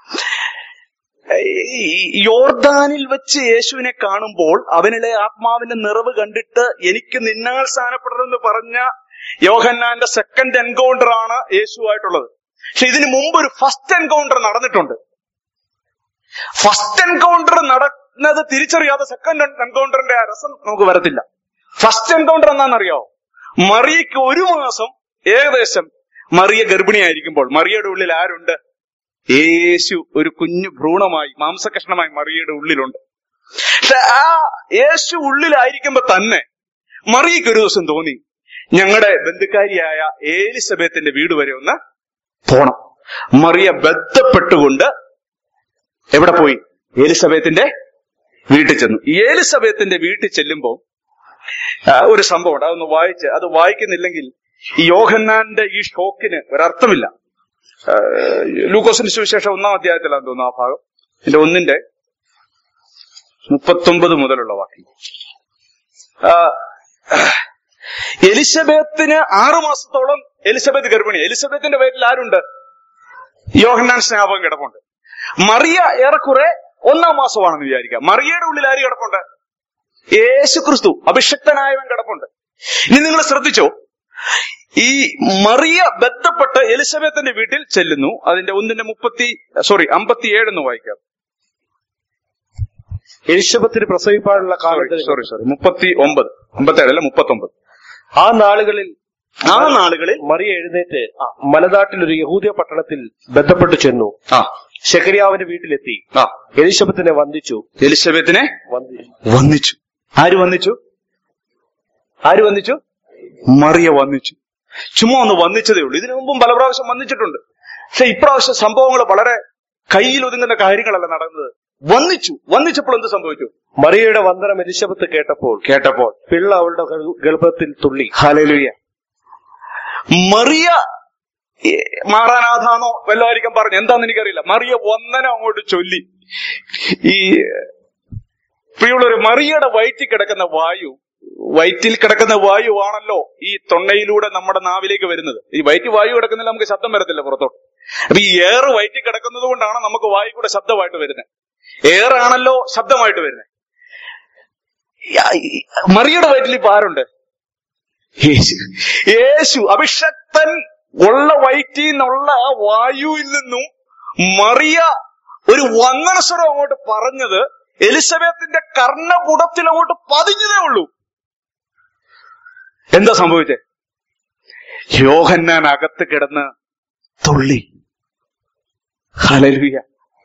ഈ യോർദാനിൽ വെച്ച് യേശുവിനെ കാണുമ്പോൾ അവനിലെ ആത്മാവിന്റെ നിറവ് കണ്ടിട്ട് എനിക്ക് നിന്നാൽ സ്ഥാനപ്പെടണമെന്ന് പറഞ്ഞ യോഹന്നാന്റെ സെക്കൻഡ് എൻകൗണ്ടർ ആണ് യേശുവായിട്ടുള്ളത് പക്ഷെ ഇതിനു മുമ്പ് ഒരു ഫസ്റ്റ് എൻകൗണ്ടർ നടന്നിട്ടുണ്ട് ഫസ്റ്റ് എൻകൗണ്ടർ നടന്നത് തിരിച്ചറിയാതെ സെക്കൻഡ് എൻകൗണ്ടറിന്റെ ആ രസം നമുക്ക് വരത്തില്ല ഫസ്റ്റ് എൻകൗണ്ടർ എന്താണെന്നറിയോ മറിയയ്ക്ക് ഒരു മാസം ഏകദേശം മറിയ ഗർഭിണിയായിരിക്കുമ്പോൾ മറിയയുടെ ഉള്ളിൽ ആരുണ്ട് യേശു ഒരു കുഞ്ഞു ഭ്രൂണമായി മാംസകഷ്ണമായി മറിയയുടെ ഉള്ളിലുണ്ട് പക്ഷെ ആ യേശു ഉള്ളിലായിരിക്കുമ്പോ തന്നെ മറിയയ്ക്ക് ഒരു ദിവസം തോന്നി ഞങ്ങളുടെ ബന്ധുക്കാരിയായ ഏലിസബത്തിന്റെ വീട് വരെ ഒന്ന് പോണം മറിയ ബന്ധപ്പെട്ടുകൊണ്ട് എവിടെ പോയി ഏലിസബത്തിന്റെ വീട്ടിൽ ചെന്നു ഈ ഏലിസബത്തിന്റെ വീട്ടിൽ ചെല്ലുമ്പോൾ ആ, ഒരു സംഭവമുണ്ട് അതൊന്ന് വായിച്ച് അത് വായിക്കുന്നില്ലെങ്കിൽ ഈ യോഹന്നാന്റെ ഈ ഷോക്കിന് ഒരർത്ഥമില്ല ആ, ലൂക്കോസിന്റെ സുവിശേഷം ഒന്നാം അധ്യായത്തിലാന്ന് തോന്നുന്നു ആ ഭാഗം എന്റെ ഒന്നിന്റെ മുപ്പത്തൊമ്പത് മുതലുള്ള വാക്യം ആ, എലിസബത്തിന് ആറു മാസത്തോളം എലിസബത്ത് ഗർഭിണി എലിസബത്തിന്റെ പേരിൽ ആരുണ്ട് യോഹന്നാൻ സ്നാപകം കിടപ്പുണ്ട് മറിയ ഏറെക്കുറെ ഒന്നാം മാസമാണെന്ന് വിചാരിക്കാം മറിയയുടെ ഉള്ളിൽ ആര് കിടപ്പുണ്ട് യേശു ക്രിസ്തു അഭിഷക്തനായവൻ കിടപ്പുണ്ട് ഇനി നിങ്ങൾ ശ്രദ്ധിച്ചോ ഈ മറിയ ബന്ധപ്പെട്ട് എലിസബത്തിന്റെ വീട്ടിൽ ചെല്ലുന്നു അതിന്റെ ഒന്നിന്റെ മുപ്പത്തി സോറി അമ്പത്തി ഏഴെന്ന് വായിക്കാം എലിശബത്തിന് പ്രസവിപ്പാനുള്ള സോറി കാലത്തിൽ സോറി സോറി മുപ്പത്തി ഒമ്പത് അമ്പത്തി ഏഴല്ല മുപ്പത്തി ഒമ്പത് ആ നാളുകളിൽ ആ നാളുകളിൽ മറിയ എഴുന്നേറ്റ് മലനാട്ടിൽ ഒരു യഹൂദിയ പട്ടണത്തിൽ ബന്ധപ്പെട്ടു ചെന്നു ആ ശക്കരിയാവിന്റെ വീട്ടിലെത്തി ആ എലിശബത്തിനെ വന്ദിച്ചു എലിസബത്തിനെ വന്ദിച്ചു വന്നിച്ചു ആര് വന്നിച്ചു ആര് വന്നിച്ചു മറിയ വന്നിച്ചു ചുമ്മാ ഒന്ന് വന്നിച്ചതേ ഉള്ളൂ ഇതിനു മുമ്പും പല പ്രാവശ്യം വന്നിച്ചിട്ടുണ്ട് പക്ഷെ ഇപ്രാവശ്യം സംഭവങ്ങൾ വളരെ കയ്യിൽ ഒതുങ്ങുന്ന കാര്യങ്ങളല്ല നടന്നത് വന്നിച്ചു വന്നിച്ചപ്പോൾ എന്ത് സംഭവിച്ചു മറിയയുടെ വന്ദനം എലിശബത്ത് കേട്ടപ്പോൾ കേട്ടപ്പോൾ പിള്ള അവളുടെ ഗർ- ഗർഭത്തിൽ തുള്ളി ഹലലുയ മറിയ ഏ, മാറാനാഥാന്നോ വല്ലതായിരിക്കും പറഞ്ഞു എന്താന്ന് എനിക്കറിയില്ല മറിയ വന്ദനം അങ്ങോട്ട് ചൊല്ലി ഈ പ്രിയുള്ളൊരു മറിയയുടെ വയറ്റിൽ കിടക്കുന്ന വായു വയറ്റിൽ കിടക്കുന്ന വായു ആണല്ലോ ഈ തൊണ്ടയിലൂടെ നമ്മുടെ നാവിലേക്ക് വരുന്നത് ഈ വയറ്റിൽ വായു കിടക്കുന്നില്ല നമുക്ക് ശബ്ദം വരത്തില്ല പുറത്തോട്ട് അപ്പൊ ഈ എയർ വയറ്റിൽ കിടക്കുന്നത് കൊണ്ടാണ് നമുക്ക് വായു കൂടെ ശബ്ദമായിട്ട് വരുന്നത് എയർ ആണല്ലോ ശബ്ദമായിട്ട് വരുന്നത് മറിയുടെ വയറ്റിൽ ഇപ്പൊ ആരുണ്ട് യേശു യേശു അഭിഷക്തൻ ഉള്ള വയറ്റിൽ നിന്നുള്ള ആ വായുവിൽ നിന്നും മറിയ ഒരു വന്ദനസ്വരം അങ്ങോട്ട് പറഞ്ഞത് എലിസബത്തിന്റെ കർണപുടത്തിൽ അങ്ങോട്ട് പതിഞ്ഞതേ ഉള്ളൂ എന്താ സംഭവിച്ചേ യോഹന്നാൻ അകത്ത് കിടന്ന് തുള്ളി ഹലലുയ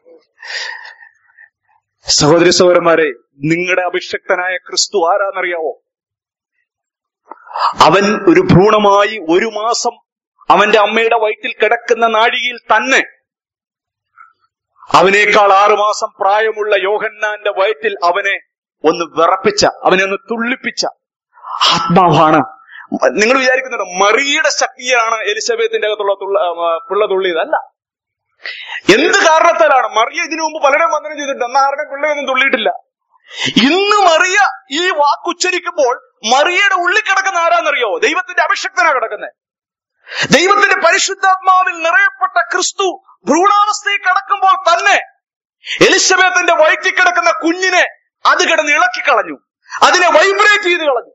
സഹോദരി സഹോദരന്മാരെ നിങ്ങളുടെ അഭിഷക്തനായ ക്രിസ്തു ആരാന്നറിയാവോ അവൻ ഒരു ഭ്രൂണമായി ഒരു മാസം അവന്റെ അമ്മയുടെ വയറ്റിൽ കിടക്കുന്ന നാഴികയിൽ തന്നെ അവനേക്കാൾ ആറുമാസം പ്രായമുള്ള യോഹന്നാന്റെ വയറ്റിൽ അവനെ ഒന്ന് വിറപ്പിച്ച അവനെ ഒന്ന് തുള്ളിപ്പിച്ച ആത്മാവാണ് നിങ്ങൾ വിചാരിക്കുന്നുണ്ടോ മറിയുടെ ശക്തിയാണ് എലിസബത്തിന്റെ അകത്തുള്ള തുള്ള ആ, പിള്ള തുള്ളിയത് അല്ല എന്ത് കാരണത്താലാണ് മറിയ ഇതിനു മുമ്പ് പലരും വന്ദനം ചെയ്തിട്ടുണ്ട് അന്ന് ആരുടെ പിള്ളയൊന്നും തുള്ളിയിട്ടില്ല ഇന്ന് മറിയ ഈ വാക്കുച്ചരിക്കുമ്പോൾ മറിയയുടെ ഉള്ളിൽ കിടക്കുന്ന ആരാന്നറിയോ ദൈവത്തിന്റെ അഭിഷക്തനാ കിടക്കുന്നത് ദൈവത്തിന്റെ പരിശുദ്ധാത്മാവിൽ നിറയപ്പെട്ട ക്രിസ്തു ഭ്രൂണാവസ്ഥയിൽ കിടക്കുമ്പോൾ തന്നെ എലിസബത്തിന്റെ വയറ്റിൽ കിടക്കുന്ന കുഞ്ഞിനെ അത് കിടന്ന് ഇളക്കി കളഞ്ഞു അതിനെ വൈബ്രേറ്റ് ചെയ്ത് കളഞ്ഞു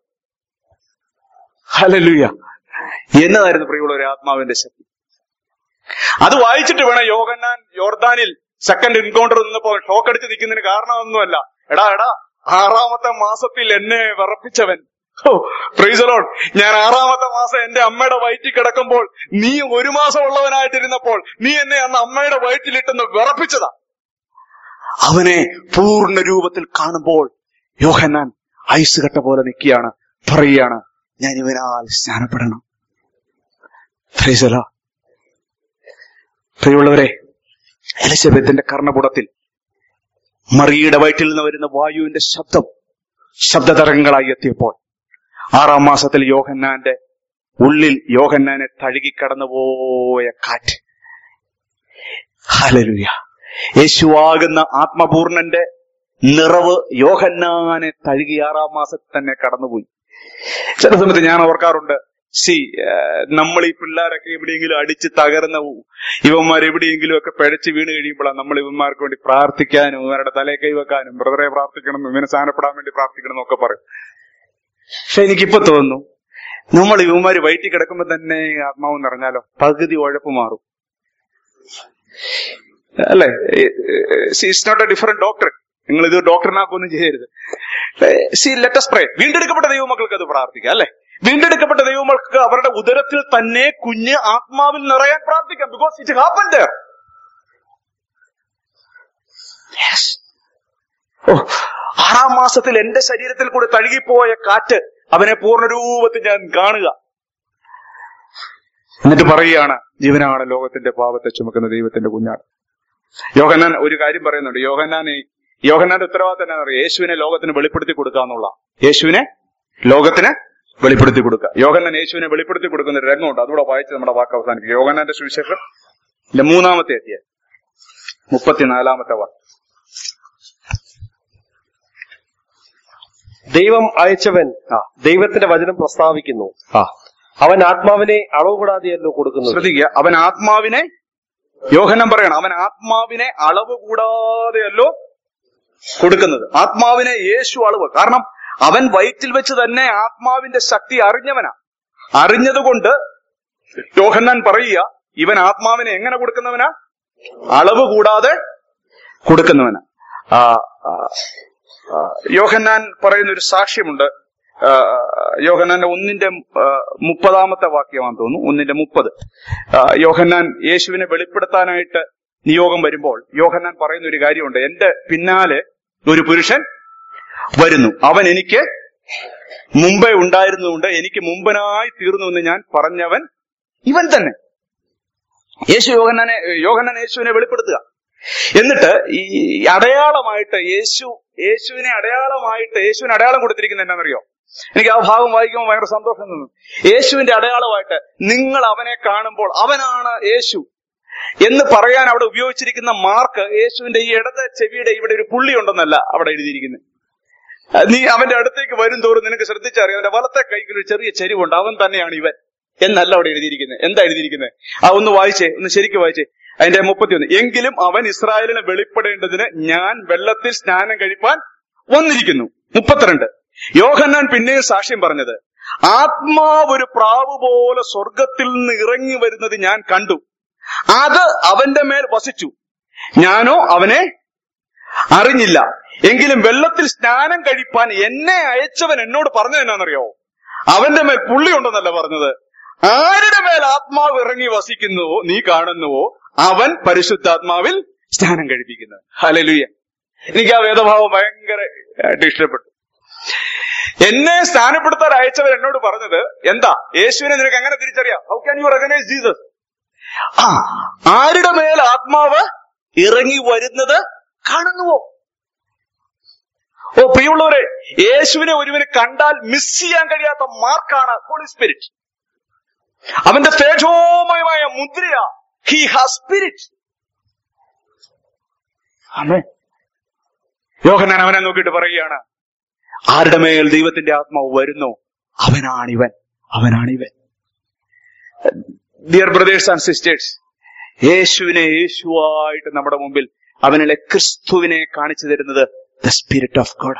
ഹലലുയ എന്നതായിരുന്നു പ്രിയമുള്ള ഒരു ആത്മാവിന്റെ ശക്തി അത് വായിച്ചിട്ട് വേണം യോഗന്നാൻ യോർദാനിൽ സെക്കൻഡ് എൻകൗണ്ടർ നിന്നപ്പോ ഷോക്ക് അടിച്ച് നിൽക്കുന്നതിന് കാരണമൊന്നുമല്ല എടാ എടാ ആറാമത്തെ മാസത്തിൽ എന്നെ വിറപ്പിച്ചവൻ ഫ്രീസലോൺ ഞാൻ ആറാമത്തെ മാസം എന്റെ അമ്മയുടെ വയറ്റിൽ കിടക്കുമ്പോൾ നീ ഒരു മാസം ഉള്ളവനായിട്ടിരുന്നപ്പോൾ നീ എന്നെ അന്ന് അമ്മയുടെ വയറ്റിലിട്ടെന്ന് വിറപ്പിച്ചതാ അവനെ പൂർണ്ണ രൂപത്തിൽ കാണുമ്പോൾ യോഹന്നാൻ ഐസ് കട്ട പോലെ നിൽക്കുകയാണ് പറയുകയാണ് ഞാൻ ഇവനാൽ സ്നാനപ്പെടണം ഫ്രീസലോ പ്രിയമുള്ളവരെ എലിസബത്തിന്റെ കർണപുടത്തിൽ മറിയുടെ വയറ്റിൽ നിന്ന് വരുന്ന വായുവിന്റെ ശബ്ദം ശബ്ദതരംഗങ്ങളായി എത്തിയപ്പോൾ ആറാം മാസത്തിൽ യോഹന്നാന്റെ ഉള്ളിൽ യോഹന്നാനെ തഴുകി കടന്നുപോയ കാറ്റ് ഹലലുയ യേശുവാകുന്ന ആത്മപൂർണന്റെ നിറവ് യോഹന്നാനെ തഴുകി ആറാം മാസത്തിൽ തന്നെ കടന്നുപോയി ചില സമയത്ത് ഞാൻ ഓർക്കാറുണ്ട് സി നമ്മൾ ഈ പിള്ളേരൊക്കെ എവിടെയെങ്കിലും അടിച്ച് തകർന്ന ഇവന്മാർ എവിടെയെങ്കിലും ഒക്കെ പിഴച്ച് വീണ് കഴിയുമ്പോഴാണ് നമ്മൾ ഇവന്മാർക്ക് വേണ്ടി പ്രാർത്ഥിക്കാനും ഇവരുടെ തലയെ കൈവെക്കാനും ബ്രദറെ പ്രാർത്ഥിക്കണം ഇവനെ സ്ഥാനപ്പെടാൻ വേണ്ടി പ്രാർത്ഥിക്കണം എന്നൊക്കെ പറയും പക്ഷെ എനിക്കിപ്പോ തോന്നുന്നു നമ്മൾ ഇവന്മാര് വയറ്റിൽ കിടക്കുമ്പോ തന്നെ ആത്മാവ് നിറഞ്ഞാലോ പകുതി ഉഴപ്പ് മാറും അല്ലേ it's not a different doctor നിങ്ങൾ ഇത് ഡോക്ടറിനാക്കൊന്നും ചെയ്യരുത് സി ലെറ്റസ് പ്രേ വീണ്ടെടുക്കപ്പെട്ട ദൈവമക്കൾക്ക് അത് പ്രാർത്ഥിക്കാം അല്ലെ വീണ്ടെടുക്കപ്പെട്ട ദൈവമക്കൾക്ക് അവരുടെ ഉദരത്തിൽ തന്നെ കുഞ്ഞ് ആത്മാവിൽ നിറയാൻ പ്രാർത്ഥിക്കാം ബിക്കോസ് ഇറ്റ് ഹാപ്പൻ ദർ ഓ ആറാം മാസത്തിൽ എന്റെ ശരീരത്തിൽ കൂടെ തഴുകിപ്പോയ കാറ്റ് അവനെ പൂർണ്ണ രൂപത്തിൽ ഞാൻ കാണുക എന്നിട്ട് പറയുകയാണ് ജീവനാണ് ലോകത്തിന്റെ പാപത്തെ ചുമക്കുന്ന ദൈവത്തിന്റെ കുഞ്ഞാണ് യോഹന്നാൻ ഒരു കാര്യം പറയുന്നുണ്ട് യോഹന്നാൻ യോഹന്നാന്റെ ഉത്തരവാദിത്തം എന്നാണെന്നറിയോ യേശുവിനെ ലോകത്തിന് വെളിപ്പെടുത്തി കൊടുക്കുക എന്നുള്ള യേശുവിനെ ലോകത്തിന് വെളിപ്പെടുത്തി കൊടുക്കുക യോഹന്നാൻ യേശുവിനെ വെളിപ്പെടുത്തി കൊടുക്കുന്ന ഒരു രംഗമുണ്ട് അതുകൂടെ വായിച്ച് നമ്മുടെ വാക്ക് അവസാനിക്കും യോഹന്നാന്റെ സുവിശേഷം ഇതിന്റെ മൂന്നാമത്തെ എത്തിയ മുപ്പത്തിനാലാമത്തെ വാക്ക് ദൈവം അയച്ചവൻ ആ. ദൈവത്തിന്റെ വചനം പ്രസ്താവിക്കുന്നു ആ അവൻ ആത്മാവിനെ അളവ് കൂടാതെയല്ലോ കൊടുക്കുന്നത് ശ്രദ്ധിക്കുക അവൻ ആത്മാവിനെ യോഹനം പറയണം അവൻ ആത്മാവിനെ അളവ് കൂടാതെയല്ലോ കൊടുക്കുന്നത് ആത്മാവിനെ യേശു അളവ് കാരണം അവൻ വയറ്റിൽ വെച്ച് തന്നെ ആത്മാവിന്റെ ശക്തി അറിഞ്ഞവനാ അറിഞ്ഞതുകൊണ്ട് യോഹന്നാൻ പറയുക ഇവൻ ആത്മാവിനെ എങ്ങനെ കൊടുക്കുന്നവനാ അളവ് കൂടാതെ കൊടുക്കുന്നവനാ ആ, ആ, ആ, യോഹന്നാൻ പറയുന്ന ഒരു സാക്ഷ്യമുണ്ട് ആ, യോഹന്നാന്റെ ഒന്നിന്റെ ആ, മുപ്പതാമത്തെ വാക്യമാണെന്ന് തോന്നുന്നു ഒന്നിന്റെ മുപ്പത് ആ, യോഹന്നാൻ യേശുവിനെ വെളിപ്പെടുത്താനായിട്ട് നിയോഗം വരുമ്പോൾ യോഹന്നാൻ പറയുന്ന ഒരു കാര്യമുണ്ട് എന്റെ പിന്നാലെ ഒരു പുരുഷൻ വരുന്നു അവൻ എനിക്ക് മുമ്പേ ഉണ്ടായിരുന്നുകൊണ്ട് എനിക്ക് മുമ്പനായി തീർന്നു എന്ന് ഞാൻ പറഞ്ഞവൻ ഇവൻ തന്നെ യേശു യോഹന്നാനെ യോഹന്നാൻ യേശുവിനെ വെളിപ്പെടുത്തുക എന്നിട്ട് ഈ അടയാളമായിട്ട് യേശു യേശുവിനെ അടയാളമായിട്ട് യേശുവിന് അടയാളം കൊടുത്തിരിക്കുന്നത് എന്നാണെന്നറിയോ എനിക്ക് ആ ഭാഗം വായിക്കുമ്പോൾ ഭയങ്കര സന്തോഷം തോന്നുന്നു യേശുവിന്റെ അടയാളമായിട്ട് നിങ്ങൾ അവനെ കാണുമ്പോൾ അവനാണ് യേശു എന്ന് പറയാൻ അവിടെ ഉപയോഗിച്ചിരിക്കുന്ന മാർക്ക് യേശുവിന്റെ ഈ ഇടത് ചെവിയുടെ ഇവിടെ ഒരു പുള്ളി ഉണ്ടെന്നല്ല അവിടെ എഴുതിയിരിക്കുന്നത് അത് നീ അവന്റെ അടുത്തേക്ക് വരും തോറും നിനക്ക് ശ്രദ്ധിച്ചറിയാം അവന്റെ വലത്തെ കൈക്ക് ഒരു ചെറിയ ചെരിവുണ്ട് അവൻ തന്നെയാണ് ഇവൻ എന്നല്ല അവിടെ എഴുതിയിരിക്കുന്നത് എന്താ എഴുതിയിരിക്കുന്നത് ആ ഒന്ന് വായിച്ചേ ഒന്ന് ശരിക്കും വായിച്ചേ അതിന്റെ മുപ്പത്തിയൊന്ന് എങ്കിലും അവൻ ഇസ്രായേലിനെ വെളിപ്പെടേണ്ടതിന് ഞാൻ വെള്ളത്തിൽ സ്നാനം കഴിപ്പാൻ വന്നിരിക്കുന്നു മുപ്പത്തിരണ്ട് യോഹന്നാൻ പിന്നെയും സാക്ഷ്യം പറഞ്ഞത് ആത്മാവ് ഒരു പ്രാവ് പോലെ സ്വർഗത്തിൽ നിന്ന് ഇറങ്ങി വരുന്നത് ഞാൻ കണ്ടു അത് അവന്റെ മേൽ വസിച്ചു ഞാനോ അവനെ അറിഞ്ഞില്ല എങ്കിലും വെള്ളത്തിൽ സ്നാനം കഴിപ്പാൻ എന്നെ അയച്ചവൻ എന്നോട് പറഞ്ഞത് എന്നാണെന്നറിയോ അവന്റെ മേൽ പുള്ളി ഉണ്ടെന്നല്ല പറഞ്ഞത് ആരുടെ മേൽ ആത്മാവ് ഇറങ്ങി വസിക്കുന്നുവോ നീ കാണുന്നുവോ അവൻ പരിശുദ്ധാത്മാവിൽ സ്നാനം കഴിപ്പിക്കുന്നത് ഹലലുയ എനിക്ക് ആ വേദഭാവം ഭയങ്കര ആയിട്ട് ഇഷ്ടപ്പെട്ടു എന്നെ സ്ഥാനപ്പെടുത്താൻ അയച്ചവർ എന്നോട് പറഞ്ഞത് എന്താ യേശുവിനെ നിനക്ക് എങ്ങനെ തിരിച്ചറിയാം how can you recognise Jesus ആ ആരുടെ മേൽ ആത്മാവ് ഇറങ്ങി വരുന്നത് കാണുന്നുവോ ഓ പ്രിയമുള്ളവരെ യേശുവിനെ ഒരുവന് കണ്ടാൽ മിസ് ചെയ്യാൻ കഴിയാത്ത മാർക്കാണ് ഹോളി സ്പിരിറ്റ് അവന്റെ തേജോമയമായ മുദ്രയ ഹി ഹാസ് സ്പിരിറ്റ് അമേ യോഹനാൻ അവനെ നോക്കിയിട്ട് പറയുകയാണ് ആരുടെ മേൽ ദൈവത്തിന്റെ ആത്മാവ് വരുന്നു അവനാണിവൻ അവനാണിവൻ ഡിയർ ബ്രദേഴ്സ് ആൻഡ് സിസ്റ്റേഴ്സ് യേശുവിനെ യേശുവായിട്ട് നമ്മുടെ മുമ്പിൽ അവനിലെ ക്രിസ്തുവിനെ കാണിച്ചു തരുന്നത് ദ സ്പിരിറ്റ് ഓഫ് ഗോഡ്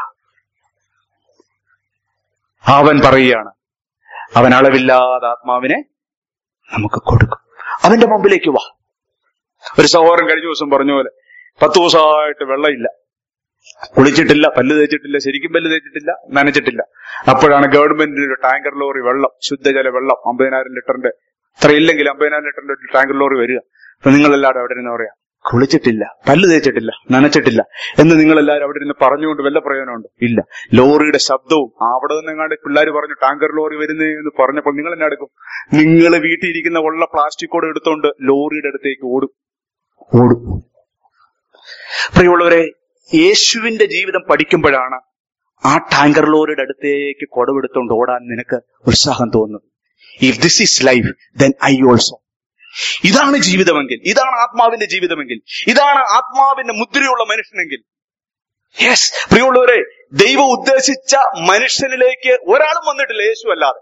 അവൻ പറയുകയാണ് അവൻ അളവില്ലാതെ ആത്മാവിനെ നമുക്ക് കൊടുക്കും അവന്റെ മുമ്പിലേക്ക് വാ ഒരു സഹോദരൻ കഴിഞ്ഞ ദിവസം പറഞ്ഞ പോലെ പത്ത് ദിവസമായിട്ട് വെള്ളമില്ല കുളിച്ചിട്ടില്ല പല്ല് തേച്ചിട്ടില്ല ശരിക്കും പല്ല് തേച്ചിട്ടില്ല നനച്ചിട്ടില്ല അപ്പോഴാണ് ഗവൺമെന്റിന് ഒരു ടാങ്കർ ലോറി വെള്ളം ശുദ്ധജല വെള്ളം അമ്പതിനായിരം ലിറ്ററിന്റെ അത്ര ഇല്ലെങ്കിൽ അമ്പതിനായിരം ലിറ്ററിന്റെ ഒരു ടാങ്കർ ലോറി വരിക അപ്പൊ നിങ്ങളെല്ലാവരും അവിടെ ഇരുന്ന് പറയാ കുളിച്ചിട്ടില്ല പല്ല് തേച്ചിട്ടില്ല നനച്ചിട്ടില്ല എന്ന് നിങ്ങളെല്ലാവരും അവിടെ ഇരുന്ന് പറഞ്ഞുകൊണ്ട് വല്ല പ്രയോജനമുണ്ട് ഇല്ല ലോറിയുടെ ശബ്ദവും അവിടെ നിന്നെങ്ങാണ്ട് പിള്ളേർ പറഞ്ഞു ടാങ്കർ ലോറി വരുന്നേ എന്ന് പറഞ്ഞപ്പോൾ നിങ്ങൾ എന്നെ എടുക്കും നിങ്ങൾ വീട്ടിൽ ഇരിക്കുന്ന ഉള്ള പ്ലാസ്റ്റിക് കൂടെ എടുത്തോണ്ട് ലോറിയുടെ അടുത്തേക്ക് ഓടും ഓടും പ്രിയമുള്ളവരെ യേശുവിന്റെ ജീവിതം പഠിക്കുമ്പോഴാണ് ആ ടാങ്കർ ലോറിയുടെ അടുത്തേക്ക് കൊടവെടുത്തോണ്ട് ഓടാൻ നിനക്ക് ഉത്സാഹം തോന്നുന്നത് if this is life then I also ഇതാണ് ജീവിതമെങ്കിൽ ഇതാണ് ആത്മാവിന്റെ ജീവിതമെങ്കിൽ ഇതാണ് ആത്മാവിന്റെ മുദ്രയുള്ള മനുഷ്യനെങ്കിൽ യെസ് പ്രിയമുള്ളവരെ ദൈവം ഉദ്ദേശിച്ച മനുഷ്യനിലേക്ക് ഒരാളും വന്നിട്ടില്ല യേശു അല്ലാതെ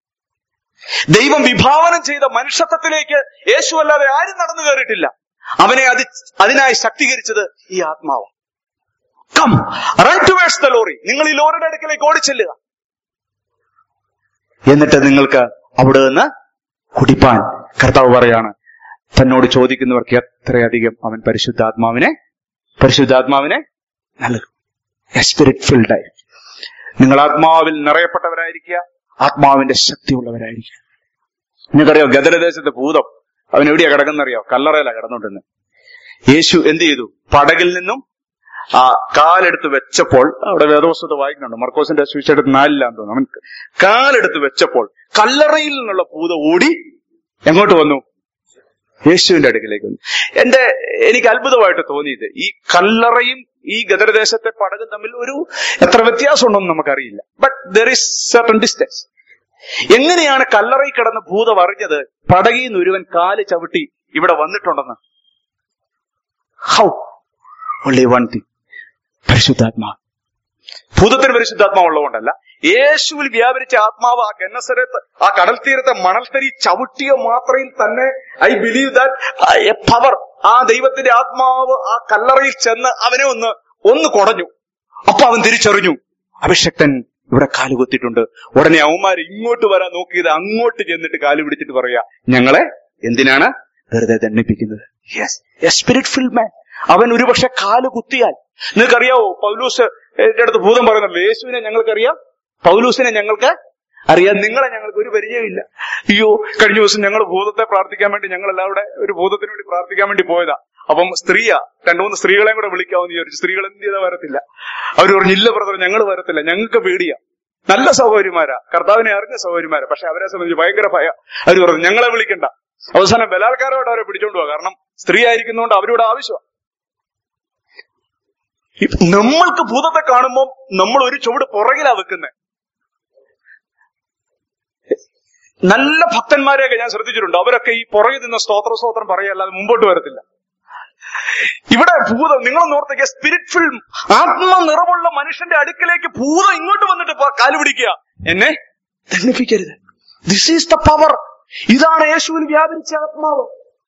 ദൈവം വിഭാവനം ചെയ്ത മനുഷ്യത്വത്തിലേക്ക് യേശു അല്ലാതെ ആരും നടന്നു കയറിയിട്ടില്ല അവനെ അതി അതിനായി ശക്തീകരിച്ചത് ഈ ആത്മാവ് come run towards the lorry നിങ്ങൾ ഈ ലോറിയുടെ അടുക്കലേക്ക് ഓടിച്ചെല്ലുക എന്നിട്ട് നിങ്ങൾക്ക് അവിടെ നിന്ന് കുടിപ്പാൻ കർത്താവ് പറയാണ് തന്നോട് ചോദിക്കുന്നവർക്ക് എത്രയധികം അവൻ പരിശുദ്ധാത്മാവിനെ പരിശുദ്ധാത്മാവിനെ നൽകും സ്പിരിറ്റ് ഫിൽഡായി നിങ്ങൾ ആത്മാവിൽ നിറയപ്പെട്ടവരായിരിക്കുക ആത്മാവിന്റെ ശക്തിയുള്ളവരായിരിക്കുക നിങ്ങൾക്കറിയോ ഗദരദേശത്തെ ഭൂതം അവൻ എവിടെയാ കിടക്കുന്നറിയോ കല്ലറയിലാ കിടന്നുകൊണ്ടിരുന്നത് യേശു എന്ത് ചെയ്തു പടകിൽ നിന്നും ആ കാലെടുത്ത് വെച്ചപ്പോൾ അവിടെ വേദവസ്തുത വായിക്കുന്നുണ്ട് മർക്കോസിന്റെ സുവിശേഷത്തിൽ നാലിലാന്ന് തോന്നുന്നു അവൻ കാലെടുത്ത് വെച്ചപ്പോൾ കല്ലറയിൽ നിന്നുള്ള ഭൂത ഓടി എങ്ങോട്ട് വന്നു യേശുവിന്റെ അടുക്കിലേക്ക് വന്നു എന്റെ എനിക്ക് അത്ഭുതമായിട്ട് തോന്നിയത് ഈ കല്ലറയും ഈ ഗദരദേശത്തെ പടകും തമ്മിൽ ഒരു എത്ര വ്യത്യാസമുണ്ടെന്ന് നമുക്കറിയില്ല but there is certain distance എങ്ങനെയാണ് കല്ലറയിൽ കിടന്ന് ഭൂതം അറിഞ്ഞത് പടകിൽ നിന്ന് ഒരുവൻ കാല് ചവിട്ടി ഇവിടെ വന്നിട്ടുണ്ടെന്ന് ഹൗ only വൺ തിങ് പരിശുദ്ധാത്മാവ് ഭൂതത്തിന് പരിശുദ്ധാത്മാവ് ഉള്ളതുകൊണ്ടല്ല യേശുവിൽ വ്യാപരിച്ച ആത്മാവ് ആ ഗന്നസരത്ത് ആ കടൽ തീരത്തെ മണൽത്തരി ചവിട്ടിയ മാത്രയിൽ തന്നെ I believe that a power ആ ദൈവത്തിന്റെ ആത്മാവ് ആ കല്ലറയിൽ ചെന്ന് അവനെ ഒന്ന് ഒന്ന് കുടഞ്ഞു അപ്പൊ അവൻ തിരിച്ചറിഞ്ഞു അഭിഷക്തൻ ഇവിടെ കാല് കുത്തിയിട്ടുണ്ട് ഉടനെ അവന്മാർ ഇങ്ങോട്ട് വരാൻ നോക്കിയത് അങ്ങോട്ട് ചെന്നിട്ട് കാല് പിടിച്ചിട്ട് പറയാ ഞങ്ങളെ എന്തിനാണ് വെറുതെ ദണ്ഡിപ്പിക്കുന്നത് യെസ് സ്പിരിറ്റ് ഫിൽ മാൻ അവൻ ഒരുപക്ഷെ കാല് കുത്തിയാൽ നിങ്ങൾക്കറിയാവോ പൗലൂസ് എന്റെ അടുത്ത് ഭൂതം പറയുന്നുണ്ട് യേശുവിനെ ഞങ്ങൾക്കറിയാം പൗലൂസിനെ ഞങ്ങൾക്ക് അറിയാം നിങ്ങളെ ഞങ്ങൾക്ക് ഒരു പരിചയമില്ല അയ്യോ കഴിഞ്ഞ ദിവസം ഞങ്ങൾ ഭൂതത്തെ പ്രാർത്ഥിക്കാൻ വേണ്ടി ഞങ്ങൾ എല്ലാവരുടെ ഒരു ഭൂതത്തിന് വേണ്ടി പ്രാർത്ഥിക്കാൻ വേണ്ടി പോയതാ അപ്പം സ്ത്രീയാ രണ്ടു മൂന്ന് സ്ത്രീകളെയും കൂടെ വിളിക്കാമെന്ന് വിചാരിച്ചു സ്ത്രീകൾ എന്ത് ചെയ്താൽ വരത്തില്ല അവർ പറഞ്ഞു ഇല്ല ബ്രദർ ഞങ്ങൾ വരത്തില്ല ഞങ്ങൾക്ക് പേടിയാ നല്ല സഹോദരിമാരാ കർത്താവിനെ അറിഞ്ഞ സഹോദരിമാരാ പക്ഷെ അവരെ സംബന്ധിച്ച് ഭയങ്കര ഭയ അവർ പറഞ്ഞു ഞങ്ങളെ വിളിക്കണ്ട അവസാനം ബലാത്കാരമായിട്ട് അവരെ പിടിച്ചോണ്ട് പോവാ കാരണം സ്ത്രീ ആയിരിക്കുന്നതുകൊണ്ട് അവരുടെ ആവശ്യമാണ് നമ്മൾക്ക് ഭൂതത്തെ കാണുമ്പോൾ നമ്മൾ ഒരു ചുവട് പുറകിലാ വെക്കുന്നത് നല്ല ഭക്തന്മാരെയൊക്കെ ഞാൻ ശ്രദ്ധിച്ചിട്ടുണ്ട് അവരൊക്കെ ഈ പുറകിൽ നിന്ന് സ്തോത്ര സ്തോത്രം പറയല്ലാതെ മുമ്പോട്ട് വരത്തില്ല ഇവിടെ ഭൂതം നിങ്ങൾ ഓർത്തേക്ക് സ്പിരിറ്റ് ഫിൽം ആത്മ നിറമുള്ള മനുഷ്യന്റെ അടുക്കലേക്ക് ഭൂതം ഇങ്ങോട്ട് വന്നിട്ട് പ- കാല് പിടിക്കുക എന്നെ ദണ്ഡിപ്പിക്കരുത് ദിസ് ഈസ് ദ പവർ ഇതാണ് യേശുവിൽ വ്യാപരിച്ച ആത്മാവ്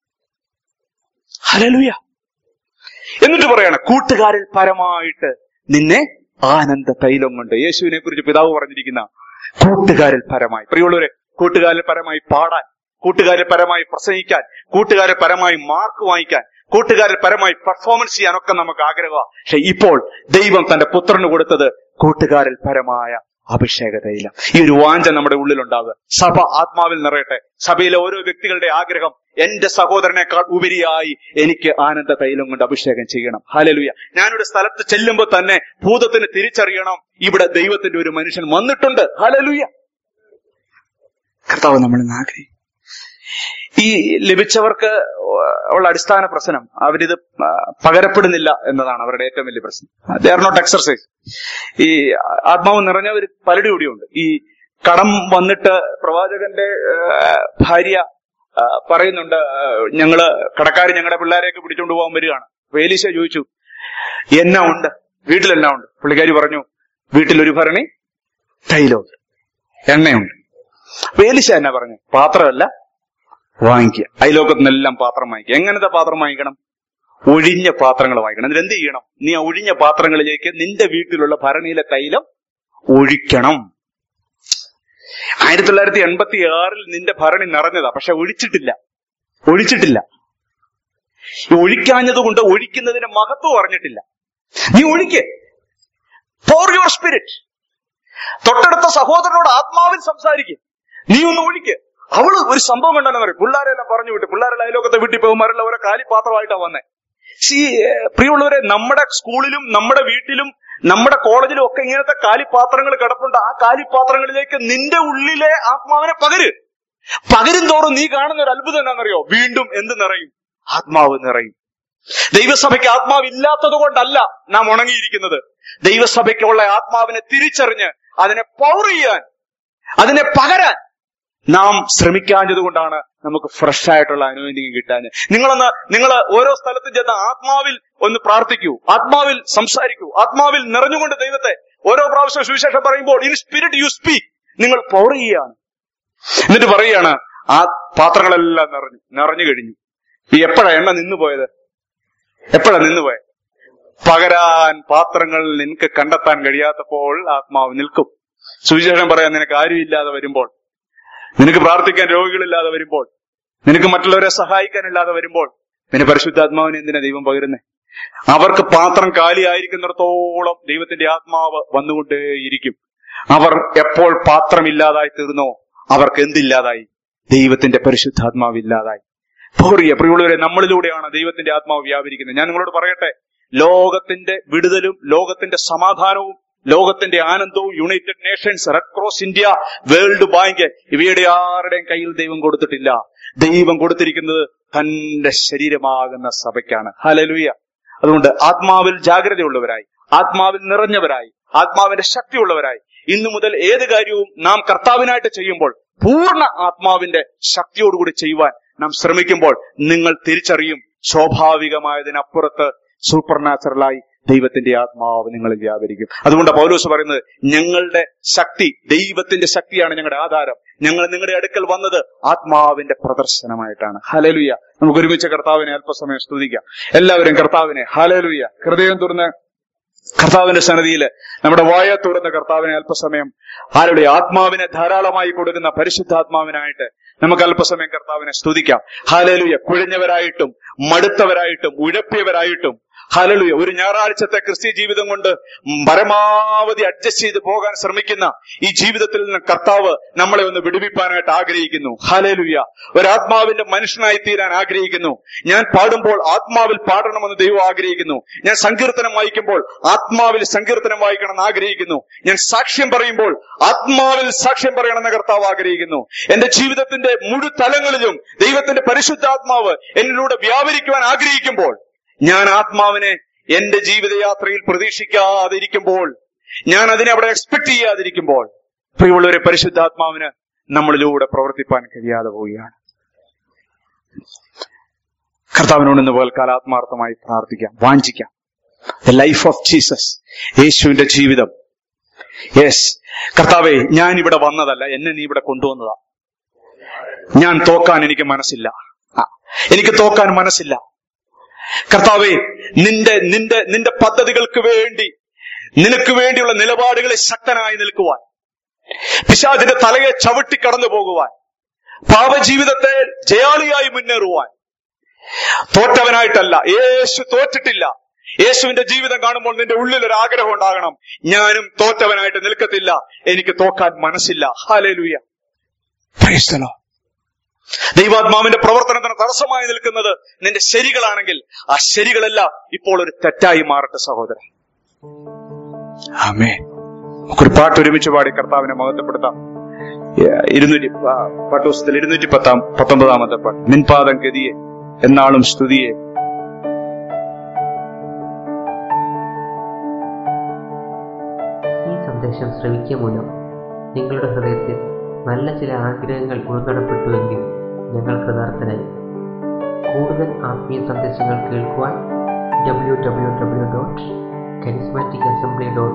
ഹലലുയ എന്നിട്ട് പറയാണ് കൂട്ടുകാരിൽ പരമായിട്ട് നിന്നെ ആനന്ദ തൈലം കൊണ്ട് യേശുവിനെ കുറിച്ച് പിതാവ് പറഞ്ഞിരിക്കുന്ന കൂട്ടുകാരിൽ പരമായി പ്രിയമുള്ളവരെ കൂട്ടുകാരിൽ പരമായി പാടാൻ കൂട്ടുകാരിൽ പരമായി പ്രസംഗിക്കാൻ കൂട്ടുകാരിൽ പരമായി മാർക്ക് വാങ്ങിക്കാൻ കൂട്ടുകാരിൽ പരമായി പെർഫോമൻസ് ചെയ്യാനൊക്കെ നമുക്ക് ആഗ്രഹമാണ് പക്ഷെ ഇപ്പോൾ ദൈവം തന്റെ പുത്രന് കൊടുത്തത് കൂട്ടുകാരിൽ പരമായ അഭിഷേക തൈലം ഈ ഒരു വാഞ്ച നമ്മുടെ ഉള്ളിലുണ്ടാവുക സഭ ആത്മാവിൽ നിറയട്ടെ സഭയിലെ ഓരോ വ്യക്തികളുടെ ആഗ്രഹം എന്റെ സഹോദരനേക്കാൾ ഉപരിയായി എനിക്ക് ആനന്ദ തൈലം കൊണ്ട് അഭിഷേകം ചെയ്യണം ഹാലലുയ ഞാനൊരു സ്ഥലത്ത് ചെല്ലുമ്പോൾ തന്നെ ഭൂതത്തിന് തിരിച്ചറിയണം ഇവിടെ ദൈവത്തിന്റെ ഒരു മനുഷ്യൻ വന്നിട്ടുണ്ട് ഹാലലുയ കർത്താവ് നമ്മൾ ആഗ്രഹിക്കും ഈ ലഭിച്ചവർക്ക് ഉള്ള അടിസ്ഥാന പ്രശ്നം അവരിത് ആ, പകരപ്പെടുന്നില്ല എന്നതാണ് അവരുടെ ഏറ്റവും വലിയ പ്രശ്നം ദേ ആർ നോട്ട് എക്സർസൈസ് ഈ ആത്മാവ് നിറഞ്ഞവർ പലരും ഇവിടെയുണ്ട് ഈ കടം വന്നിട്ട് പ്രവാചകന്റെ ആ, ഭാര്യ ആ, പറയുന്നുണ്ട് ആ, ഞങ്ങള് കടക്കാർ ഞങ്ങളുടെ പിള്ളേരെയൊക്കെ പിടിച്ചോണ്ട് പോകാൻ വരികയാണ് അപ്പൊ ഏലീശ ചോദിച്ചു എന്നാ ഉണ്ട് വീട്ടിലെല്ലാം ഉണ്ട് പുള്ളിക്കാരി പറഞ്ഞു വീട്ടിൽ ഒരു ഭരണി തൈലമുണ്ട് എണ്ണയുണ്ട് അപ്പൊ ഏലീശ എന്നാ പറഞ്ഞു പാത്രമല്ല വാങ്ങിക്കുക അയലോക്കത്തിനെല്ലാം പാത്രം വാങ്ങിക്കുക എങ്ങനത്തെ പാത്രം വാങ്ങിക്കണം ഒഴിഞ്ഞ പാത്രങ്ങൾ വാങ്ങിക്കണം എന്നിട്ട് എന്ത് ചെയ്യണം നീ ആ ഒഴിഞ്ഞ പാത്രങ്ങളിലേക്ക് നിന്റെ വീട്ടിലുള്ള ഭരണിയിലെ തൈലം ഒഴിക്കണം ആയിരത്തി തൊള്ളായിരത്തി എൺപത്തി ആറിൽ നിന്റെ ഭരണി നിറഞ്ഞതാ പക്ഷെ ഒഴിച്ചിട്ടില്ല ഒഴിച്ചിട്ടില്ല ഈ ഒഴിക്കാഞ്ഞത് കൊണ്ട് ഒഴിക്കുന്നതിന്റെ മഹത്വം അറിഞ്ഞിട്ടില്ല നീ ഒഴിക്ക് ഫോർ യുവർ സ്പിരിറ്റ് തൊട്ടടുത്ത സഹോദരനോട് ആത്മാവിൽ സംസാരിക്കും നീ ഒന്ന് ഒഴിക്ക് അവള് ഒരു സംഭവം കണ്ടെന്ന് പറയും പിള്ളേരെല്ലാം പറഞ്ഞു വിട്ടു പിള്ളേരെല്ലാം അയലോക്കത്തെ വീട്ടിൽ പോകുമാരെല്ലാം ഓരോ കാലിപാത്രമായിട്ടാ വന്നേ സി പ്രിയമുള്ളവരെ നമ്മുടെ സ്കൂളിലും നമ്മുടെ വീട്ടിലും നമ്മുടെ കോളേജിലും ഒക്കെ ഇങ്ങനത്തെ കാലിപാത്രങ്ങൾ കിടപ്പുണ്ട് ആ കാലിപാത്രങ്ങളിലേക്ക് നിന്റെ ഉള്ളിലെ ആത്മാവിനെ പകര് പകരും തോറും നീ കാണുന്ന ഒരു അത്ഭുതം എന്താണെന്നറിയോ വീണ്ടും എന്ത് നിറയും ആത്മാവ് നിറയും ദൈവസഭയ്ക്ക് ആത്മാവ് ഇല്ലാത്തത് കൊണ്ടല്ല നാം ഉണങ്ങിയിരിക്കുന്നത് ദൈവസഭയ്ക്കുള്ള ആത്മാവിനെ തിരിച്ചറിഞ്ഞ് അതിനെ പവർ ചെയ്യാൻ അതിനെ പകരാൻ നാം ശ്രമിക്കാഞ്ഞത് കൊണ്ടാണ് നമുക്ക് ഫ്രഷ് ആയിട്ടുള്ള അനുഭവം കിട്ടാൻ നിങ്ങളൊന്ന് നിങ്ങൾ ഓരോ സ്ഥലത്തും ചെന്ന് ആത്മാവിൽ ഒന്ന് പ്രാർത്ഥിക്കൂ ആത്മാവിൽ സംസാരിക്കൂ ആത്മാവിൽ നിറഞ്ഞുകൊണ്ട് ദൈവത്തെ ഓരോ പ്രാവശ്യം സുവിശേഷം പറയുമ്പോൾ ഇൻ സ്പിരിറ്റ് യു സ്പീക്ക് നിങ്ങൾ പവർ ചെയ്യുകയാണ് എന്നിട്ട് പറയുകയാണ് ആ പാത്രങ്ങളെല്ലാം നിറഞ്ഞു നിറഞ്ഞു കഴിഞ്ഞു ഈ എപ്പോഴാ എണ്ണ നിന്നു പോയത് എപ്പോഴാ നിന്നുപോയത് പകരാൻ പാത്രങ്ങൾ നിനക്ക് കണ്ടെത്താൻ കഴിയാത്തപ്പോൾ ആത്മാവ് നിൽക്കും സുവിശേഷം പറയാൻ നിനക്ക് ആരുമില്ലാതെ വരുമ്പോൾ നിനക്ക് പ്രാർത്ഥിക്കാൻ രോഗികളില്ലാതെ വരുമ്പോൾ നിനക്ക് മറ്റുള്ളവരെ സഹായിക്കാനില്ലാതെ വരുമ്പോൾ പിന്നെ പരിശുദ്ധാത്മാവിനെ എന്തിനാ ദൈവം പകരുന്നേ അവർക്ക് പാത്രം കാലിയായിരിക്കുന്നിടത്തോളം ദൈവത്തിന്റെ ആത്മാവ് വന്നുകൊണ്ടേയിരിക്കും അവർ എപ്പോൾ പാത്രമില്ലാതായി തീർന്നോ അവർക്ക് എന്തില്ലാതായി ദൈവത്തിന്റെ പരിശുദ്ധാത്മാവ് ഇല്ലാതായി പോറിയ പ്രിയുള്ളവരെ നമ്മളിലൂടെയാണ് ദൈവത്തിന്റെ ആത്മാവ് വ്യാപരിക്കുന്നത് ഞാൻ നിങ്ങളോട് പറയട്ടെ ലോകത്തിന്റെ വിടുതലും ലോകത്തിന്റെ സമാധാനവും ലോകത്തിന്റെ ആനന്ദവും United Nations Red Cross India World Bank ഇവയുടെ ആരുടെയും കയ്യിൽ ദൈവം കൊടുത്തിട്ടില്ല ദൈവം കൊടുത്തിരിക്കുന്നത് തന്റെ ശരീരമാകുന്ന സഭയ്ക്കാണ് ഹലലുയ അതുകൊണ്ട് ആത്മാവിൽ ജാഗ്രതയുള്ളവരായി ആത്മാവിൽ നിറഞ്ഞവരായി ആത്മാവിന്റെ ശക്തിയുള്ളവരായി ഇന്നു മുതൽ ഏത് കാര്യവും നാം കർത്താവിനായിട്ട് ചെയ്യുമ്പോൾ പൂർണ്ണ ആത്മാവിന്റെ ശക്തിയോടുകൂടി ചെയ്യുവാൻ നാം ശ്രമിക്കുമ്പോൾ നിങ്ങൾ തിരിച്ചറിയും സ്വാഭാവികമായതിനപ്പുറത്ത് സൂപ്പർ നാച്ചുറലായി ദൈവത്തിന്റെ ആത്മാവ് നിങ്ങളിൽ വ്യാപരിക്കും അതുകൊണ്ട് പൗലോസ് പറയുന്നത് ഞങ്ങളുടെ ശക്തി ദൈവത്തിന്റെ ശക്തിയാണ് ഞങ്ങളുടെ ആധാരം ഞങ്ങൾ നിങ്ങളുടെ അടുക്കൽ വന്നത് ആത്മാവിന്റെ പ്രദർശനമായിട്ടാണ് ഹലലുയ നമുക്ക് ഒരുമിച്ച് കർത്താവിനെ അല്പസമയം സ്തുതിക്കാം എല്ലാവരും കർത്താവിനെ ഹലലുയ ഹൃദയം തുറന്ന് കർത്താവിന്റെ സന്നിധിയിൽ നമ്മുടെ വായ തുറന്ന കർത്താവിനെ അല്പസമയം ആരുടെ ആത്മാവിനെ ധാരാളമായി കൊടുക്കുന്ന പരിശുദ്ധാത്മാവിനായിട്ട് നമുക്ക് അല്പസമയം കർത്താവിനെ സ്തുതിക്കാം ഹാലലുയ കുഴഞ്ഞവരായിട്ടും മടുത്തവരായിട്ടും ഉഴപ്പിയവരായിട്ടും ഹാലലുയ ഒരു ഞായറാഴ്ചത്തെ ക്രിസ്ത്യ ജീവിതം കൊണ്ട് പരമാവധി അഡ്ജസ്റ്റ് ചെയ്ത് പോകാൻ ശ്രമിക്കുന്ന ഈ ജീവിതത്തിൽ നിന്ന് കർത്താവ് നമ്മളെ ഒന്ന് വിടുവിപ്പാനായിട്ട് ആഗ്രഹിക്കുന്നു ഹാലലുയ ഒരാത്മാവിന്റെ മനുഷ്യനായി തീരാൻ ആഗ്രഹിക്കുന്നു ഞാൻ പാടുമ്പോൾ ആത്മാവിൽ പാടണമെന്ന് ദൈവം ആഗ്രഹിക്കുന്നു ഞാൻ സങ്കീർത്തനം വായിക്കുമ്പോൾ ആത്മാവിൽ സങ്കീർത്തനം വായിക്കണമെന്ന് ആഗ്രഹിക്കുന്നു ഞാൻ സാക്ഷ്യം പറയുമ്പോൾ ആത്മാവിൽ സാക്ഷ്യം പറയണമെന്ന് കർത്താവ് ആഗ്രഹിക്കുന്നു എന്റെ ജീവിതത്തിന്റെ മുഴുതലങ്ങളിലും ദൈവത്തിന്റെ പരിശുദ്ധാത്മാവ് എന്നിലൂടെ വ്യാപരിക്കുവാൻ ആഗ്രഹിക്കുമ്പോൾ ഞാൻ ആത്മാവിനെ എന്റെ ജീവിതയാത്രയിൽ പ്രതീക്ഷിക്കാതിരിക്കുമ്പോൾ ഞാൻ അതിനെ അവിടെ എക്സ്പെക്ട് ചെയ്യാതിരിക്കുമ്പോൾ പ്രിയമുള്ളവരെ പരിശുദ്ധാത്മാവിന് നമ്മളിലൂടെ പ്രവർത്തിപ്പാൻ കഴിയാതെ പോവുകയാണ് കർത്താവിനോട് ഇന്ന് പോൽക്കാല ആത്മാർത്ഥമായി പ്രാർത്ഥിക്കാം വാഞ്ചിക്കാം ദ ലൈഫ് ഓഫ് ജീസസ് യേശുവിന്റെ ജീവിതം യെസ് കർത്താവെ ഞാൻ ഇവിടെ വന്നതല്ല എന്നെ നീ ഇവിടെ കൊണ്ടുവന്നതാ ഞാൻ തോക്കാൻ എനിക്ക് മനസ്സില്ല ആ, എനിക്ക് തോക്കാൻ മനസ്സില്ല കർത്താവെ നിന്റെ നിന്റെ നിന്റെ പദ്ധതികൾക്ക് വേണ്ടി നിനക്ക് വേണ്ടിയുള്ള നിലപാടുകളിൽ ശക്തനായി നിൽക്കുവാൻ പിശാചിന്റെ തലയെ ചവിട്ടി കടന്നു പോകുവാൻ പാപജീവിതത്തെ ജയാളിയായി മുന്നേറുവാൻ തോറ്റവനായിട്ടല്ല യേശു തോറ്റിട്ടില്ല യേശുവിന്റെ ജീവിതം കാണുമ്പോൾ നിന്റെ ഉള്ളിൽ ഒരു ആഗ്രഹം ഉണ്ടാകണം ഞാനും തോറ്റവനായിട്ട് നിൽക്കത്തില്ല എനിക്ക് തോക്കാൻ മനസ്സില്ല ഹാലേലുയ പ്രൈസ്തലോ ദൈവാത്മാവിന്റെ പ്രവർത്തനത്തിന് തടസ്സമായി നിൽക്കുന്നത് നിന്റെ ശരികളാണെങ്കിൽ ആ ശരികളെല്ലാം ഇപ്പോൾ ഒരു തെറ്റായി മാറട്ടെ സഹോദരൻ ആമേ നമുക്കൊരു പാട്ട് ഒരുമിച്ച് പാടി കർത്താവിനെ മഹത്വപ്പെടുത്താം ഏഹ് ഇരുന്നൂറ്റി ആ, പാട്ടുപുസ്തകത്തിൽ ഇരുന്നൂറ്റി പത്താം പത്തൊമ്പതാമത്തെ പാട്ട് നിൻപാദം ഗതിയെ എന്നാളും സ്തുതിയെ ഈ സന്ദേശം ശ്രവിക്കുക മൂലം നിങ്ങളുടെ ഹൃദയത്തിൽ നല്ല ചില ആഗ്രഹങ്ങൾ ഉൾനടപ്പെട്ടുവെങ്കിൽ ഞങ്ങൾ കൃതാർത്ഥനായി കൂടുതൽ ആത്മീയ സന്ദേശങ്ങൾ കേൾക്കുവാൻ W W W dot charismatic assembly dot